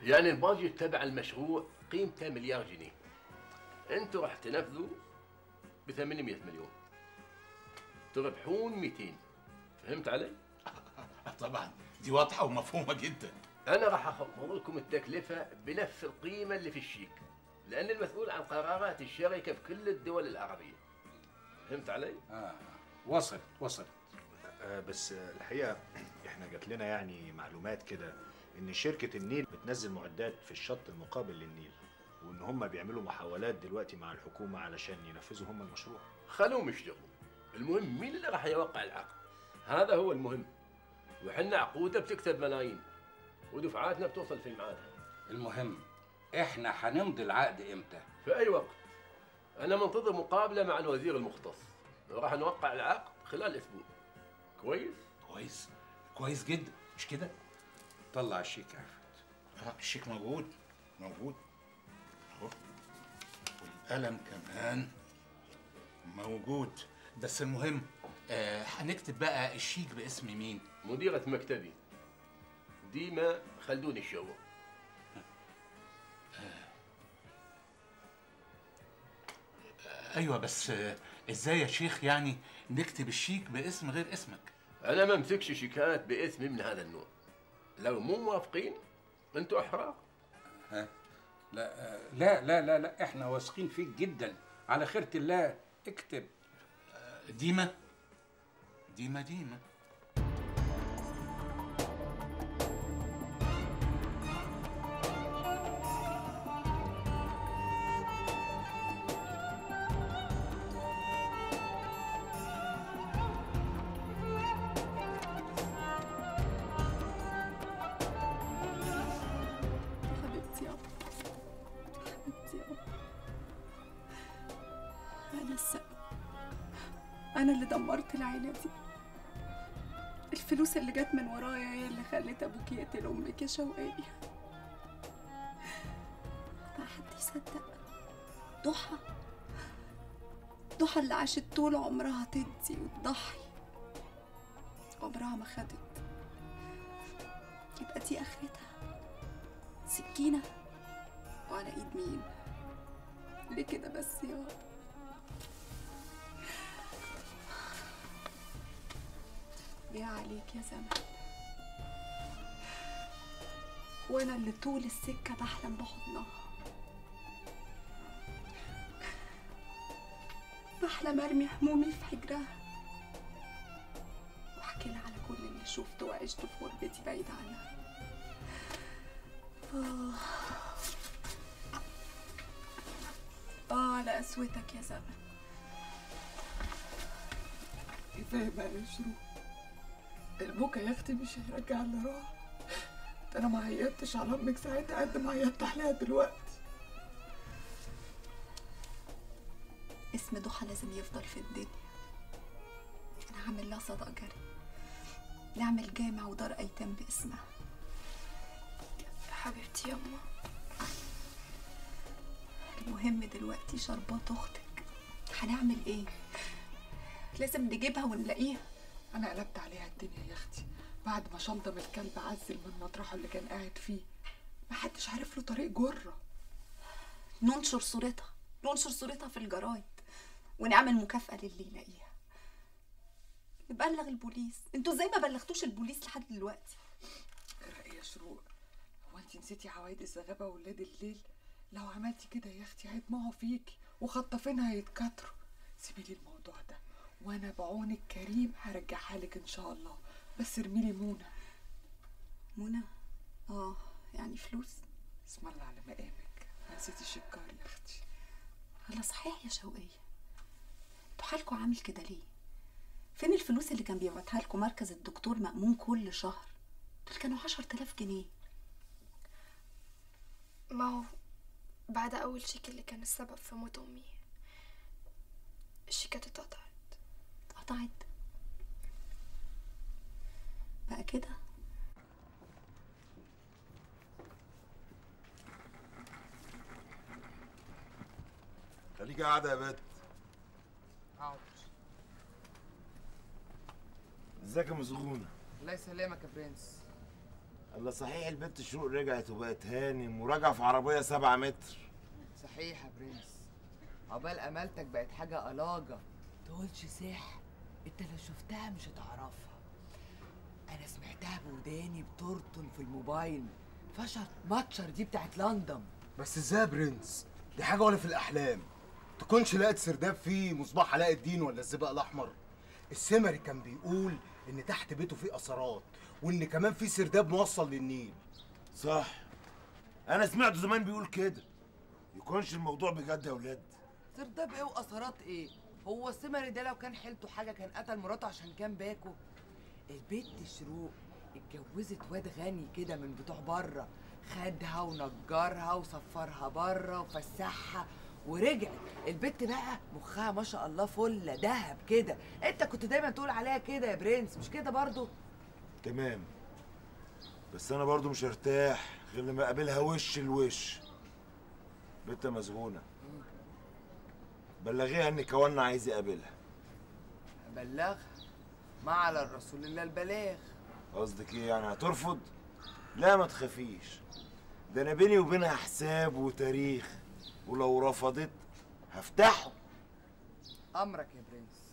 يعني البادجت تبع المشروع قيمته مليار جنيه انتوا راح تنفذوا ب 800 مليون تربحون 200 فهمت علي؟ طبعا دي واضحه ومفهومه جدا انا راح اخفض لكم التكلفه بنفس القيمه اللي في الشيك لان المسؤول عن قرارات الشركه في كل الدول العربيه فهمت علي؟ اه وصلت وصلت آه بس آه، الحقيقه احنا جات لنا يعني معلومات كده ان شركه النيل بتنزل معدات في الشط المقابل للنيل وان هم بيعملوا محاولات دلوقتي مع الحكومه علشان ينفذوا هم المشروع خلوهم يشتغلوا المهم مين اللي راح يوقع العقد هذا هو المهم وحنا عقوده بتكسب ملايين ودفعاتنا بتوصل في ميعادها المهم احنا هنمضي العقد امتى في اي وقت انا منتظر مقابله مع الوزير المختص وراح نوقع العقد خلال اسبوع كويس كويس كويس جدا مش كده طلع الشيك يا عفت اه الشيك موجود موجود اهو والقلم كمان موجود بس المهم آه هنكتب بقى الشيك باسم مين مديرة مكتبي ديما خلدون الشوق ايوه بس آه ازاي يا شيخ يعني نكتب الشيك باسم غير اسمك انا ما امسكش شيكات باسمي من هذا النوع لو مو موافقين انتوا احرار ها لا آه، لا لا لا لا احنا واثقين فيك جدا على خيرة الله اكتب ديما ديما ديما حبيبتي يابا حبيبتي يابا أنا السبب أنا اللي دمرت العيلة دي الفلوس اللي جت من ورايا هي اللي خلت أبوك يقتل أمك يا شوقية بقى حد يصدق ضحى ضحى اللي عاشت طول عمرها تدي وتضحي عمرها ما خدت يبقى دي آخرتها سكينة وعلى ايد مين ليه كده بس يا رب يا عليك يا زمن وانا اللي طول السكة بحلم بحضنها بحلم ارمي همومي في حجرها واحكي لها على كل اللي شفته وعشته في غربتي بعيد عنها آه آه على قسوتك يا زمن كفايه بقى يا شروق البكا يا اختي مش هيرجع اللي راح ده انا ما عيطتش على امك ساعتها قد ما عيطت عليها دلوقتي اسم ضحى لازم يفضل في الدنيا انا هعمل لها صدقة جري نعمل جامع ودار ايتام باسمها حبيبتي يما المهم دلوقتي شربات اختك هنعمل ايه لازم نجيبها ونلاقيها انا قلبت عليها الدنيا يا اختي بعد ما شمطم الكلب عزل من مطرحه اللي كان قاعد فيه محدش عارف له طريق جره ننشر صورتها ننشر صورتها في الجرايد ونعمل مكافأة للي يلاقيها نبلغ البوليس انتوا ازاي ما بلغتوش البوليس لحد دلوقتي ايه يا شروق هو انت نسيتي عوايد الزغابه وولاد الليل لو عملتي كده يا اختي هيطمعوا فيكي وخطافينها هيتكتروا سيبي لي الموضوع ده وانا بعون الكريم هرجعها لك ان شاء الله بس ارمي لي منى منى اه يعني فلوس اسم الله على مقامك ما نسيتيش الكار يا اختي الله صحيح يا شوقية انتوا حالكوا عامل كده ليه فين الفلوس اللي كان بيبعتها لكم مركز الدكتور مأمون كل شهر دول كانوا عشر تلاف جنيه ما هو بعد أول شيك اللي كان السبب في موت أمي الشيكات اتقطعت اتقطعت بقى كده خليكي قاعدة يا بت اقعد ازيك يا مسغونة الله يسلمك يا برنس الله صحيح البنت شروق رجعت وبقت هانم وراجعه في عربيه سبعة متر صحيح يا برنس عقبال امالتك بقت حاجه الاجه تقولش سح انت لو شفتها مش هتعرفها انا سمعتها بوداني بترطل في الموبايل فشر ماتشر دي بتاعت لندن بس ازاي يا برنس دي حاجه ولا في الاحلام تكونش لقت سرداب فيه مصباح علاء الدين ولا الزئبق الاحمر السمري كان بيقول ان تحت بيته فيه اثارات وان كمان في سرداب موصل للنيل صح انا سمعته زمان بيقول كده يكونش الموضوع بجد يا ولاد سرداب ايه واثارات ايه هو السمري ده لو كان حيلته حاجه كان قتل مراته عشان كان باكو البت شروق اتجوزت واد غني كده من بتوع بره خدها ونجرها وسفرها بره وفسحها ورجعت البت بقى مخها ما شاء الله فله دهب كده انت كنت دايما تقول عليها كده يا برنس مش كده برضو تمام بس انا برضو مش هرتاح غير لما اقابلها وش لوش بنت مسجونه بلغيها ان كوانا عايز يقابلها بلغها ما على الرسول الا البلاغ قصدك ايه يعني هترفض لا ما تخافيش ده انا بيني وبينها حساب وتاريخ ولو رفضت هفتحه امرك يا برنس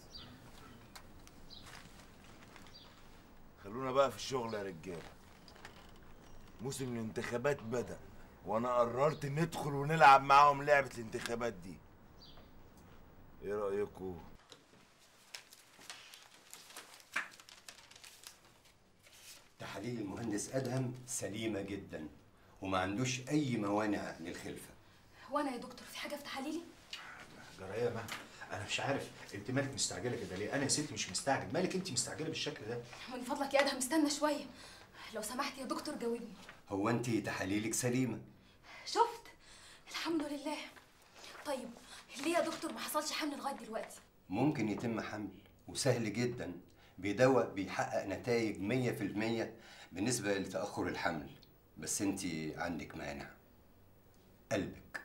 خلونا بقى في الشغل يا رجاله موسم الانتخابات بدأ وانا قررت ندخل ونلعب معاهم لعبة الانتخابات دي ايه رأيكم تحاليل المهندس ادهم سليمه جدا وما عندوش اي موانع للخلفه وانا يا دكتور في حاجه في تحاليلي جرايه ما انا مش عارف انت مالك مستعجله كده ليه انا يا ستي مش مستعجل مالك انت مستعجله بالشكل ده من فضلك يا ادهم استنى شويه لو سمحت يا دكتور جاوبني هو انت تحاليلك سليمه شفت الحمد لله طيب ليه يا دكتور ما حصلش حمل لغايه دلوقتي ممكن يتم حمل وسهل جدا بدواء بيحقق نتائج 100% بالنسبه لتاخر الحمل بس انت عندك مانع قلبك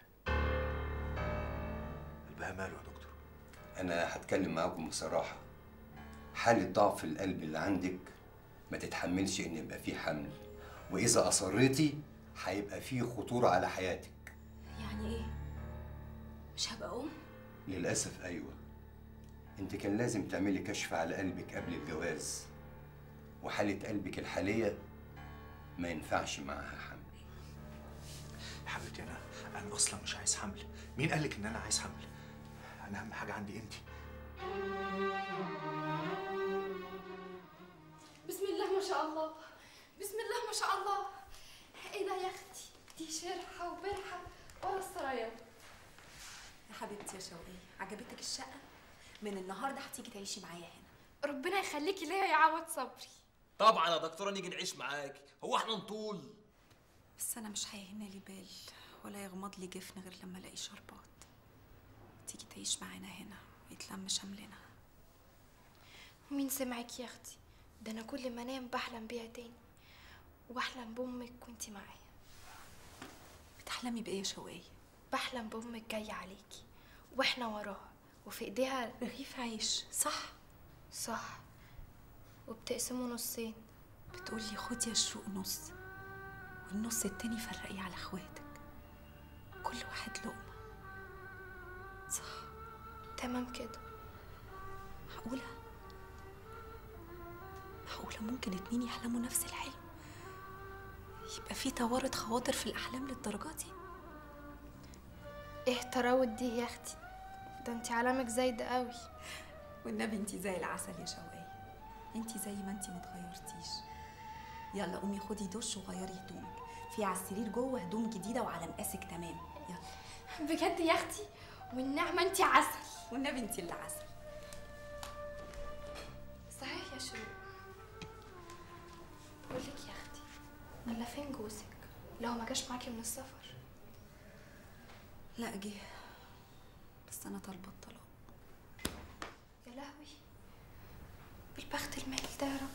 قلبها ماله يا دكتور انا هتكلم معاكم بصراحه حاله ضعف القلب اللي عندك ما تتحملش ان يبقى فيه حمل واذا اصريتي هيبقى فيه خطوره على حياتك يعني ايه مش هبقى ام للاسف ايوه انت كان لازم تعملي كشف على قلبك قبل الجواز وحاله قلبك الحاليه ما ينفعش معاها حمل يا حبيبتي انا انا اصلا مش عايز حمل مين قال لك ان انا عايز حمل انا اهم حاجه عندي انت بسم الله ما شاء الله بسم الله ما شاء الله ايه ده يا اختي دي شرحه وبرحه ولا السرايا يا حبيبتي يا شوقية عجبتك الشقة؟ من النهاردة هتيجي تعيشي معايا هنا ربنا يخليكي ليا يا عوض صبري طبعا يا دكتوره نيجي نعيش معاكي هو احنا نطول بس أنا مش هيهن لي بال ولا يغمض لي جفن غير لما ألاقي شربات تيجي تعيش معانا هنا ويتلم شملنا مين سمعك يا اختي ده انا كل ما انام بحلم بيها تاني وبحلم بامك وانتي معايا بتحلمي بإيه يا شوقية؟ بحلم بامك جايه عليكي واحنا وراها وفي ايديها رغيف عيش صح صح وبتقسمه نصين بتقولي خدي يا شروق نص والنص التاني فرقيه على اخواتك كل واحد لقمة صح تمام كده معقولة معقولة ممكن اتنين يحلموا نفس الحلم يبقى في توارد خواطر في الأحلام للدرجة دي ايه التراوت دي يا اختي ده انتي علامك زايدة قوي والنبي انتي زي العسل يا شوقية انتي زي ما انتي متغيرتيش يلا قومي خدي دش وغيري هدومك في على السرير جوه هدوم جديدة وعلى مقاسك تمام يلا بجد يا اختي والنعمة انتي عسل والنبي انتي اللي عسل صحيح يا شروق بقولك يا اختي ولا فين جوزك لو ما جاش معاكي من السفر لا جه بس انا طالبة الطلاق يا لهوي بالبخت المال ده يا رب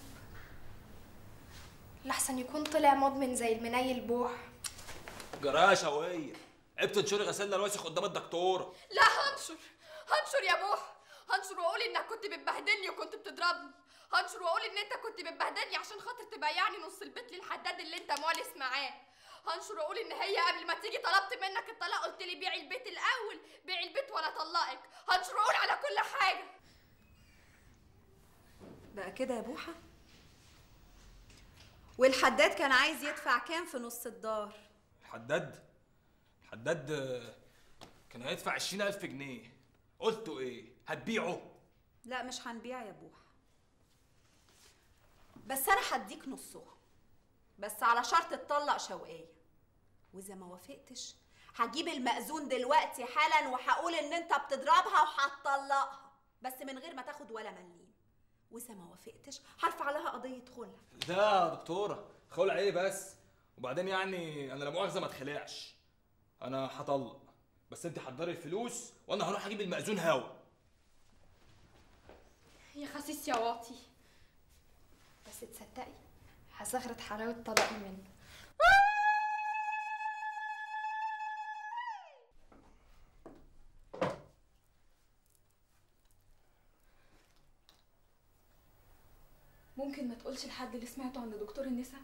لحسن يكون طلع مدمن زي المنيل بوح جرايه شوقيه عيب تنشري غسالة الوسخ قدام الدكتوره لا هنشر هنشر يا بوح هنشر واقول انك كنت بتبهدلني وكنت بتضربني هنشر واقول ان انت كنت بتبهدلني عشان خاطر تبيعني نص البيت للحداد اللي انت مؤنس معاه هنشر واقول ان هي قبل ما تيجي طلبت منك الطلاق قلت لي بيعي البيت الاول بيعي البيت وانا اطلقك هنشر واقول على كل حاجه بقى كده يا بوحة والحداد كان عايز يدفع كام في نص الدار الحداد الحداد آه، كان هيدفع عشرين ألف جنيه قلتوا ايه هتبيعه لا مش هنبيع يا بوحة بس انا هديك نصها بس على شرط تطلق شوقية واذا ما وافقتش هجيب المأذون دلوقتي حالا وهقول ان انت بتضربها وهتطلقها بس من غير ما تاخد ولا مليم واذا ما وافقتش هرفع لها قضية خلع لا يا دكتورة خول ايه بس وبعدين يعني انا لا مؤاخذة ما اتخلعش انا هطلق بس انت حضري الفلوس وانا هروح اجيب المأذون هوا يا خسيس يا واطي بس تصدقي هزغرت حلاوه طلاقي منه ممكن ما تقولش لحد اللي سمعته عند دكتور النساء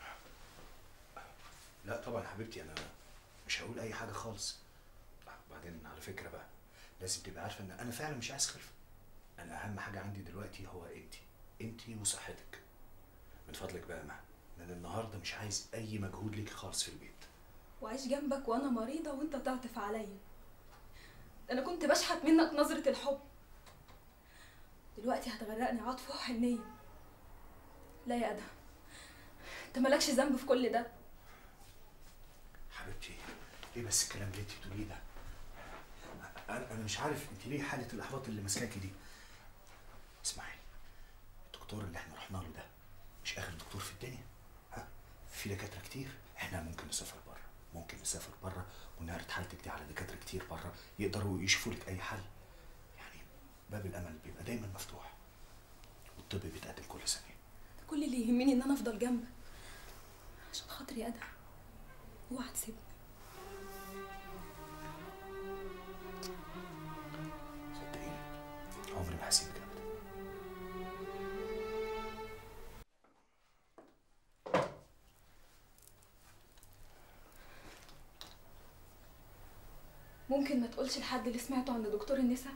لا طبعا يا حبيبتي انا مش هقول اي حاجه خالص بعدين على فكره بقى لازم تبقى عارفه ان انا فعلا مش عايز خلف انا اهم حاجه عندي دلوقتي هو انت انت وصحتك من فضلك بقى ما من النهارده مش عايز اي مجهود ليكي خالص في البيت وعيش جنبك وانا مريضه وانت تعطف عليا انا كنت بشحت منك نظره الحب دلوقتي هتغرقني عاطفه وحنيه لا يا ادهم انت مالكش ذنب في كل ده حبيبتي ايه بس الكلام اللي انت بتقوليه ده انا انا مش عارف انت ليه حاله الاحباط اللي ماسكاكي دي اسمعي الدكتور اللي احنا رحنا له ده مش اخر دكتور في الدنيا ها في دكاتره كتير احنا ممكن نسافر بره ممكن نسافر بره ونعرض حالتك دي على دكاتره كتير بره يقدروا يشوفوا لك اي حل يعني باب الامل بيبقى دايما مفتوح والطب بيتقدم كل ثانيه كل اللي يهمني ان انا افضل جنبك عشان خاطري يا ادهم اوعى تسيبني صدقيني عمري ما هسيبك ابدا ممكن ما تقولش لحد اللي سمعته عند دكتور النساء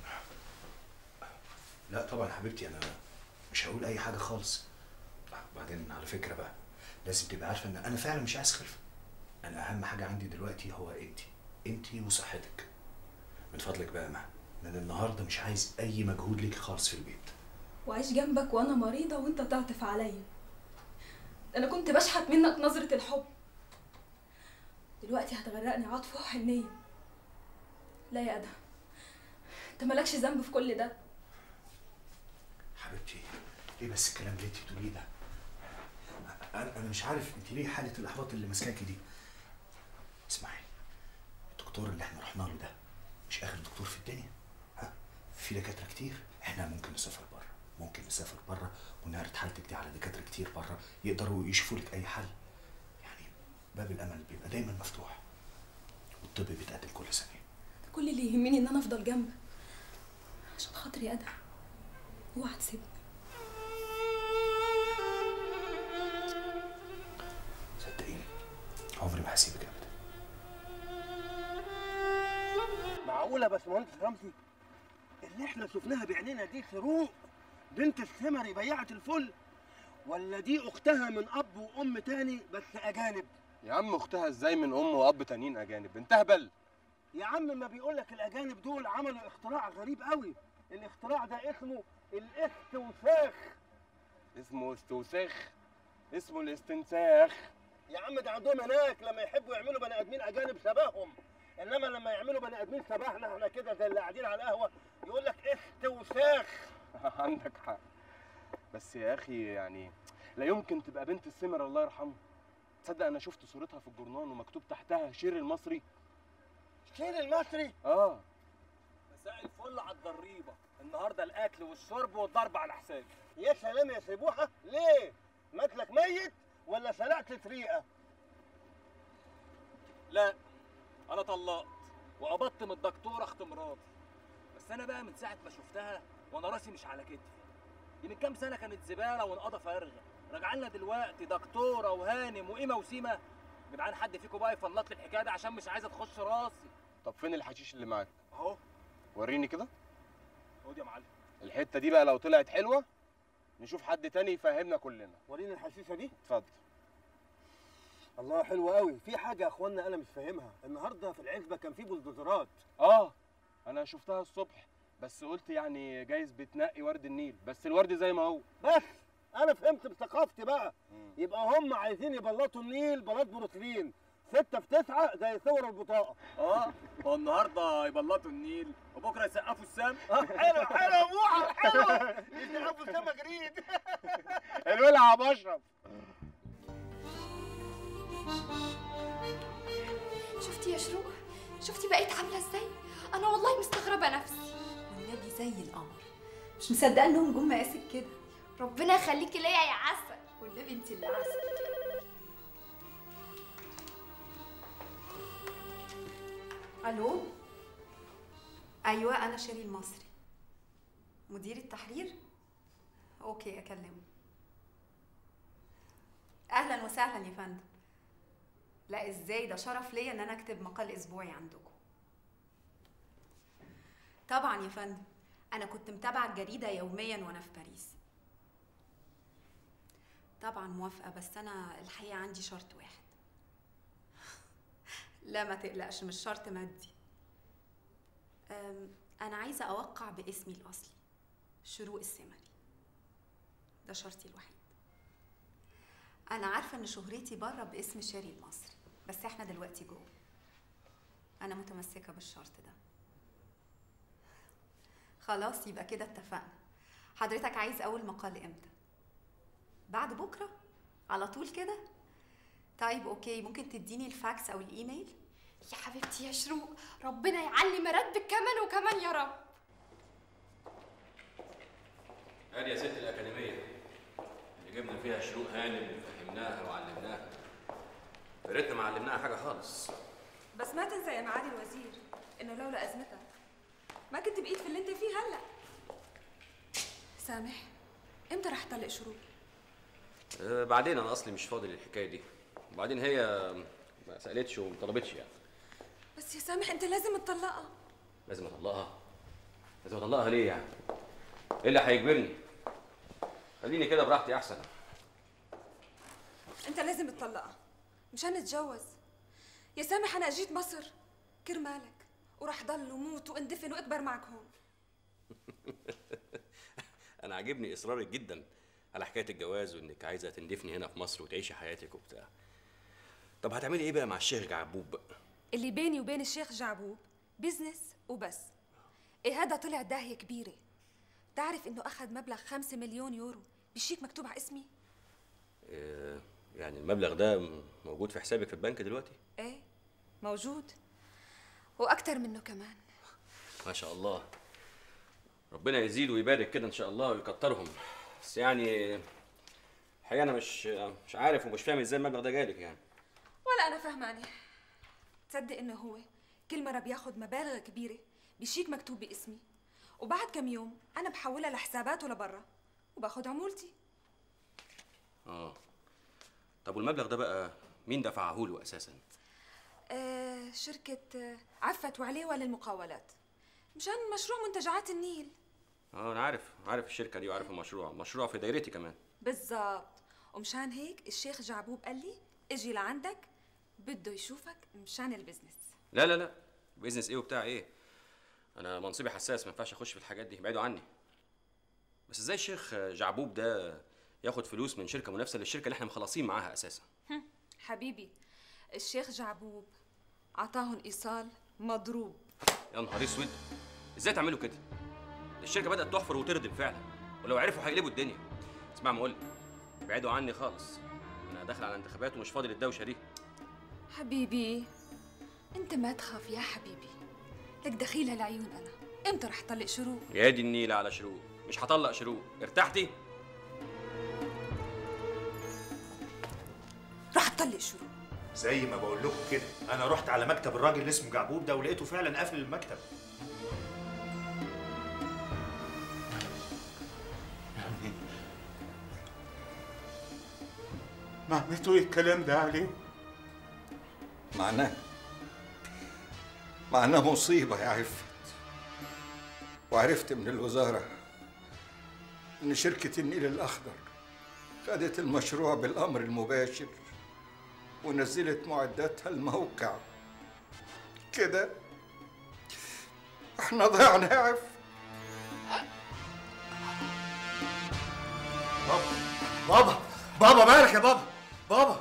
لا طبعا يا حبيبتي انا مش هقول اي حاجه خالص بعدين على فكره بقى لازم تبقى عارفه ان انا فعلا مش عايز خلف انا اهم حاجه عندي دلوقتي هو انت انت وصحتك من فضلك بقى ما من النهارده مش عايز اي مجهود ليكي خالص في البيت وعيش جنبك وانا مريضه وانت تعطف عليا انا كنت بشحت منك نظره الحب دلوقتي هتغرقني عاطفه وحنيه لا يا ادهم انت مالكش ذنب في كل ده حبيبتي ايه بس الكلام اللي انت بتقوليه ده انا انا مش عارف انت ليه حاله الاحباط اللي ماسكاكي دي اسمعي الدكتور اللي احنا رحنا له ده مش اخر دكتور في الدنيا ها في دكاتره كتير احنا ممكن نسافر بره ممكن نسافر بره ونعرض حالتك دي على دكاتره كتير بره يقدروا يشوفوا لك اي حل يعني باب الامل بيبقى دايما مفتوح والطب بيتقدم كل ثانيه كل اللي يهمني ان انا افضل جنبك عشان خاطري يا ادهم اوعى تسيبني صدقيني عمري ما هسيبك ابدا معقولة يا باشمهندس رمزي اللي احنا شفناها بعينينا دي شروق بنت السمري بياعة الفل ولا دي اختها من اب وام تاني بس اجانب يا عم اختها ازاي من ام واب تانيين اجانب انت هبل يا عم ما بيقولك الاجانب دول عملوا اختراع غريب قوي الاختراع ده اسمه الاستوساخ اسمه استوساخ اسمه الاستنساخ يا عم ده عندهم هناك لما يحبوا يعملوا بني ادمين اجانب شبههم انما لما يعملوا بني ادمين شبهنا احنا كده زي اللي قاعدين على القهوه يقول لك استوساخ عندك حق بس يا اخي يعني لا يمكن تبقى بنت السمر الله يرحمه تصدق انا شفت صورتها في الجورنال ومكتوب تحتها شير المصري شير المصري اه مساء الفل على الضريبه النهارده الاكل والشرب والضرب على حسابي يا سلام يا سبوحه ليه ماكلك ميت ولا سلقت تريقه لا انا طلقت وقبضت من الدكتوره اخت مراتي بس انا بقى من ساعه ما شفتها وانا راسي مش على كتفي دي من كام سنه كانت زباله وانقضى فارغه رجع لنا دلوقتي دكتوره وهانم وقيمه وسيمه يا جدعان حد فيكم بقى يفلط لي الحكايه دي عشان مش عايزه تخش راسي طب فين الحشيش اللي معاك اهو وريني كده خد يا معلم الحته دي بقى لو طلعت حلوه نشوف حد تاني يفهمنا كلنا وريني الحشيشه دي اتفضل الله حلو قوي في حاجه يا اخوانا انا مش فاهمها النهارده في العزبه كان في بلدوزرات اه انا شفتها الصبح بس قلت يعني جايز بتنقي ورد النيل بس الورد زي ما هو بس انا فهمت بثقافتي بقى يبقى هم عايزين يبلطوا النيل بلاط بروتلين ستة في تسعة زي صور البطاقة اه هو النهارده يبلطوا النيل وبكره يسقفوا السم حلو حلو يا موحى حلو يسقفوا السما جريد الولع يا ابو اشرف شفتي يا شروق شفتي بقيت عامله ازاي انا والله مستغربه نفسي والنبي زي القمر مش مصدقه انهم جم مقاسك كده ربنا يخليكي ليا يا عسل والنبي انت اللي عسل الو ايوه انا شيري المصري مدير التحرير اوكي اكلمه اهلا وسهلا يا فندم لا ازاي ده شرف ليا ان انا اكتب مقال اسبوعي عندكم طبعا يا فندم انا كنت متابعه الجريده يوميا وانا في باريس طبعا موافقه بس انا الحقيقه عندي شرط واحد لا ما تقلقش مش شرط مادي أم، انا عايزه اوقع باسمي الاصلي شروق السمري ده شرطي الوحيد انا عارفه ان شهرتي بره باسم شاري المصري بس احنا دلوقتي جوه انا متمسكه بالشرط ده خلاص يبقى كده اتفقنا حضرتك عايز اول مقال امتى بعد بكره على طول كده طيب اوكي ممكن تديني الفاكس او الايميل يا حبيبتي يا شروق ربنا يعلي مراتبك كمان وكمان يا رب ادي يا ست الاكاديميه اللي جبنا فيها شروق هانم وفهمناها وعلمناها يا ريتنا ما علمناها حاجه خالص بس ما تنسى يا معالي الوزير انه لولا ازمتك ما كنت بقيت في اللي انت فيه هلا سامح امتى رح تطلق شروق أه بعدين انا اصلي مش فاضي للحكايه دي وبعدين هي ما سالتش وما طلبتش يعني بس يا سامح انت لازم تطلقها لازم اطلقها لازم اطلقها ليه يعني ايه اللي هيجبرني خليني كده براحتي احسن انت لازم تطلقها مشان نتجوز يا سامح انا اجيت مصر كرمالك وراح ضل وموت واندفن واكبر معك هون انا عاجبني اصرارك جدا على حكايه الجواز وانك عايزه تندفني هنا في مصر وتعيشي حياتك وبتاع طب هتعملي ايه بقى مع الشيخ جعبوب بقى اللي بيني وبين الشيخ جعبوب بزنس وبس ايه هذا طلع داهية كبيرة تعرف انه اخذ مبلغ خمسة مليون يورو بشيك مكتوب على اسمي إيه يعني المبلغ ده موجود في حسابك في البنك دلوقتي ايه موجود واكتر منه كمان ما شاء الله ربنا يزيد ويبارك كده ان شاء الله ويكترهم بس يعني الحقيقه انا مش مش عارف ومش فاهم ازاي المبلغ ده جالك يعني ولا انا فهمانة تصدق انه هو كل مرة بياخد مبالغ كبيرة بشيك مكتوب باسمي وبعد كم يوم انا بحولها لحساباته لبرا وباخد عمولتي اه طب والمبلغ ده بقى مين دفعه له اساسا آه شركة آه، عفت وعليوة للمقاولات مشان مشروع منتجعات النيل اه انا عارف عارف الشركه دي وعارف المشروع مشروع في دايرتي كمان بالظبط ومشان هيك الشيخ جعبوب قال لي اجي لعندك بده يشوفك مشان البزنس لا لا لا بيزنس ايه وبتاع ايه انا منصبي حساس ما ينفعش اخش في الحاجات دي ابعدوا عني بس ازاي الشيخ جعبوب ده ياخد فلوس من شركه منافسه للشركه اللي احنا مخلصين معاها اساسا هم، حبيبي الشيخ جعبوب عطاهم ايصال مضروب يا نهار اسود ازاي تعملوا كده ده الشركه بدات تحفر وتردم فعلا ولو عرفوا هيقلبوا الدنيا اسمع ما اقول ابعدوا عني خالص انا داخل على انتخابات ومش فاضي للدوشه دي حبيبي انت ما تخاف يا حبيبي لك دخيلها العيون انا امتى رح طلق شروق يا دي النيله على شروق مش هطلق شروق ارتحتي رح تطلق شروق زي ما بقول لكم كده انا رحت على مكتب الراجل اللي اسمه جعبوب ده ولقيته فعلا قافل المكتب يعني معناته ايه الكلام ده عليه؟ معناه معناه مصيبة يا عفت وعرفت من الوزارة إن شركة النيل الأخضر خدت المشروع بالأمر المباشر ونزلت معداتها الموقع كده احنا ضيعنا يا عفت بابا بابا مالك يا بابا بابا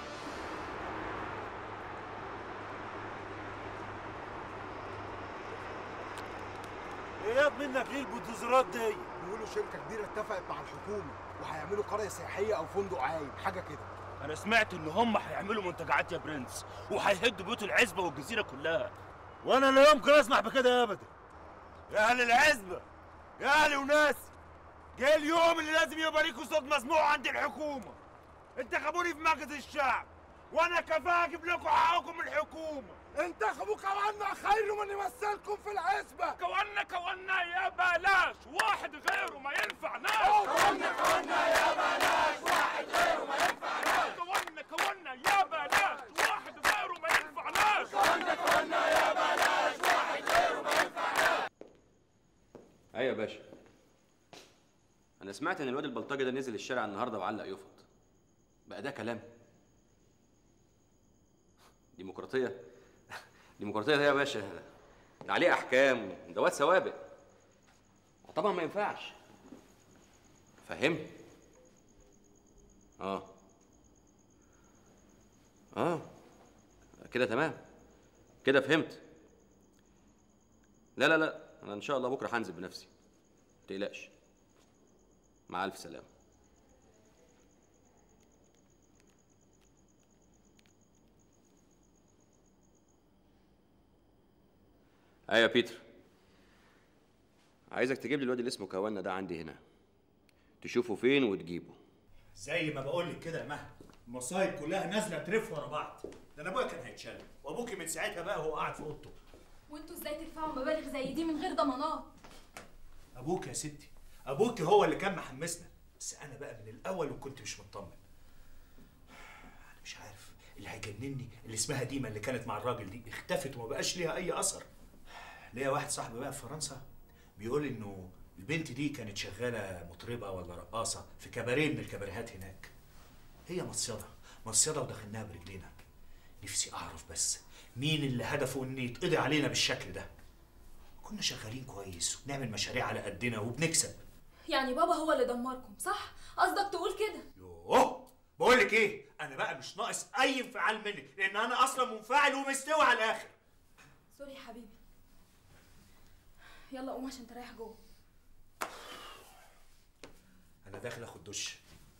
ايه يا ابني منك ليه البوتوزرات دي؟ بيقولوا شركه كبيره اتفقت مع الحكومه وهيعملوا قريه سياحيه او فندق عايم حاجه كده انا سمعت ان هم هيعملوا منتجعات يا برنس وهيهدوا بيوت العزبه والجزيره كلها وانا لا يمكن اسمح بكده ابدا يا اهل العزبه يا اهلي وناسي جه اليوم اللي لازم يبقى ليكوا صوت مسموع عند الحكومه انتخبوني في مجلس الشعب وانا كفاءه اجيب لكم حقكم من الحكومه انتخبوا كوانا خير من يمثلكم في العزبة كوانا كوانا يا بلاش واحد غيره ما ينفعناش كوانا كوانا يا بلاش واحد غيره ما ينفعناش كوانا كوانا يا بلاش واحد غيره ما ينفعناش كوانا كوانا يا بلاش واحد غيره ما ينفعناش ايوه يا باشا انا سمعت ان الواد البلطجي ده نزل الشارع النهارده وعلق يفط بقى ده كلام ديمقراطيه ديمقراطيه ده يا باشا ده عليه احكام ده واد سوابق طبعا ما ينفعش فهمت اه اه كده تمام كده فهمت لا لا لا انا ان شاء الله بكره هنزل بنفسي ما تقلقش مع الف سلامه ايوه يا بيتر عايزك تجيب لي الواد اللي اسمه كوانا ده عندي هنا تشوفه فين وتجيبه زي ما بقول لك كده يا مها المصايب كلها نازله ترف ورا بعض ده انا ابويا كان هيتشل وابوكي من ساعتها بقى هو قاعد في اوضته وانتوا ازاي تدفعوا مبالغ زي دي من غير ضمانات ابوك يا ستي ابوك هو اللي كان محمسنا بس انا بقى من الاول وكنت مش مطمن انا مش عارف اللي هيجنني اللي اسمها ديما اللي كانت مع الراجل دي اختفت وما بقاش ليها اي اثر ليا واحد صاحبي بقى في فرنسا بيقول انه البنت دي كانت شغاله مطربه ولا رقاصه في كباريه من الكباريهات هناك هي مصيده مصيده ودخلناها برجلينا نفسي اعرف بس مين اللي هدفه ان يتقضي علينا بالشكل ده كنا شغالين كويس وبنعمل مشاريع على قدنا وبنكسب يعني بابا هو اللي دمركم صح قصدك تقول كده اوه بقول لك ايه انا بقى مش ناقص اي انفعال منك لان انا اصلا منفعل ومستوي على الاخر سوري يا حبيبي يلا قوم عشان تريح جوه انا داخل اخد دش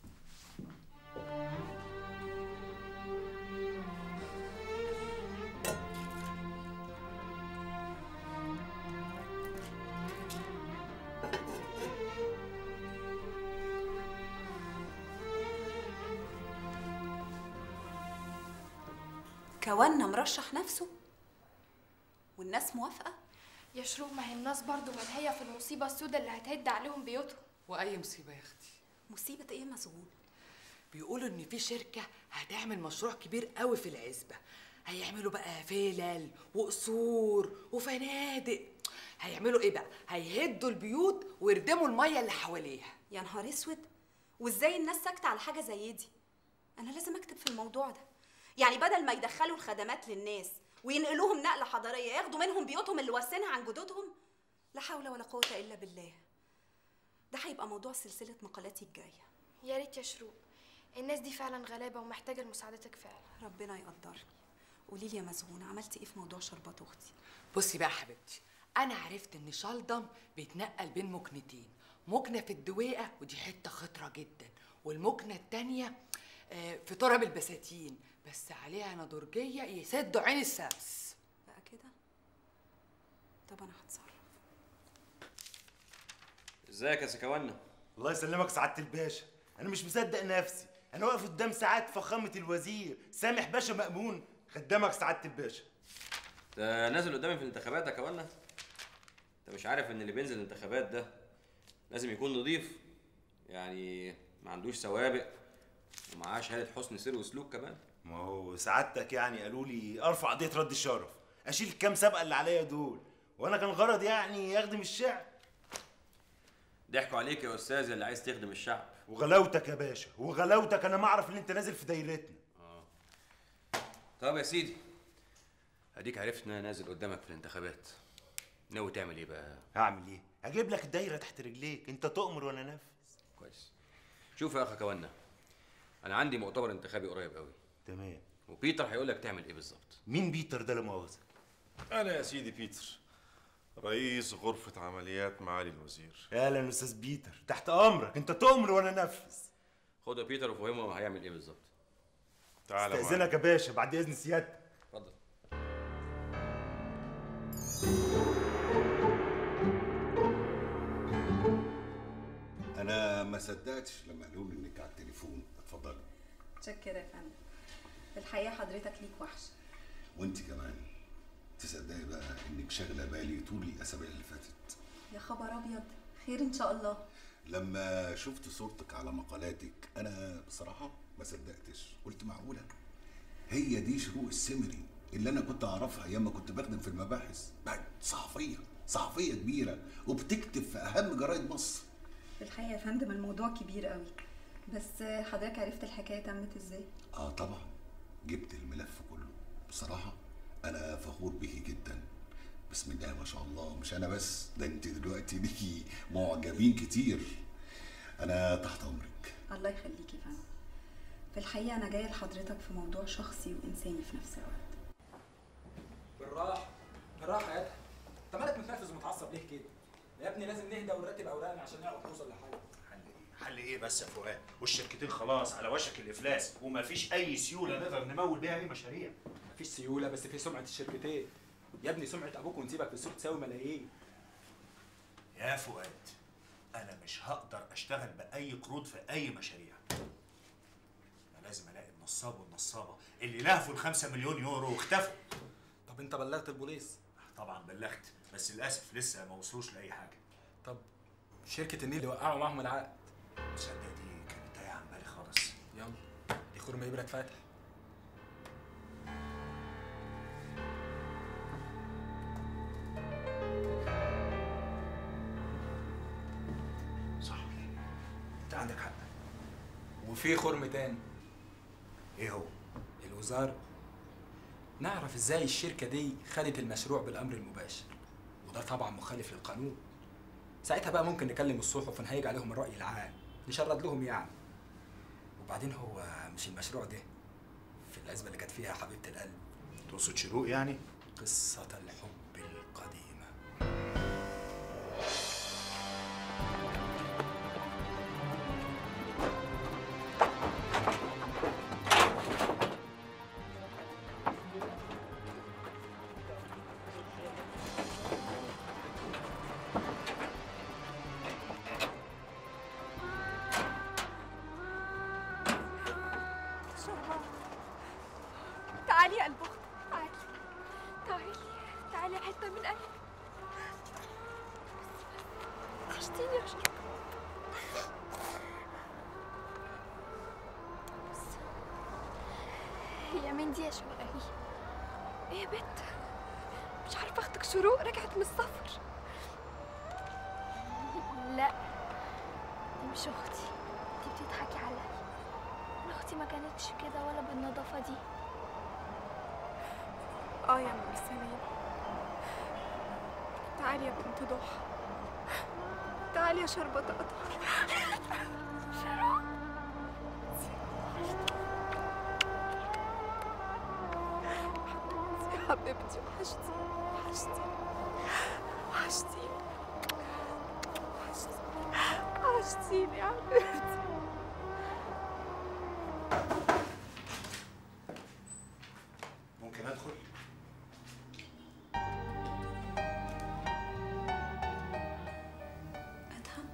كوانا مرشح نفسه والناس موافقه يا شروق ما هي الناس برضو ملهية في المصيبة السوداء اللي هتهد عليهم بيوتهم واي مصيبه يا اختي مصيبه ايه مسجون بيقولوا ان في شركه هتعمل مشروع كبير قوي في العزبه هيعملوا بقى فلل وقصور وفنادق هيعملوا ايه بقى هيهدوا البيوت ويردموا الميه اللي حواليها يا نهار اسود وازاي الناس ساكته على حاجه زي دي انا لازم اكتب في الموضوع ده يعني بدل ما يدخلوا الخدمات للناس وينقلوهم نقله حضاريه ياخدوا منهم بيوتهم اللي وارثينها عن جدودهم لا حول ولا قوه الا بالله ده هيبقى موضوع سلسله مقالاتي الجايه يا ريت يا شروق الناس دي فعلا غلابة ومحتاجة لمساعدتك فعلا ربنا يقدرني قولي لي يا مسجونه عملتي ايه في موضوع شربات اختي بصي بقى يا حبيبتي انا عرفت ان شلدم بيتنقل بين مكنتين مكنه في الدويقه ودي حته خطره جدا والمكنه التانيه آه، في تراب البساتين بس عليها نضرجيه يسدوا عين السمس بقى كده طب انا هتصرف ازيك يا سكوانا الله يسلمك سعاده الباشا انا مش مصدق نفسي انا واقف قدام سعاده فخامه الوزير سامح باشا مأمون خدامك سعاده الباشا ده نازل قدامي في الانتخابات يا كوانا انت مش عارف ان اللي بينزل الانتخابات ده لازم يكون نظيف يعني ما عندوش سوابق ومعاه شهاده حسن سير وسلوك كمان ما هو سعادتك يعني قالوا لي ارفع قضيه رد الشرف اشيل الكام سابقه اللي عليا دول وانا كان غرض يعني يخدم الشعب ضحكوا عليك يا استاذ اللي عايز تخدم الشعب وغلاوتك يا باشا وغلاوتك انا ما اعرف ان انت نازل في دايرتنا طب يا سيدي اديك عرفنا نازل قدامك في الانتخابات ناوي تعمل ايه بقى هعمل ايه هجيب لك الدايره تحت رجليك انت تؤمر وانا انفذ كويس شوف يا اخ كوانا انا عندي مؤتمر انتخابي قريب قوي تمام وبيتر هيقول لك تعمل ايه بالظبط مين بيتر ده لا مؤاخذه انا يا سيدي بيتر رئيس غرفة عمليات معالي الوزير اهلا استاذ بيتر تحت امرك انت تؤمر وانا انفذ خد يا بيتر وفهمه هيعمل ايه بالظبط تعالى استاذنك يا باشا بعد اذن سيادتك اتفضل انا ما صدقتش لما قالوا لي انك على التليفون اتفضلي متشكرة يا فندم الحقيقة حضرتك ليك وحش وانت كمان تصدقي بقى انك شاغله بالي طول الاسابيع اللي فاتت يا خبر أبيض خير إن شاء الله لما شفت صورتك على مقالاتك انا بصراحه ما صدقتش قلت معقوله هي دي شروق السمري اللي انا كنت اعرفها ايام ما كنت بخدم في المباحث بقت صحفيه صحفيه كبيره وبتكتب في اهم جرايد مصر في الحقيقة يا فندم الموضوع كبير قوي بس حضرتك عرفت الحكاية تمت إزاي؟ اه طبعا جبت الملف كله بصراحه انا فخور بيكي جدا بسم الله ما شاء الله مش انا بس ده انت دلوقتي ليكي معجبين كتير انا تحت امرك الله يخليك يا فندم في الحقيقة أنا جاية لحضرتك في موضوع شخصي وإنساني في نفس الوقت بالراحه بالراحه يا ادهم انت مالك متنرفز ومتعصب ليه كده يا ابني لازم نهدى ونرتب اوراقنا عشان نعرف نوصل لحاجه حل ايه بس يا فؤاد والشركتين خلاص على وشك الافلاس ومفيش اي سيوله نقدر نمول بيها اي مشاريع مفيش سيوله بس في سمعه الشركتين يا ابني سمعه ابوك ونسيبك في السوق تساوي ملايين يا فؤاد انا مش هقدر اشتغل باي قروض في اي مشاريع انا لازم الاقي النصاب والنصابه اللي لهفوا الخمسة مليون يورو واختفوا طب انت بلغت البوليس طبعا بلغت بس للاسف لسه ما وصلوش لاي حاجه طب شركه النيل اللي وقعوا معاهم العقد تصدق دي كانت تايهه عن بالي خالص يلا دي خرم ابره فاتح صح انت عندك حق وفي خرم تاني ايه هو الوزاره نعرف ازاي الشركه دي خدت المشروع بالامر المباشر وده طبعا مخالف للقانون ساعتها بقى ممكن نكلم الصحف ونهيج عليهم الراي العام نشرد لهم يعني وبعدين هو مش المشروع ده في الازمه اللي كانت فيها حبيبه القلب تقصد شروق يعني قصه الحب القديمه تعالي يا قلب اختي تعالي تعالي تعالي حته من قلبي وحشتيني يا شرق هي مين دي يا شوقي ايه يا بنت مش عارفه اختك شروق رجعت من السفر لا دي مش اختي دي بتضحكي عليا انا اختي ما كانتش كده ولا بالنظافه دي اه يا ام سليم تعالي يا بنت ضحى تعالي يا شربة قطر حبيبتي حبيبتي وحشتي وحشتي وحشتي وحشتي وحشتيني يا حبيبتي ممكن ادخل أدهم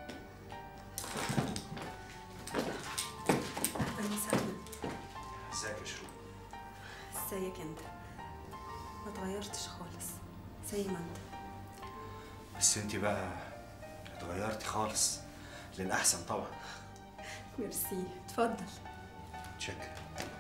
أهلا وسهلا ازيك يا شروق ازيك انت ما اتغيرتش خالص زي ما انت بس انت بقى اتغيرتي خالص للاحسن طبعا ميرسي اتفضل متشكر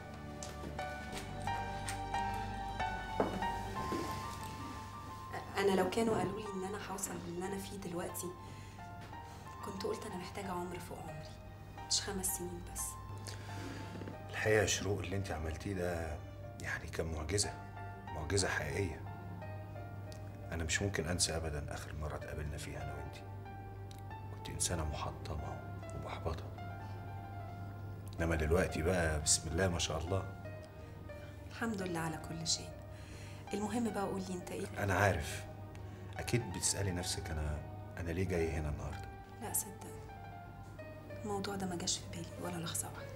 انا لو كانوا قالوا لي ان انا هوصل للي انا فيه دلوقتي كنت قلت انا محتاجه عمر فوق عمري مش خمس سنين بس الحقيقه يا شروق اللي انت عملتيه ده يعني كان معجزه معجزه حقيقيه انا مش ممكن انسى ابدا اخر مره اتقابلنا فيها انا وانت كنت انسانه محطمه ومحبطه انما دلوقتي بقى بسم الله ما شاء الله الحمد لله على كل شيء المهم بقى قول لي انت ايه انا عارف اكيد بتسالي نفسك انا انا ليه جاي هنا النهارده لا صدقني الموضوع ده ما جاش في بالي ولا لحظه واحده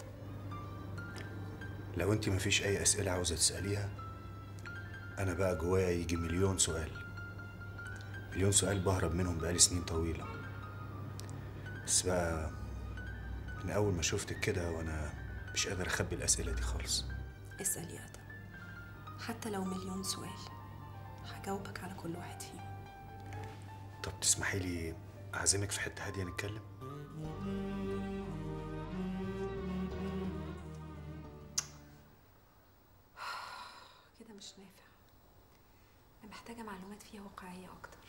لو انت مفيش اي اسئله عاوزه تساليها انا بقى جوايا يجي مليون سؤال مليون سؤال بهرب منهم بقالي سنين طويله بس بقى من اول ما شفتك كده وانا مش قادر اخبي الاسئله دي خالص اسال يا ادم حتى لو مليون سؤال هجاوبك على كل واحد فيهم طب تسمحي لي اعزمك في حته هاديه نتكلم كده مش نافع انا محتاجه معلومات فيها واقعيه اكتر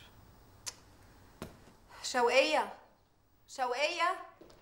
شوقية شوقية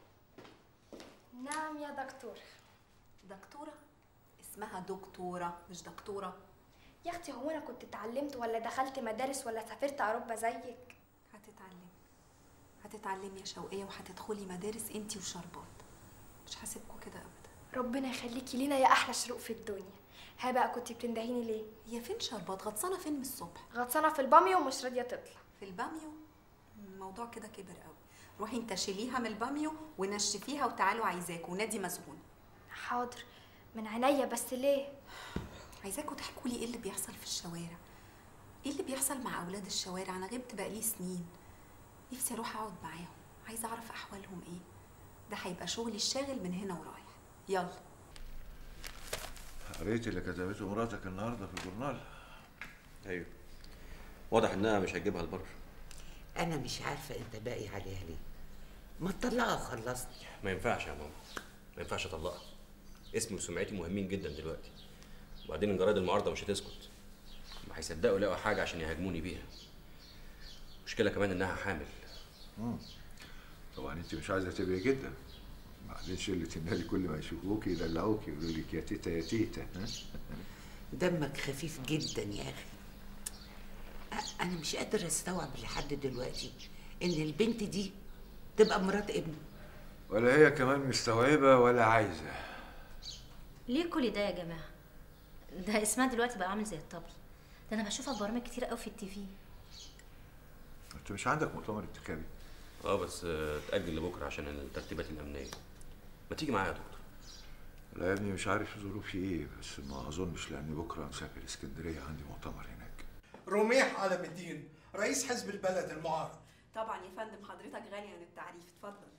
نعم يا دكتور دكتورة اسمها دكتورة مش دكتورة يا اختي هو انا كنت اتعلمت ولا دخلت مدارس ولا سافرت اوروبا زيك هتتعلمي هتتعلمي يا شوقية وهتدخلي مدارس انتي وشربات مش هسيبكوا كده ابدا ربنا يخليكي لينا يا احلى شروق في الدنيا ها بقى كنت بتندهيني ليه هي فين شربات غطسانه فين من الصبح غطسانه في الباميو ومش راضيه تطلع في الباميو الموضوع كده كبر قوي روحي انت شيليها من الباميو ونشفيها وتعالوا عايزاكوا ونادي مسجون حاضر من عينيا بس ليه عايزاكوا تحكوا لي ايه اللي بيحصل في الشوارع ايه اللي بيحصل مع اولاد الشوارع انا غبت بقالي سنين نفسي اروح اقعد معاهم عايزه اعرف احوالهم ايه ده هيبقى شغلي الشاغل من هنا ورايح يلا قريت اللي كتبته مراتك النهارده في الجورنال ايوه واضح انها مش هتجيبها البر انا مش عارفه انت باقي عليها ليه ما تطلقها وخلصني ما ينفعش يا ماما ما ينفعش اطلقها اسمي وسمعتي مهمين جدا دلوقتي وبعدين جرايد المعارضه مش هتسكت ما هيصدقوا يلاقوا حاجه عشان يهاجموني بيها مشكله كمان انها حامل مم. طبعا انت مش عايزه تبقي جدا بعدين شله النادي كل ما يشوفوكي يدلعوكي يقولوا لك يا تيتا يا تيتا ها؟ دمك خفيف جدا يا اخي أ- انا مش قادر استوعب لحد دلوقتي ان البنت دي تبقى مرات ابنه ولا هي كمان مستوعبه ولا عايزه ليه كل ده يا جماعه ده اسمها دلوقتي بقى عامل زي الطبل ده انا بشوفها في برامج كتير قوي في التي في انت مش عندك مؤتمر انتخابي اه بس آه، اتاجل لبكره عشان الترتيبات الامنيه ما تيجي معايا يا دكتور لا يا ابني مش عارف ظروفي ايه بس ما اظنش لاني بكره مسافر اسكندريه عندي مؤتمر هناك رميح علم الدين رئيس حزب البلد المعارض طبعا يا فندم حضرتك غالي عن التعريف اتفضل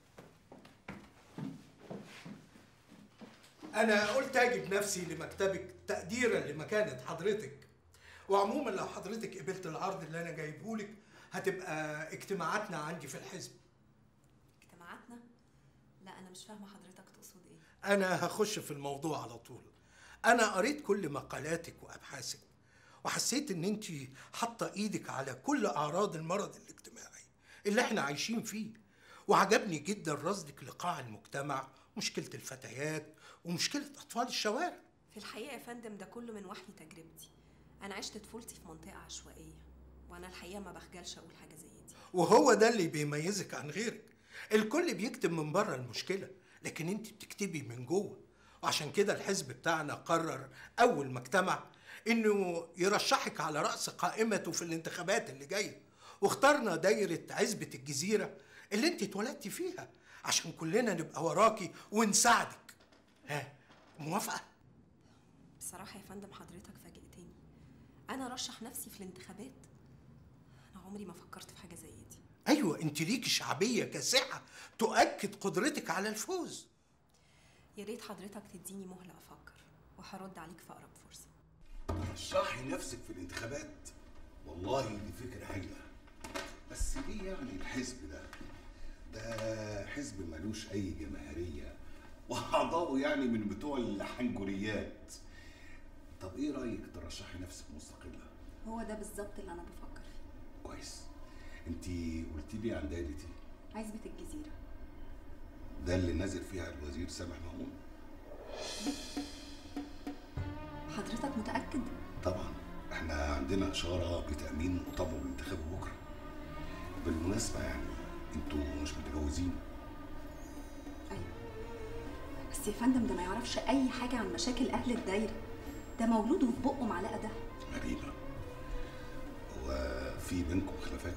انا قلت اجي بنفسي لمكتبك تقديرا لمكانه حضرتك وعموما لو حضرتك قبلت العرض اللي انا جايبه لك هتبقى اجتماعاتنا عندي في الحزب اجتماعاتنا لا انا مش فاهمه حضرتك تقصد ايه انا هخش في الموضوع على طول انا قريت كل مقالاتك وابحاثك وحسيت ان انت حاطه ايدك على كل اعراض المرض الاجتماعي اللي احنا عايشين فيه وعجبني جدا رصدك لقاع المجتمع مشكله الفتيات ومشكله اطفال الشوارع في الحقيقه يا فندم ده كله من وحي تجربتي انا عشت طفولتي في منطقه عشوائيه وانا الحقيقه ما بخجلش اقول حاجه زي دي وهو ده اللي بيميزك عن غيرك الكل بيكتب من بره المشكله لكن انت بتكتبي من جوه وعشان كده الحزب بتاعنا قرر اول ما اجتمع انه يرشحك على راس قائمته في الانتخابات اللي جايه واخترنا دايره عزبه الجزيره اللي انت اتولدتي فيها عشان كلنا نبقى وراكي ونساعدك ها موافقه بصراحه يا فندم حضرتك فاجئتني انا رشح نفسي في الانتخابات انا عمري ما فكرت في حاجه زي دي ايوه انت ليكي شعبيه كاسحه تؤكد قدرتك على الفوز يا ريت حضرتك تديني مهله افكر وهرد عليك في اقرب فرصه رشحي نفسك في الانتخابات والله دي فكرة هايلة بس ليه يعني الحزب ده؟ ده حزب ملوش أي جماهيرية واعضائه يعني من بتوع الحنجريات طب ايه رايك ترشحي نفسك مستقله هو ده بالظبط اللي انا بفكر فيه كويس انت قلتي لي عن دايرتي عزبة الجزيرة ده اللي نازل فيها الوزير سامح مامون حضرتك متأكد؟ طبعا احنا عندنا اشاره بتامين مؤتمر الانتخاب بكره بالمناسبه يعني انتوا مش متجوزين بس يا فندم ده ما يعرفش أي حاجة عن مشاكل أهل الدايرة ده مولود وفي بقه معلقة ده غريبه هو في بينكم خلافات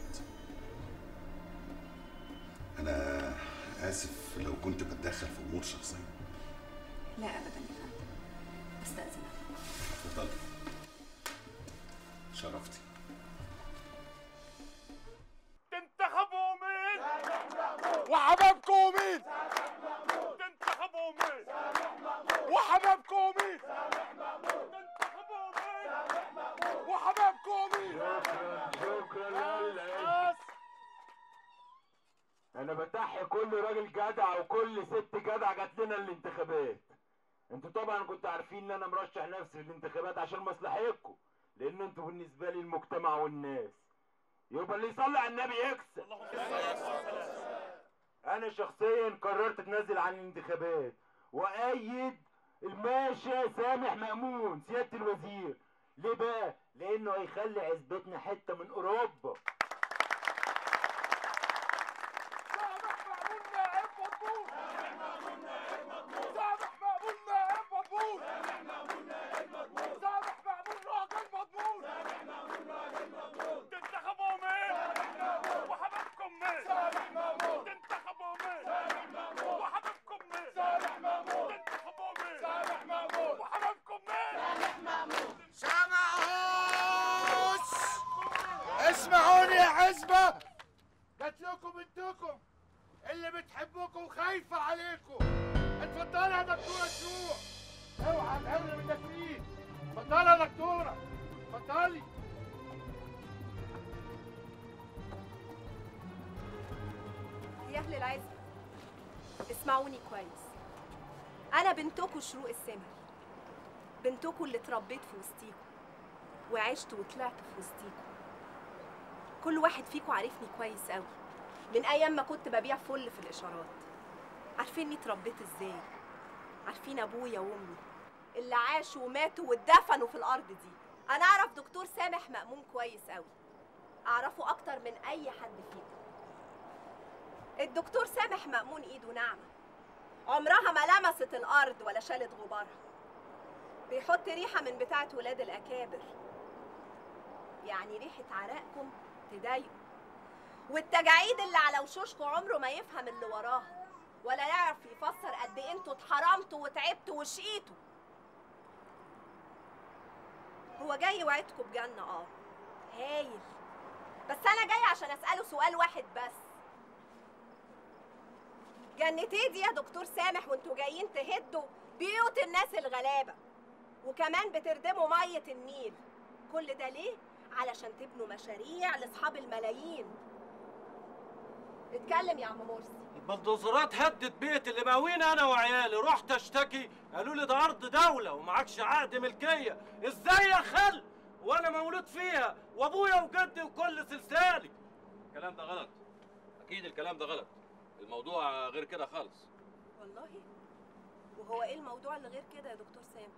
انا اسف لو كنت بتدخل في امور شخصيه لا أبدا يا فندم استأذنك اتفضلي شرفتي تنتخبوا مين؟ وحبابكم مين؟ تنتخبوا مين؟ وحبابكم مين؟ تنتخبوا مين؟ وحبابكم مين؟ شكرا انا بتحي كل راجل جدع وكل ست جدع جات لنا الانتخابات انتوا طبعا كنتوا عارفين ان انا مرشح نفسي للانتخابات عشان مصلحتكم لان انتوا بالنسبه لي المجتمع والناس يبقى اللي يصلي على النبي يكسب انا شخصيا قررت اتنازل عن الانتخابات وايد الماشا سامح مأمون سيادة الوزير ليه بقى؟ لانه هيخلي عزبتنا حتة من اوروبا تنتخبوا مين؟ وحبابكم مين؟ تنتخبوا مين؟ وحبابكم مين؟ تنتخبوا مين؟ وحبابكم مين؟ سامعوش اسمعوني يا حزبة جات لكم انتكم اللي بتحبكم وخايفة عليكم اتفضلي يا دكتورة شروق اوعى الهول من فيه اتفضلي يا دكتورة اتفضلي يا أهل العزة اسمعوني كويس أنا بنتكم شروق السمر بنتكم اللي اتربيت في وسطيكم وعشت وطلعت في وسطيكم كل واحد فيكم عارفني كويس قوي من أيام ما كنت ببيع فل في الإشارات عارفيني اتربيت ازاي عارفين أبويا وأمي اللي عاشوا وماتوا واتدفنوا في الأرض دي أنا أعرف دكتور سامح مأمون كويس قوي أعرفه أكتر من أي حد فيكم الدكتور سامح مأمون ايده ناعمة عمرها ما لمست الأرض ولا شالت غبارها بيحط ريحة من بتاعة ولاد الأكابر يعني ريحة عرقكم تضايقه والتجاعيد اللي على وشوشكم عمره ما يفهم اللي وراها ولا يعرف يفسر قد ايه انتوا اتحرمتوا وتعبتوا وشقيتوا هو جاي يوعدكم بجنة اه هايل بس انا جاي عشان اسأله سؤال واحد بس جنتيه دي يا دكتور سامح وانتوا جايين تهدوا بيوت الناس الغلابة وكمان بتردموا مية النيل كل ده ليه؟ علشان تبنوا مشاريع لاصحاب الملايين اتكلم يا عم مرسي البلدوزرات هدت بيت اللي ماويني انا وعيالي رحت اشتكي قالوا لي ده ارض دوله ومعكش عقد ملكيه ازاي يا خل وانا مولود فيها وابويا وجدي وكل سلسالي الكلام ده غلط اكيد الكلام ده غلط الموضوع غير كده خالص والله وهو ايه الموضوع اللي غير كده يا دكتور سامح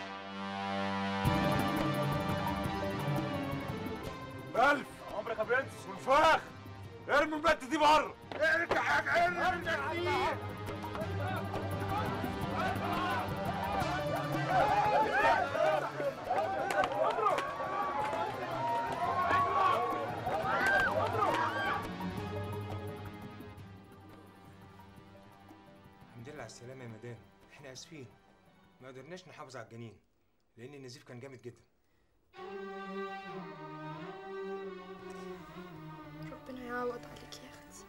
ألف عمرك يا برنس والفراخ ارمي البت دي بره ارجع يا جعل ارجع كتير الحمد لله على السلامة يا مدام احنا اسفين ما قدرناش نحافظ على الجنين لان النزيف كان جامد جدا ربنا يعوض عليك يا اختي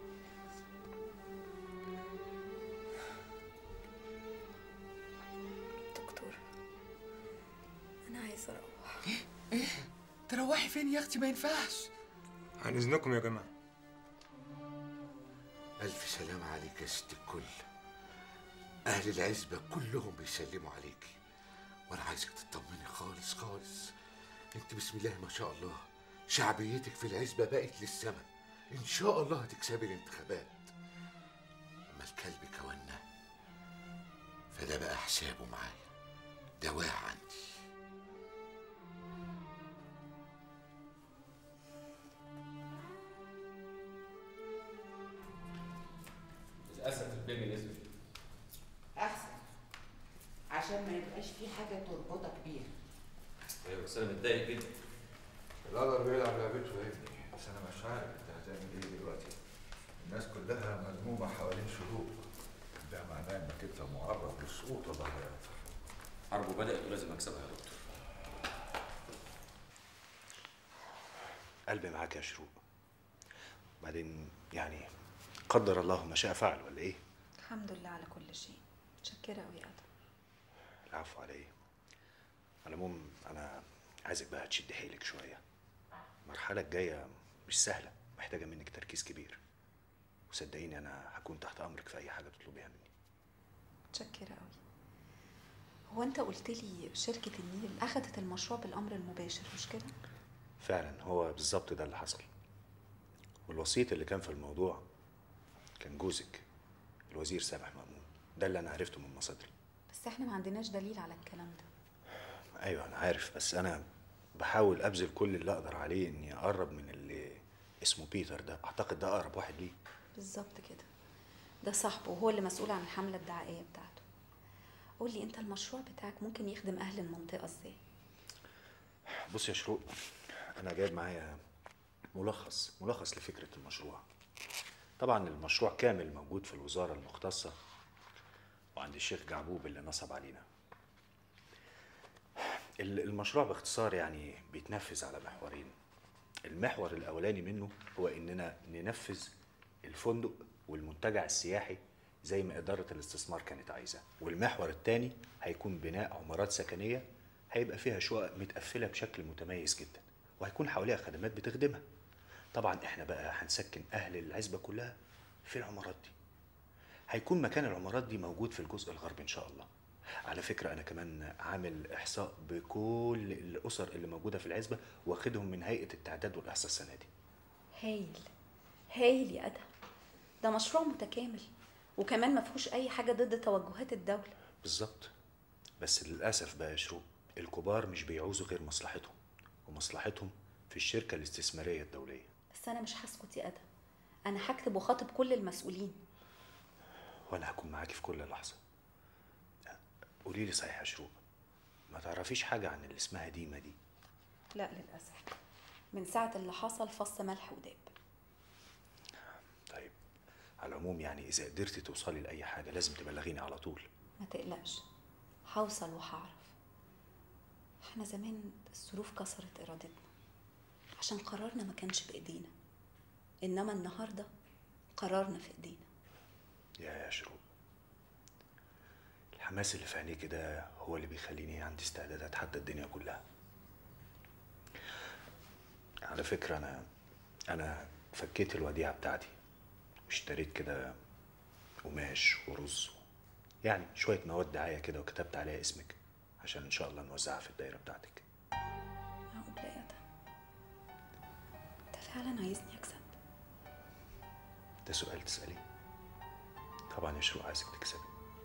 دكتور انا عايزه اروح ايه تروحي فين يا اختي ما ينفعش عن اذنكم يا جماعة ألف سلام عليك يا ست الكل اهل العزبه كلهم بيسلموا عليكي وانا عايزك تطمني خالص خالص انت بسم الله ما شاء الله شعبيتك في العزبه بقت للسما ان شاء الله هتكسبي الانتخابات اما الكلب كونه فده بقى حسابه معايا ده واقع عندي للاسف البيبي نزل احسن عشان ما يبقاش في حاجه تربطك بيها ايوه بس انا متضايق جدا القدر بيلعب لعبته يا ابني بس انا مش عارف انت هتعمل ايه دلوقتي الناس كلها ملمومه حوالين شروق ده معناه انك انت معرض للسقوط ولا حاجه حربه بدات ولازم اكسبها يا دكتور قلبي معاك يا شروق بعدين يعني قدر الله ما شاء فعل ولا ايه الحمد لله على كل شيء متشكره قوي يا ادم العفو على ايه على العموم انا عايزك بقى تشد حيلك شويه المرحله الجايه مش سهله محتاجه منك تركيز كبير وصدقيني انا هكون تحت امرك في اي حاجه تطلبيها مني متشكره قوي هو انت قلت لي شركه النيل اخذت المشروع بالامر المباشر مش كده فعلا هو بالظبط ده اللي حصل والوسيط اللي كان في الموضوع كان جوزك الوزير سامح مأمون ده اللي انا عرفته من مصادري بس احنا ما عندناش دليل على الكلام ده ايوه انا عارف بس انا بحاول ابذل كل اللي اقدر عليه اني اقرب من اللي اسمه بيتر ده اعتقد ده اقرب واحد ليه بالظبط كده ده صاحبه وهو اللي مسؤول عن الحمله الدعائيه بتاعته قول لي انت المشروع بتاعك ممكن يخدم اهل المنطقه ازاي بص يا شروق انا جايب معايا ملخص ملخص لفكره المشروع طبعا المشروع كامل موجود في الوزاره المختصه وعند الشيخ جعبوب اللي نصب علينا ال- المشروع باختصار يعني بيتنفذ على محورين المحور الاولاني منه هو اننا ننفذ الفندق والمنتجع السياحي زي ما اداره الاستثمار كانت عايزه والمحور الثاني هيكون بناء عمارات سكنيه هيبقى فيها شقق متقفله بشكل متميز جدا وهيكون حواليها خدمات بتخدمها طبعا احنا بقى هنسكن اهل العزبه كلها في العمارات دي هيكون مكان العمارات دي موجود في الجزء الغربي ان شاء الله على فكرة أنا كمان عامل إحصاء بكل الأسر اللي موجودة في العزبة واخدهم من هيئة التعداد والإحصاء السنة دي هايل هايل يا ادهم ده مشروع متكامل وكمان ما فيهوش اي حاجه ضد توجهات الدوله بالظبط بس للأسف بقى يا شروق الكبار مش بيعوزوا غير مصلحتهم ومصلحتهم في الشركة الاستثمارية الدولية بس انا مش هسكت يا ادهم انا هكتب وخاطب كل المسؤولين وأنا هكون معاكي في كل لحظة قولي لي صحيح يا شروق ما تعرفيش حاجة عن اللي اسمها ديما دي لا للاسف من ساعه اللي حصل فص ملح وداب طيب على العموم يعني إذا قدرتي توصلي لأي حاجة لازم تبلغيني على طول ما تقلقش هوصل وهعرف احنا زمان الظروف كسرت ارادتنا عشان قرارنا ما كانش بايدينا انما النهارده قرارنا في ايدينا يا يا شروق الحماس اللي في عينيكي ده هو اللي بيخليني عندي استعداد اتحدى الدنيا كلها على فكرة أنا أنا فكيت الوديعة بتاعتي واشتريت كده قماش ورز يعني شوية مواد دعاية كده وكتبت عليها اسمك عشان إن شاء الله نوزعها في الدايرة بتاعتك معقولة يا ده انت فعلا عايزني اكسب ده سؤال تسأليه طبعا يا شروق عايزك تكسبي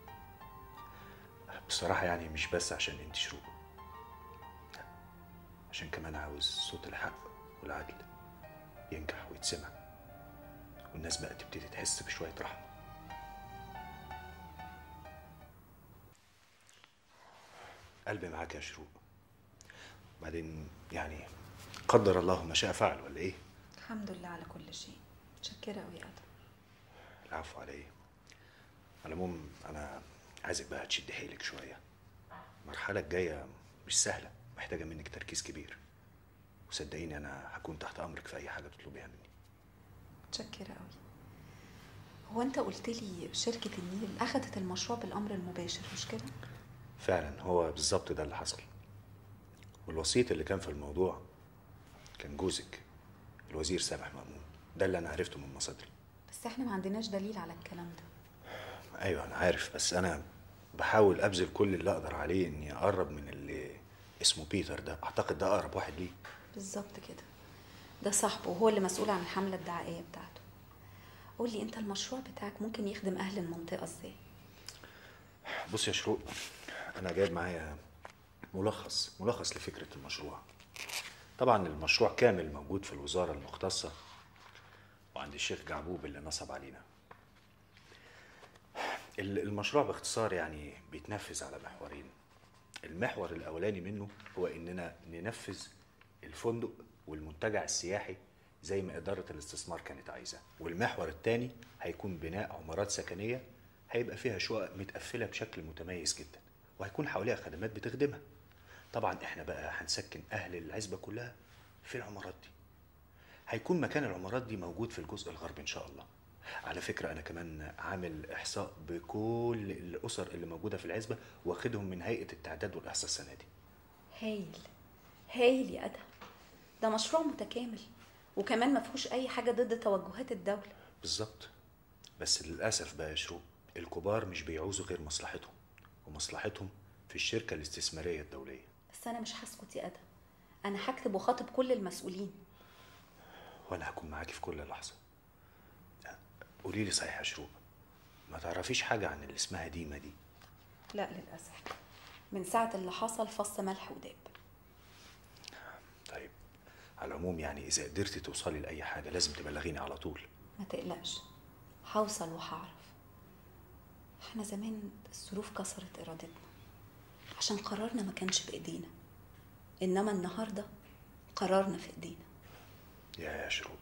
بصراحة يعني مش بس عشان انت شروق لا عشان كمان عاوز صوت الحق والعدل ينجح ويتسمع والناس بقى تبتدي تحس بشوية رحمة قلبي معاك يا شروق بعدين يعني قدر الله ما شاء فعل ولا ايه الحمد لله على كل شيء متشكرة قوي يا ادهم العفو على ايه على العموم انا عايزك بقى تشد حيلك شويه المرحله الجايه مش سهله محتاجه منك تركيز كبير وصدقيني انا هكون تحت امرك في اي حاجه تطلبيها مني متشكرة قوي هو انت قلت لي شركة النيل اخذت المشروع بالامر المباشر مش كده فعلا هو بالظبط ده اللي حصل والوسيط اللي كان في الموضوع كان جوزك الوزير سامح مأمون ده اللي انا عرفته من مصادري بس احنا ما عندناش دليل على الكلام ده ايوه انا عارف بس انا بحاول ابذل كل اللي اقدر عليه اني اقرب من اللي اسمه بيتر ده اعتقد ده اقرب واحد ليه بالظبط كده ده صاحبه وهو اللي مسؤول عن الحملة الدعائية بتاعته قول لي انت المشروع بتاعك ممكن يخدم اهل المنطقة ازاي بص يا شروق انا جايب معايا ملخص ملخص لفكره المشروع طبعا المشروع كامل موجود في الوزاره المختصه وعند الشيخ جعبوب اللي نصب علينا ال- المشروع باختصار يعني بيتنفذ على محورين المحور الاولاني منه هو اننا ننفذ الفندق والمنتجع السياحي زي ما اداره الاستثمار كانت عايزه والمحور الثاني هيكون بناء عمارات سكنيه هيبقى فيها شقق متقفله بشكل متميز جدا وهيكون حواليها خدمات بتخدمها طبعا احنا بقى هنسكن اهل العزبه كلها في العمارات دي هيكون مكان العمارات دي موجود في الجزء الغربي ان شاء الله على فكره انا كمان عامل احصاء بكل الاسر اللي موجوده في العزبه واخدهم من هيئه التعداد والاحصاء السنه دي هايل هايل يا ادهم ده مشروع متكامل وكمان ما فيهوش اي حاجة ضد توجهات الدولة بالظبط بس للاسف بقى يا شروق الكبار مش بيعوزوا غير مصلحتهم ومصلحتهم في الشركه الاستثماريه الدوليه بس انا مش هسكت يا ادهم انا هكتب وخاطب كل المسؤولين وانا هكون معاكي في كل لحظه قولي لي صحيح يا شروق ما تعرفيش حاجه عن اللي اسمها ديما دي لا للاسف من ساعة اللي حصل فص ملح وداب طيب على العموم يعني اذا قدرتي توصلي لاي حاجه لازم تبلغيني على طول ما تقلقش هوصل وهعرف احنا زمان الظروف كسرت ارادتنا عشان قرارنا ما كانش بايدينا انما النهارده قرارنا في ايدينا يا يا شروق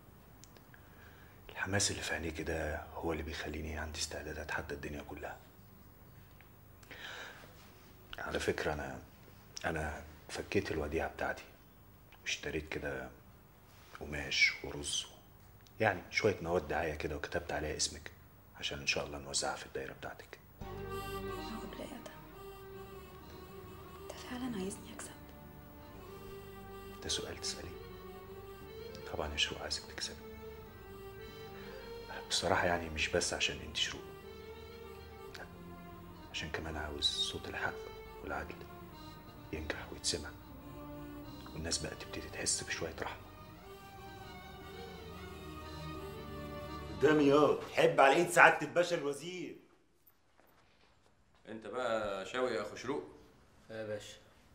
الحماس اللي في عينيكي ده هو اللي بيخليني عندي استعداد اتحدى الدنيا كلها على فكرة أنا أنا فكيت الوديعة بتاعتي واشتريت كده قماش ورز يعني شوية مواد دعاية كده وكتبت عليها اسمك عشان إن شاء الله نوزعها في الدايرة بتاعتك معقولة يا ده انت فعلا عايزني اكسب ده سؤال تسأليه طبعا يا شروق عايزك تكسبي بصراحة يعني مش بس عشان انت شروق لا، عشان كمان عاوز صوت الحق والعدل ينجح ويتسمع والناس بقى تبتدي تحس بشوية رحمة قدامي ياض حب على ايد سعاده الباشا الوزير انت بقى شوقي يا اخو شروق يا باشا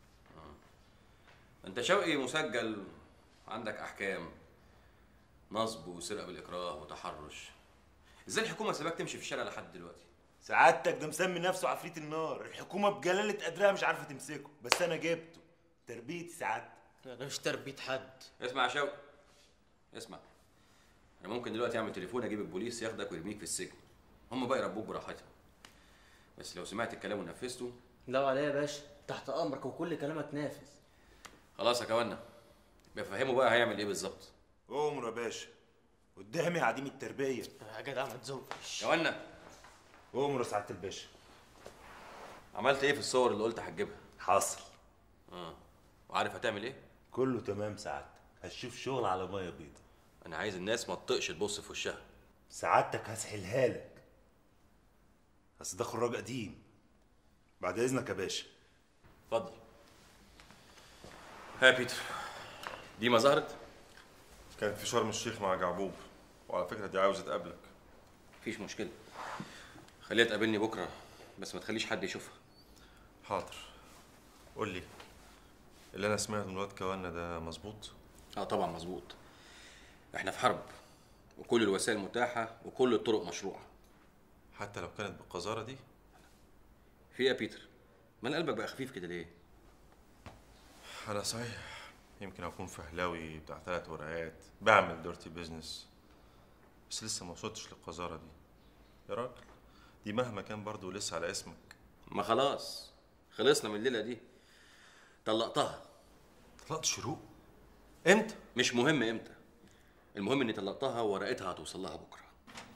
انت شوقي مسجل عندك احكام نصب وسرقه بالاكراه وتحرش ازاي الحكومه سابك تمشي في الشارع لحد دلوقتي سعادتك ده مسمي نفسه عفريت النار الحكومه بجلاله قدرها مش عارفه تمسكه بس انا جبته تربيتي سعادتك انا مش تربيت حد اسمع يا شوقي اسمع انا ممكن دلوقتي اعمل تليفون اجيب البوليس ياخدك ويرميك في السجن هم بقى يربوك براحتهم بس لو سمعت الكلام ونفذته لا عليا يا باشا تحت امرك وكل كلامك نافذ خلاص يا كوانا بفهمه بقى هيعمل ايه بالظبط امر يا باشا قدامي عديم التربيه يا جدع ما تزوقش كوانا امر يا سعاده الباشا عملت ايه في الصور اللي قلت هتجيبها حصل اه وعارف هتعمل ايه كله تمام سعادتك هتشوف شغل على ميه بيضة انا عايز الناس ما تطقش تبص في وشها سعادتك هسحلها لك بس ده خراج قديم بعد اذنك يا باشا اتفضل ها يا بيتر دي ما ظهرت كانت في شرم الشيخ مع جعبوب وعلى فكره دي عاوزه تقابلك مفيش مشكله خليها تقابلني بكره بس ما تخليش حد يشوفها حاضر قول لي اللي انا سمعته من الواد كوانا ده مظبوط اه طبعا مظبوط احنا في حرب وكل الوسائل متاحه وكل الطرق مشروعه حتى لو كانت بالقذاره دي في ايه يا بيتر مال قلبك بقى خفيف كده ليه انا صحيح يمكن اكون فهلاوي بتاع ثلاث ورقات بعمل دورتي بيزنس بس لسه ما وصلتش للقذاره دي يا راجل دي مهما كان برضه لسه على اسمك ما خلاص خلصنا من الليله دي طلقتها طلقت شروق امتى مش مهم امتى المهم اني طلقتها وورقتها هتوصل لها بكره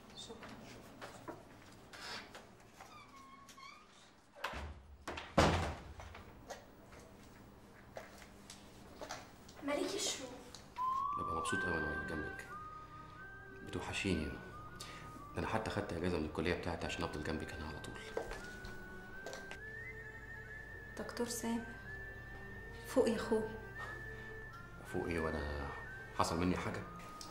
مالك الشروق ببقى مبسوط قوي وانا واقف جنبك بتوحشيني ده انا حتى خدت اجازه من الكليه بتاعتي عشان افضل جنبك هنا على طول دكتور سامح فوق يا اخوي فوق ايه وانا حصل مني حاجه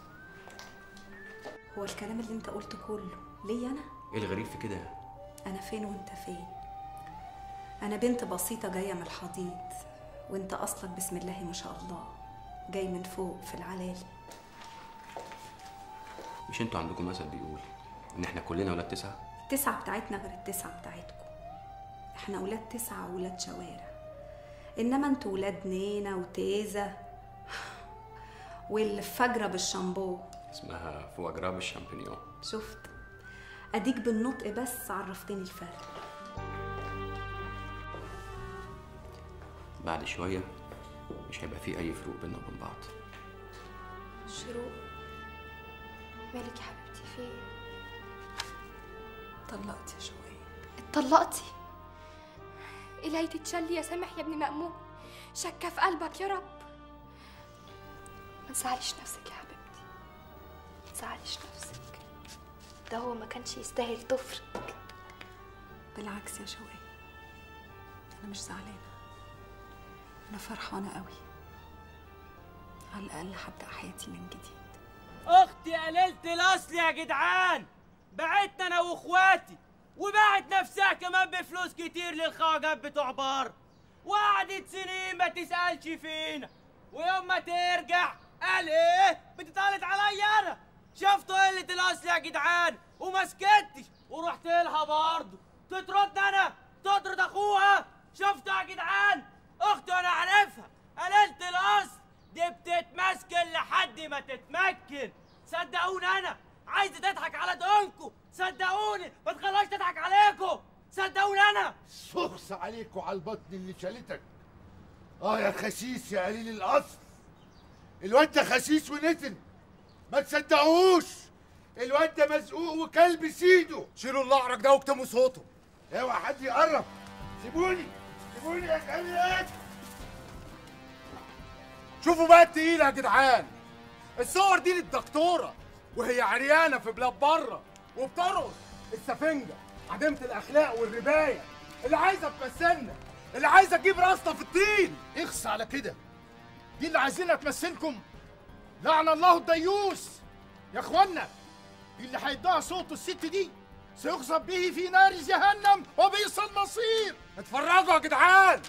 هو الكلام اللي انت قلته كله ليا انا ايه الغريب في كده انا فين وانت فين انا بنت بسيطه جايه من الحضيض وانت اصلك بسم الله ما شاء الله جاي من فوق في العلالي مش انتوا عندكم مثل بيقول ان احنا كلنا ولاد تسعه التسعة بتاعتنا غير التسعة بتاعتكم احنا ولاد تسعة وولاد شوارع انما انتوا ولاد نينا وتيزة والفجرة بالشامبو اسمها فواجرا بالشامبينيون شفت اديك بالنطق بس عرفتني الفرق بعد شويه مش هيبقى في اي فروق بيننا وبين بعض شروق مالك يا حبيبتي في ايه طلقت يا شوية اتطلقتي إلهي تتشلي يا سامح يا ابن مأمون شكة في قلبك يا رب ما تزعليش نفسك يا حبيبتي ما تزعليش نفسك ده هو ما كانش يستاهل طفرك بالعكس يا شوقي انا مش زعلانة انا فرحانة قوي على الاقل هبدأ حياتي من جديد اختي قليلة الاصل يا جدعان بعتنا انا واخواتي وباعت نفسها كمان بفلوس كتير للخواجات بتوع بار وقعدت سنين ما تسألش فينا ويوم ما ترجع قال ايه بتتقلت عليا انا شفتوا قلة الاصل يا جدعان وما سكتش ورحت لها برضه تطرد انا تطرد اخوها شفتوا يا جدعان اختي انا عارفها قللت الاصل دي بتتمسكن لحد ما تتمكن صدقوني انا عايزه تضحك على دقنكم صدقوني ما تخليهاش تضحك عليكم صدقوني انا سخس عليك وعلى البطن اللي شالتك اه يا خسيس يا قليل الاصل الواد ده خسيس ونتن ما تصدقوش الواد ده مزقوق وكلب سيده شيلوا الاعرج ده واكتموا صوته اوعى حد يقرب سيبوني سيبوني يا كلب شوفوا بقى التقيلة يا جدعان الصور دي للدكتورة وهي عريانة في بلاد بره وبترقص السفنجة عديمة الأخلاق والرباية اللي عايزة تمثلنا اللي عايزة تجيب راسنا في الطين اخص على كده دي اللي عايزينها تمثلكم لعن الله الديوس يا اخوانا دي اللي هيدعى صوت الست دي سيخصب به في نار جهنم وبئس المصير اتفرجوا يا جدعان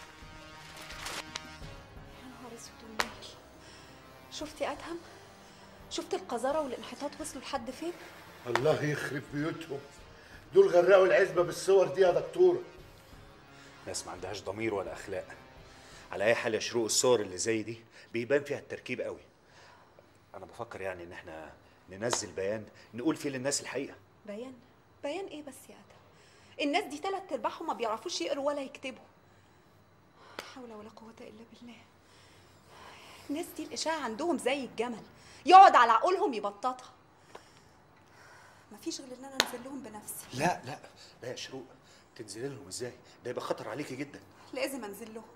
يا نهار اسود والنيل شفتي ادهم شفت القذاره والانحطاط وصلوا لحد فين الله يخرب بيوتهم دول غرقوا العزبه بالصور دي يا دكتوره ناس ما عندهاش ضمير ولا اخلاق على اي حال يا شروق الصور اللي زي دي بيبان فيها التركيب قوي انا بفكر يعني ان احنا ننزل بيان نقول فيه للناس الحقيقه بيان بيان ايه بس يا ادهم الناس دي تلات ارباعهم ما بيعرفوش يقروا ولا يكتبوا لا حول ولا قوه الا بالله الناس دي الاشاعه عندهم زي الجمل يقعد على عقولهم يبططها مفيش غير ان انا انزل لهم بنفسي لا لا لا يا شروق تنزلي لهم ازاي ده يبقى خطر عليكي جدا لازم انزل لهم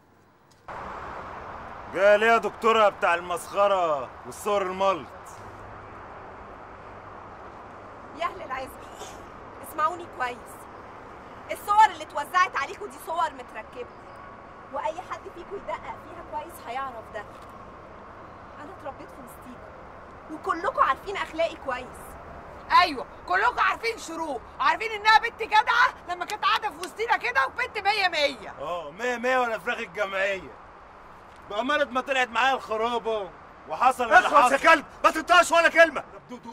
قال ايه يا دكتورة بتاع المسخرة والصور الملط يا اهل العزبه اسمعوني كويس الصور اللي اتوزعت عليكم دي صور متركبه واي حد فيكم يدقق فيها كويس هيعرف ده انا اتربيت في وسطيكم وكلكم عارفين اخلاقي كويس ايوه كلكم عارفين شروق عارفين انها بنت جدعه لما كانت قاعده في وسطينا كده وبنت مية مية اه مية مية ولا فراخ الجمعية بأمانة ما طلعت معايا الخرابة وحصل اللي اخلص يا حصل كلب ما تنطقش ولا كلمه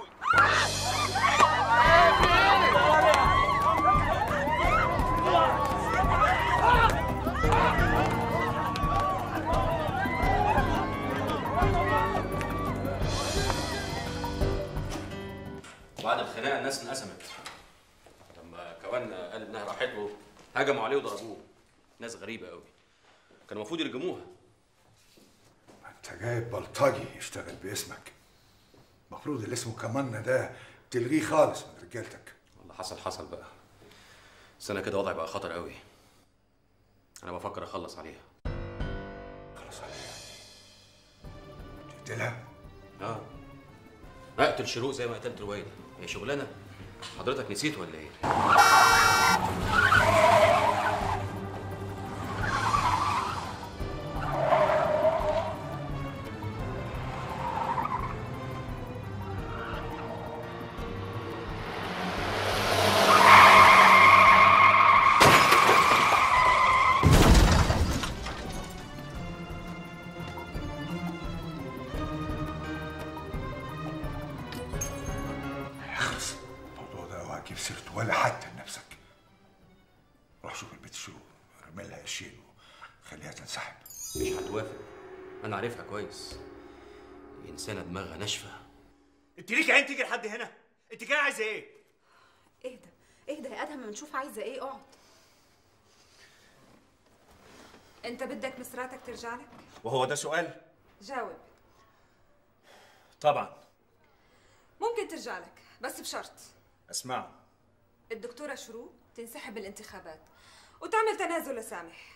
وبعد الخناقه الناس انقسمت لما كوان قال انها راحت له هجموا عليه وضربوه ناس غريبه قوي كان المفروض يرجموها انت جايب بلطجي يشتغل باسمك المفروض اللي اسمه كمانة ده تلغيه خالص من رجالتك والله حصل حصل بقى بس انا كده وضعي بقى خطر قوي انا بفكر اخلص عليها خلص عليها تقتلها اه اقتل شروق زي ما قتلت رويده هي شغلانه حضرتك نسيت ولا ايه تجيب سيرته ولا حتى لنفسك روح شوف البيت الشروق ارمي لها قرشين وخليها تنسحب مش هتوافق انا عارفها كويس دي انسانه دماغها ناشفه انت ليك عين تيجي لحد هنا انت جاي عايزه ايه اهدى اهدى يا ادهم ما نشوف عايزه ايه اقعد انت بدك مسراتك ترجع لك وهو ده سؤال جاوب طبعا ممكن ترجع لك بس بشرط اسمع الدكتوره شروق تنسحب من الانتخابات وتعمل تنازل لسامح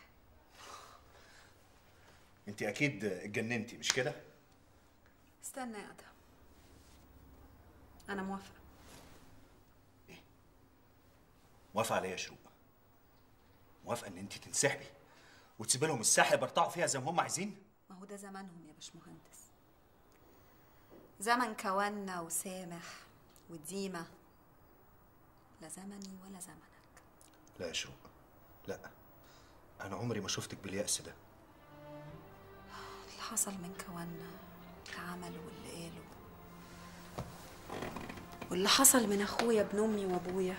انت اكيد اتجننتي مش كده استنى يا ادهم انا موافقه موافقه عليا يا شروق موافقه ان انت تنسحبي وتسيبي لهم الساحه يبرطعوا فيها زي ما هم عايزين ما هو ده زمانهم يا باشمهندس زمن كوانا وسامح وديمة لا زمني ولا زمنك لا يا شروق لا انا عمري ما شفتك باليأس ده اللي حصل من كوانا اتعمل واللي قاله واللي حصل من اخويا ابن امي وابويا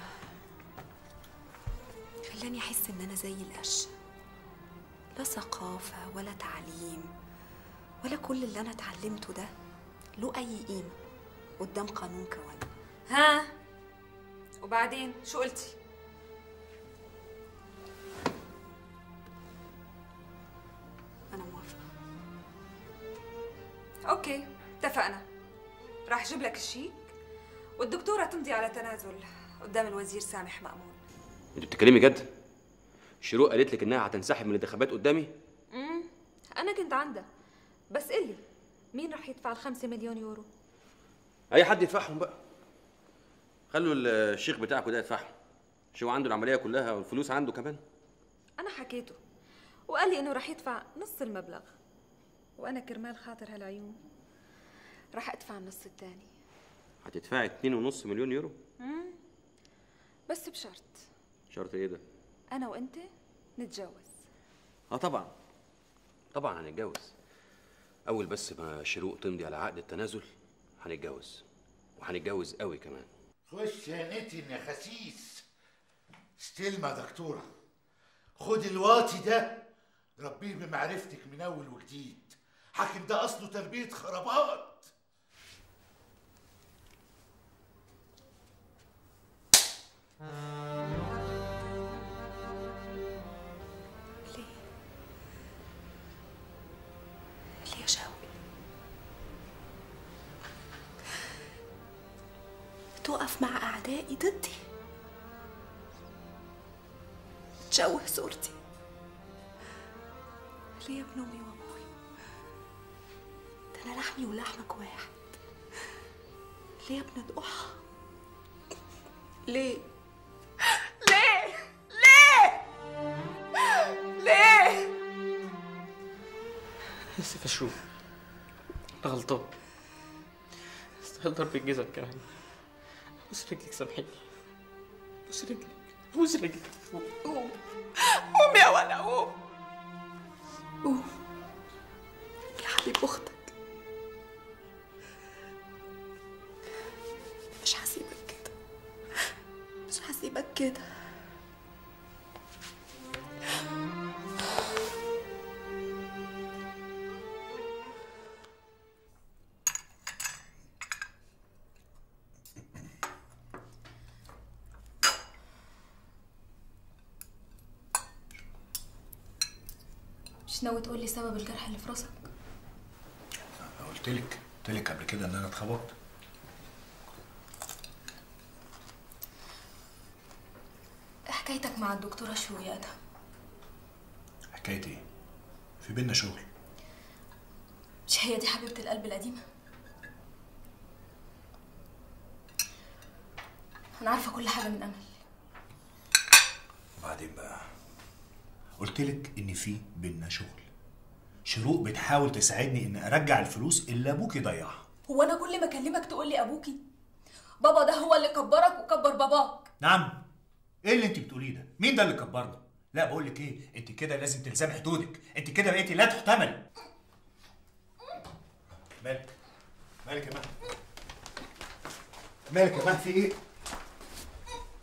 خلاني احس ان انا زي القش لا ثقافة ولا تعليم ولا كل اللي انا اتعلمته ده له اي قيمة قدام قانون كوانا ها وبعدين شو قلتي انا موافقة اوكي اتفقنا راح اجيب لك الشيك والدكتوره تمضي على تنازل قدام الوزير سامح مأمون انت بتتكلمي جد شروق قالت لك انها هتنسحب من الانتخابات قدامي امم انا كنت عندها بس قلي مين راح يدفع الخمسة مليون يورو اي حد يدفعهم بقى خلوا الشيخ بتاعكوا ده يدفعهم شو عنده العمليه كلها والفلوس عنده كمان انا حكيته وقال لي انه راح يدفع نص المبلغ وانا كرمال خاطر هالعيون راح ادفع النص الثاني هتدفعي 2.5 مليون يورو امم بس بشرط شرط ايه ده انا وانت نتجوز اه طبعا طبعا هنتجوز اول بس ما شروق تمضي على عقد التنازل هنتجوز وهنتجوز قوي كمان خش يا نتن يا خسيس استلمى يا دكتورة خد الواطي ده ربيه بمعرفتك من أول وجديد حاكم ده أصله تربية خرابات ليه يا شوقي تقف مع اعدائي ضدي تشوه صورتي ليه يا ابن امي وابوي ده انا لحمي ولحمك واحد ليه يا ابن ضحى ليه ليه ليه ليه اسف يا شروق انا غلطان استاهل ضرب الجزم كمان بوس رجلك سامحيني بوس رجلك بوس رجلك قوم قوم يا ولا قوم قوم يا حبيب اختك مش هسيبك كده مش هسيبك كده مش ناوي تقول لي سبب الجرح اللي في راسك أنا قلت لك قلت لك قبل كده ان انا اتخبطت إيه حكايتك مع الدكتورة شو يا ادهم حكايه ايه في بينا شغل مش هي دي حبيبة القلب القديمة انا عارفة كل حاجة من امل وبعدين بقى قلت لك ان في بينا شغل شروق بتحاول تساعدني ان ارجع الفلوس اللي ابوكي ضيعها هو انا كل ما اكلمك تقول لي ابوكي بابا ده هو اللي كبرك وكبر باباك نعم ايه اللي انت بتقوليه ده مين ده اللي كبرنا لا بقول لك ايه انت كده لازم تلزمي حدودك انت كده بقيتي لا تحتمل مالك مالك يا مهد مالك يا مهد في ايه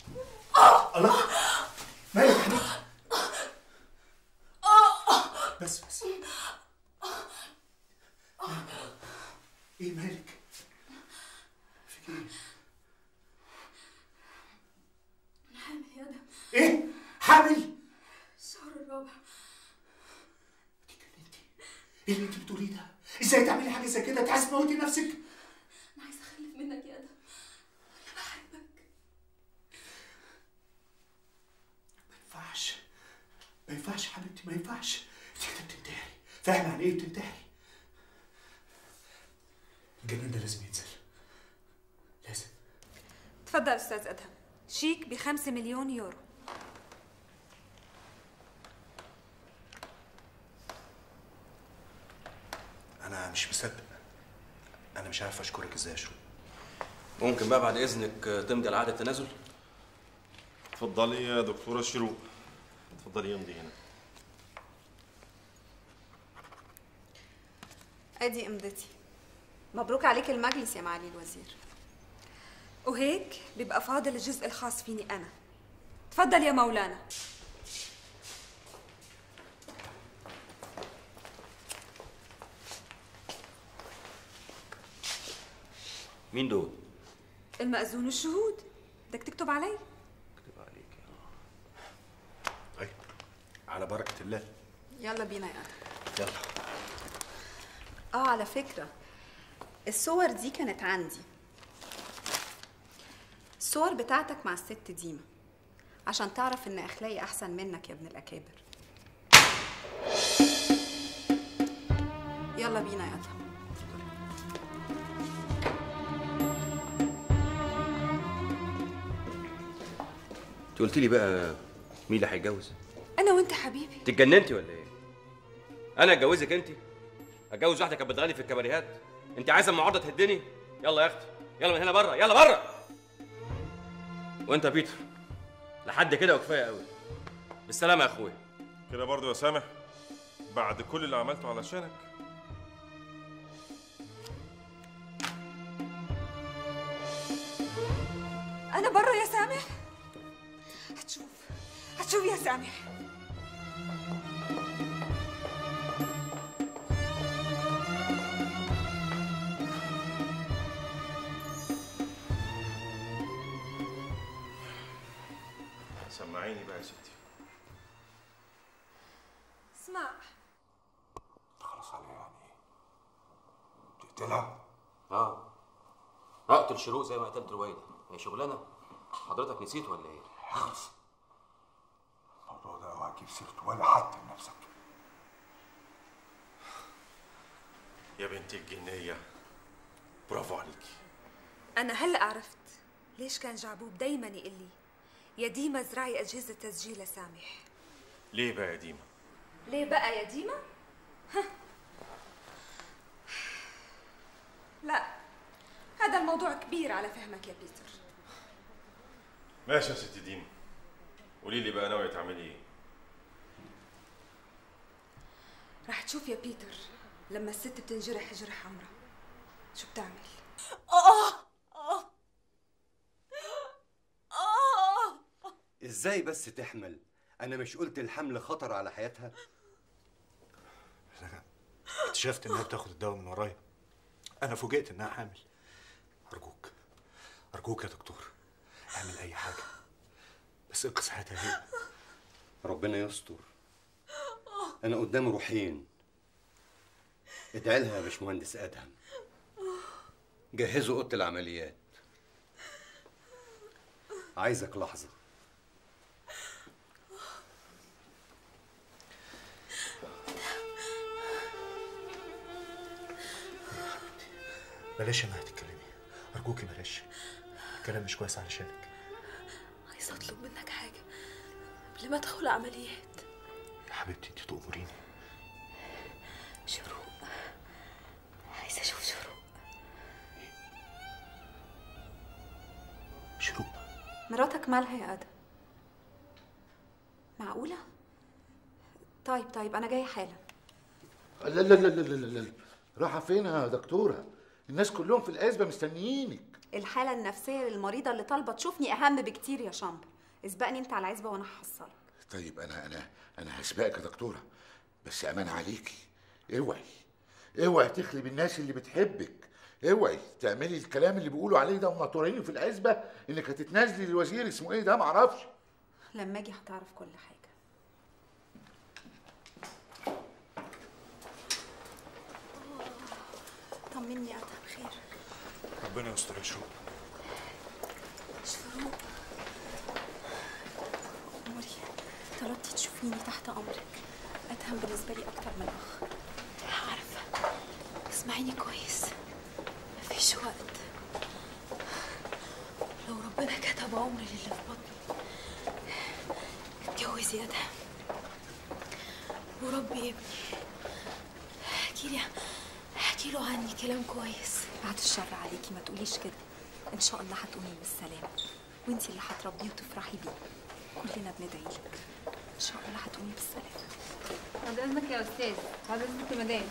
الله مالك يا حبيبتي بس بس ايه مالك فيك ايه انا حامل يا ادم ايه حامل الشهر الرابع ايه اللي انت بتقوليه ده ازاي تعملي حاجه زي كده انت عايزه تموتي نفسك انا عايزه اخلف منك يا ادم ما ينفعش ما ينفعش يا حبيبتي ما ينفعش انت كده بتنتحري فاهمه يعني ايه بتنتحري الجنان ده لازم ينزل لازم تفضل استاذ ادهم شيك بخمسة مليون يورو انا مش مصدق انا مش عارف اشكرك ازاي يا شروق ممكن بقى بعد اذنك تمضي على عقد التنازل اتفضلي يا دكتوره شروق اتفضلي امضي هنا ادي امضتي مبروك عليك المجلس يا معالي الوزير وهيك بيبقى فاضل الجزء الخاص فيني انا تفضل يا مولانا مين دول؟ المأذون والشهود بدك تكتب علي على بركه الله يلا بينا يا ادم يلا اه على فكره الصور دي كانت عندي الصور بتاعتك مع الست ديما عشان تعرف ان اخلاقي احسن منك يا ابن الاكابر يلا بينا يا ادم انت قلت لي بقى مين اللي هيتجوز؟ انا وانت حبيبي انت اتجننتي ولا ايه؟ انا اتجوزك انت؟ اتجوز واحده كانت بتغني في الكباريهات؟ انت عايزه المعارضه تهدني؟ يلا يا اختي يلا من هنا بره يلا بره وانت يا بيتر لحد كده وكفايه قوي بالسلامه يا اخويا كده برضو يا سامح بعد كل اللي عملته علشانك انا برا يا سامح هتشوف هتشوف يا سامح سمعيني بقى يا ستي اسمع خلاص عليه يعني تقتلها اه اقتل شروق زي ما قتلت رويده هي شغلانه حضرتك نسيت ولا ايه؟ خلاص الموضوع ده اوعى تجيب سيرته ولا حتى لنفسك يا بنتي الجنيه برافو عليكي انا هلا عرفت ليش كان جعبوب دايما يقول لي يا ديما زرعي اجهزه تسجيل لسامح ليه بقى يا ديما ليه بقى يا ديما ها. لا هذا الموضوع كبير على فهمك يا بيتر ماشي يا ست ديما قولي لي بقى ناويه تعملي ايه رح تشوف يا بيتر لما الست بتنجرح جرح حمراء شو بتعمل اه اه اه ازاي بس تحمل انا مش قلت الحمل خطر على حياتها اكتشفت انها بتاخد الدواء من ورايا انا فوجئت انها حامل ارجوك ارجوك يا دكتور اعمل اي حاجه بس انقذ حياتها هي ربنا يستر انا قدامي روحين ادعي لها يا باشمهندس ادهم جهزوا اوضه العمليات عايزك لحظه بلاش انها تتكلمي ارجوكي بلاش الكلام مش كويس علشانك عايزه اطلب منك حاجه قبل ما ادخل عمليات يا حبيبتي انت تأمريني شروق عايزه اشوف شروق شروق مراتك مالها يا ادم معقوله طيب طيب انا جايه حالا لا لا لا لا لا لا رايحه فين يا دكتوره الناس كلهم في العزبه مستنيينك الحاله النفسيه للمريضه اللي طالبه تشوفني اهم بكتير يا شامبر اسبقني انت على العزبه وانا هحصلك طيب انا انا انا هسبقك يا دكتوره بس امان عليكي اوعي اوعي تخلي الناس اللي بتحبك اوعي تعملي الكلام اللي بيقولوا عليه ده هم طالعين في العزبه انك هتتنازلي للوزير اسمه ايه ده معرفش لما اجي هتعرف كل حاجه طمني يا ادهم خير ربنا يستر يا شروق شروق عمري طلبتي تشوفيني تحت امرك ادهم بالنسبه لي اكتر من اخ عارفه اسمعيني كويس مفيش وقت لو ربنا كتب عمري للي في بطني اتجوزي يا ادهم وربي ابني احكي لي احكي له عني كلام كويس بعد الشر عليكي ما تقوليش كده ان شاء الله هتقومي بالسلامه وانتي اللي هتربيه وتفرحي بيه كلنا بندعي لك ان شاء الله هتقومي بالسلامه بعد اذنك يا استاذ بعد اذنك يا مدام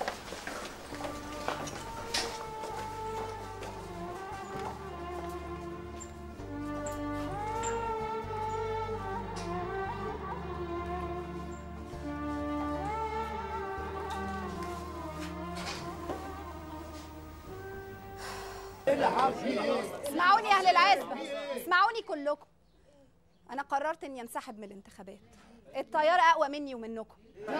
اسمعوني يا اهل العزبه اسمعوني كلكم انا قررت اني انسحب من الانتخابات الطياره اقوى مني ومنكم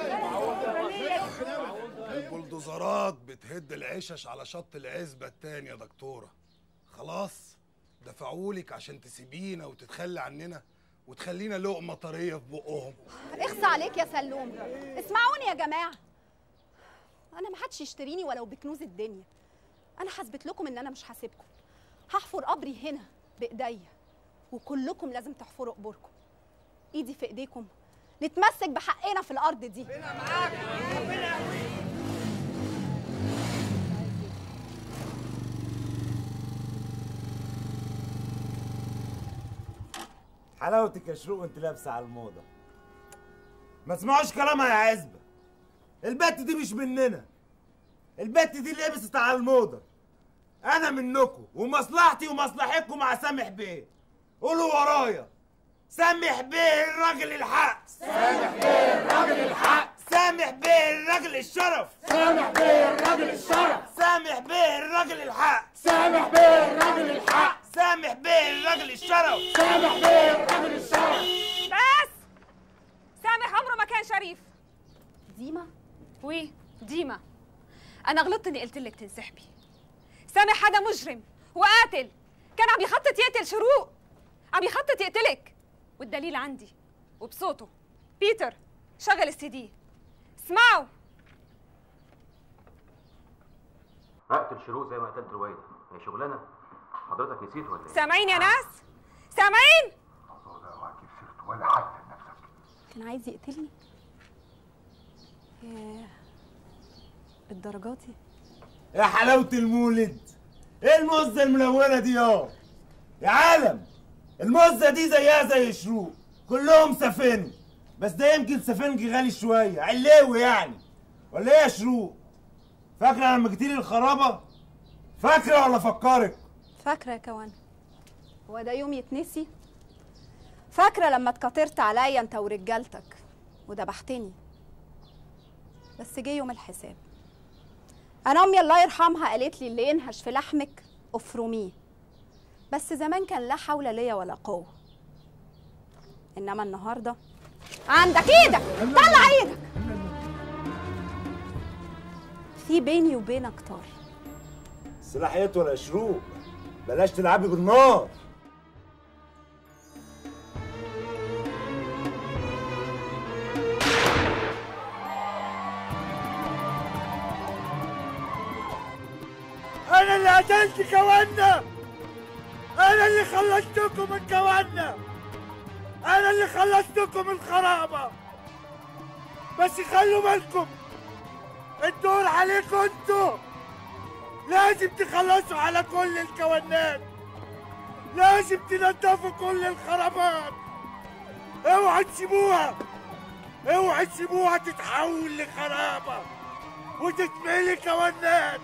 البلدوزرات بتهد العشش على شط العزبة التاني يا دكتورة خلاص دفعولك عشان تسيبينا وتتخلي عننا وتخلينا لقمة طرية في بقهم اخصى عليك يا سلوم اسمعوني يا جماعه انا ما حدش يشتريني ولو بكنوز الدنيا انا هثبت لكم ان انا مش هسيبكم هحفر قبري هنا بايديا وكلكم لازم تحفروا قبوركم ايدي في ايديكم نتمسك بحقنا في الارض دي حلاوتك يا شروق وانت لابسه على الموضه ما تسمعوش كلامها يا عزبه البت دي مش مننا البت دي لبست على الموضه انا منكم ومصلحتي ومصلحتكم مع سامح بيه قولوا ورايا سامح بيه الراجل الحق سامح بيه الراجل الحق سامح بيه الراجل الشرف سامح بيه الراجل الشرف سامح بيه الراجل الحق سامح بيه الراجل الحق سامح بيه الراجل الشرف سامح بيه الراجل الشرف بس سامح عمره ما كان شريف ديما وي ديما انا غلطت اني قلت لك تنسحبي سامح هذا مجرم وقاتل كان عم يخطط يقتل شروق عم يخطط يقتلك والدليل عندي وبصوته بيتر شغل السي دي اسمعوا اقتل شروق زي ما قتلت رويده هي شغلانه حضرتك نسيت ولا ايه؟ سامعين يا ناس سامعين ولا حتى كان عايز يقتلني ياه الدرجات دي يا حلاوة المولد ايه المزة الملونة دي يا يا عالم المزة دي زيها زي شروق كلهم سفنج بس ده يمكن سفنج غالي شوية علاوي يعني ولا ايه يا شروق فاكرة لما جيتيلي الخرابة فاكرة ولا فكرك فاكره يا كوان هو ده يوم يتنسي فاكره لما اتكترت عليا انت ورجالتك وذبحتني بس جه يوم الحساب انا امي الله يرحمها قالت لي اللي ينهش في لحمك افرميه بس زمان كان لا حول ليا ولا قوه انما النهارده عندك ايدك طلع ايدك في بيني وبينك طار سلاحيات ولا شروق بلاش تلعبي بالنار انا اللي قتلت كوانا انا اللي خلصتكم من كوانا انا اللي خلصتكم من خرابه بس خلوا بالكم الدور عليكم انتوا لازم تخلصوا على كل الكوانات لازم تنضفوا كل الخرابات اوعى تسيبوها اوعى تسيبوها تتحول لخرابه وتتملي كوانات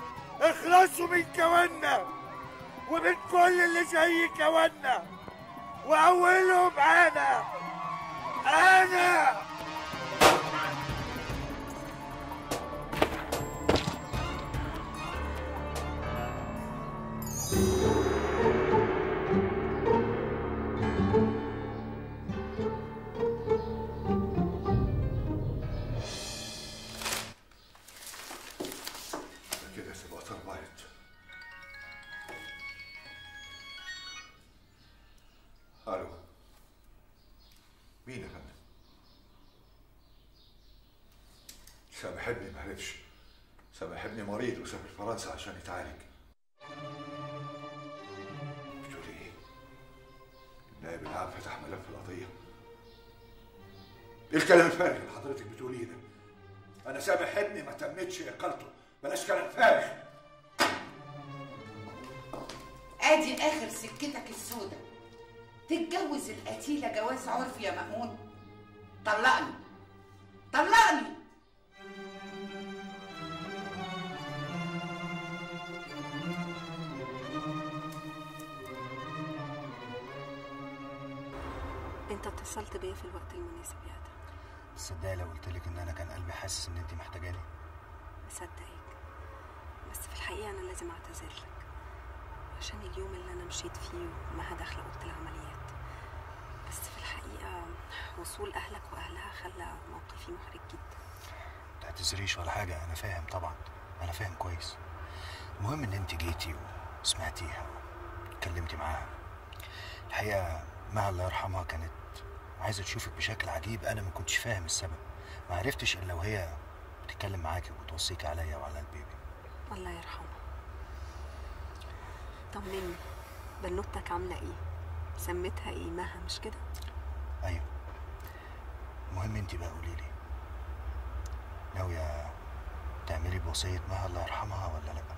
اخلصوا من كوانا ومن كل اللي زي كوانا واولهم انا انا كده تبقى تربيت الو مين يا فندم؟ سامح ابني معرفش سامح ابني مريض وسافر فرنسا عشان يتعالج بتقولي ايه؟ النائب العام فتح ملف القضية ايه الكلام الفارغ اللي حضرتك بتقوليه ده؟ أنا سامح ابني ما تمتش إقالته بلاش كلام فارغ ادي اخر سكتك السودة تتجوز القتيلة جواز عرفي يا مأمون طلقني طلقني انت اتصلت بيا في الوقت المناسب يا ادم تصدقي لو قلت لك ان انا كان قلبي حاسس ان انت محتاجاني مصدقك بس في الحقيقه انا لازم اعتذر لك عشان اليوم اللي انا مشيت فيه وما داخله اوضه العمليات بس في الحقيقه وصول اهلك واهلها خلى موقفي محرج جدا ما تعتذريش ولا حاجه انا فاهم طبعا انا فاهم كويس المهم ان انت جيتي وسمعتيها واتكلمتي معاها الحقيقه مع الله يرحمها كانت عايزه تشوفك بشكل عجيب انا ما كنتش فاهم السبب ما عرفتش الا وهي بتتكلم معاكي وبتوصيكي عليا وعلى البيبي الله يرحمها طمني بنوتك عامله ايه سميتها ايه مها مش كده ايوه المهم انت بقى قولي لي ناويه تعملي بوصيه مها الله يرحمها ولا لا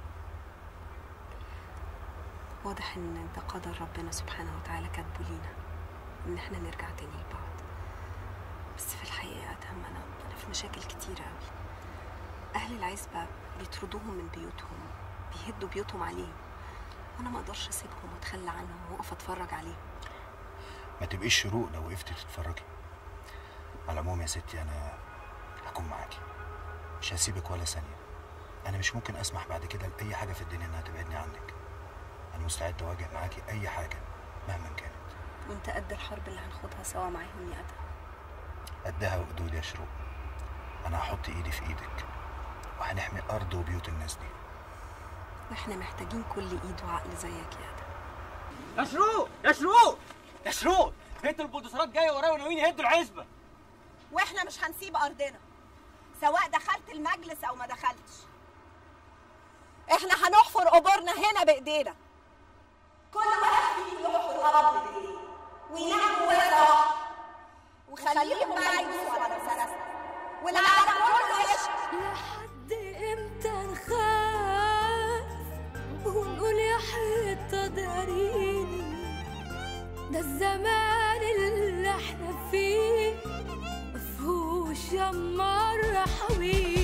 واضح ان ده قدر ربنا سبحانه وتعالى كاتبه لينا ان احنا نرجع تاني لبعض بس في الحقيقه ادهم انا انا في مشاكل كتيره قوي اهل العزبه بيطردوهم من بيوتهم بيهدوا بيوتهم عليهم وانا ما اقدرش اسيبهم واتخلى عنهم واقف اتفرج عليهم ما تبقيش شروق لو وقفتي تتفرجي على العموم يا ستي انا هكون معاكي مش هسيبك ولا ثانيه انا مش ممكن اسمح بعد كده لاي حاجه في الدنيا انها تبعدني عنك انا مستعد اواجه معاكي اي حاجه مهما كانت وانت قد الحرب اللي هنخوضها سوا معاهم يا ادهم قدها وقدود يا شروق انا هحط ايدي في ايدك وهنحمي ارض وبيوت الناس دي واحنا محتاجين كل ايد وعقل زيك يا ادهم يا شروق يا شروق يا شروق بيت البولدوسرات جايه ورايا وناويين يهدوا العزبه واحنا مش هنسيب ارضنا سواء دخلت المجلس او ما دخلتش احنا هنحفر قبورنا هنا بايدينا كل واحد فيهم يحفر قبر بايديه وينام جواه سوا وخليهم بقى يبصوا على مسلسل والعالم كله يشهد لحد امتى نخاف ونقول يا حيطة داريني ده الزمان اللي احنا فيه مفهوش يا مرة حبيبي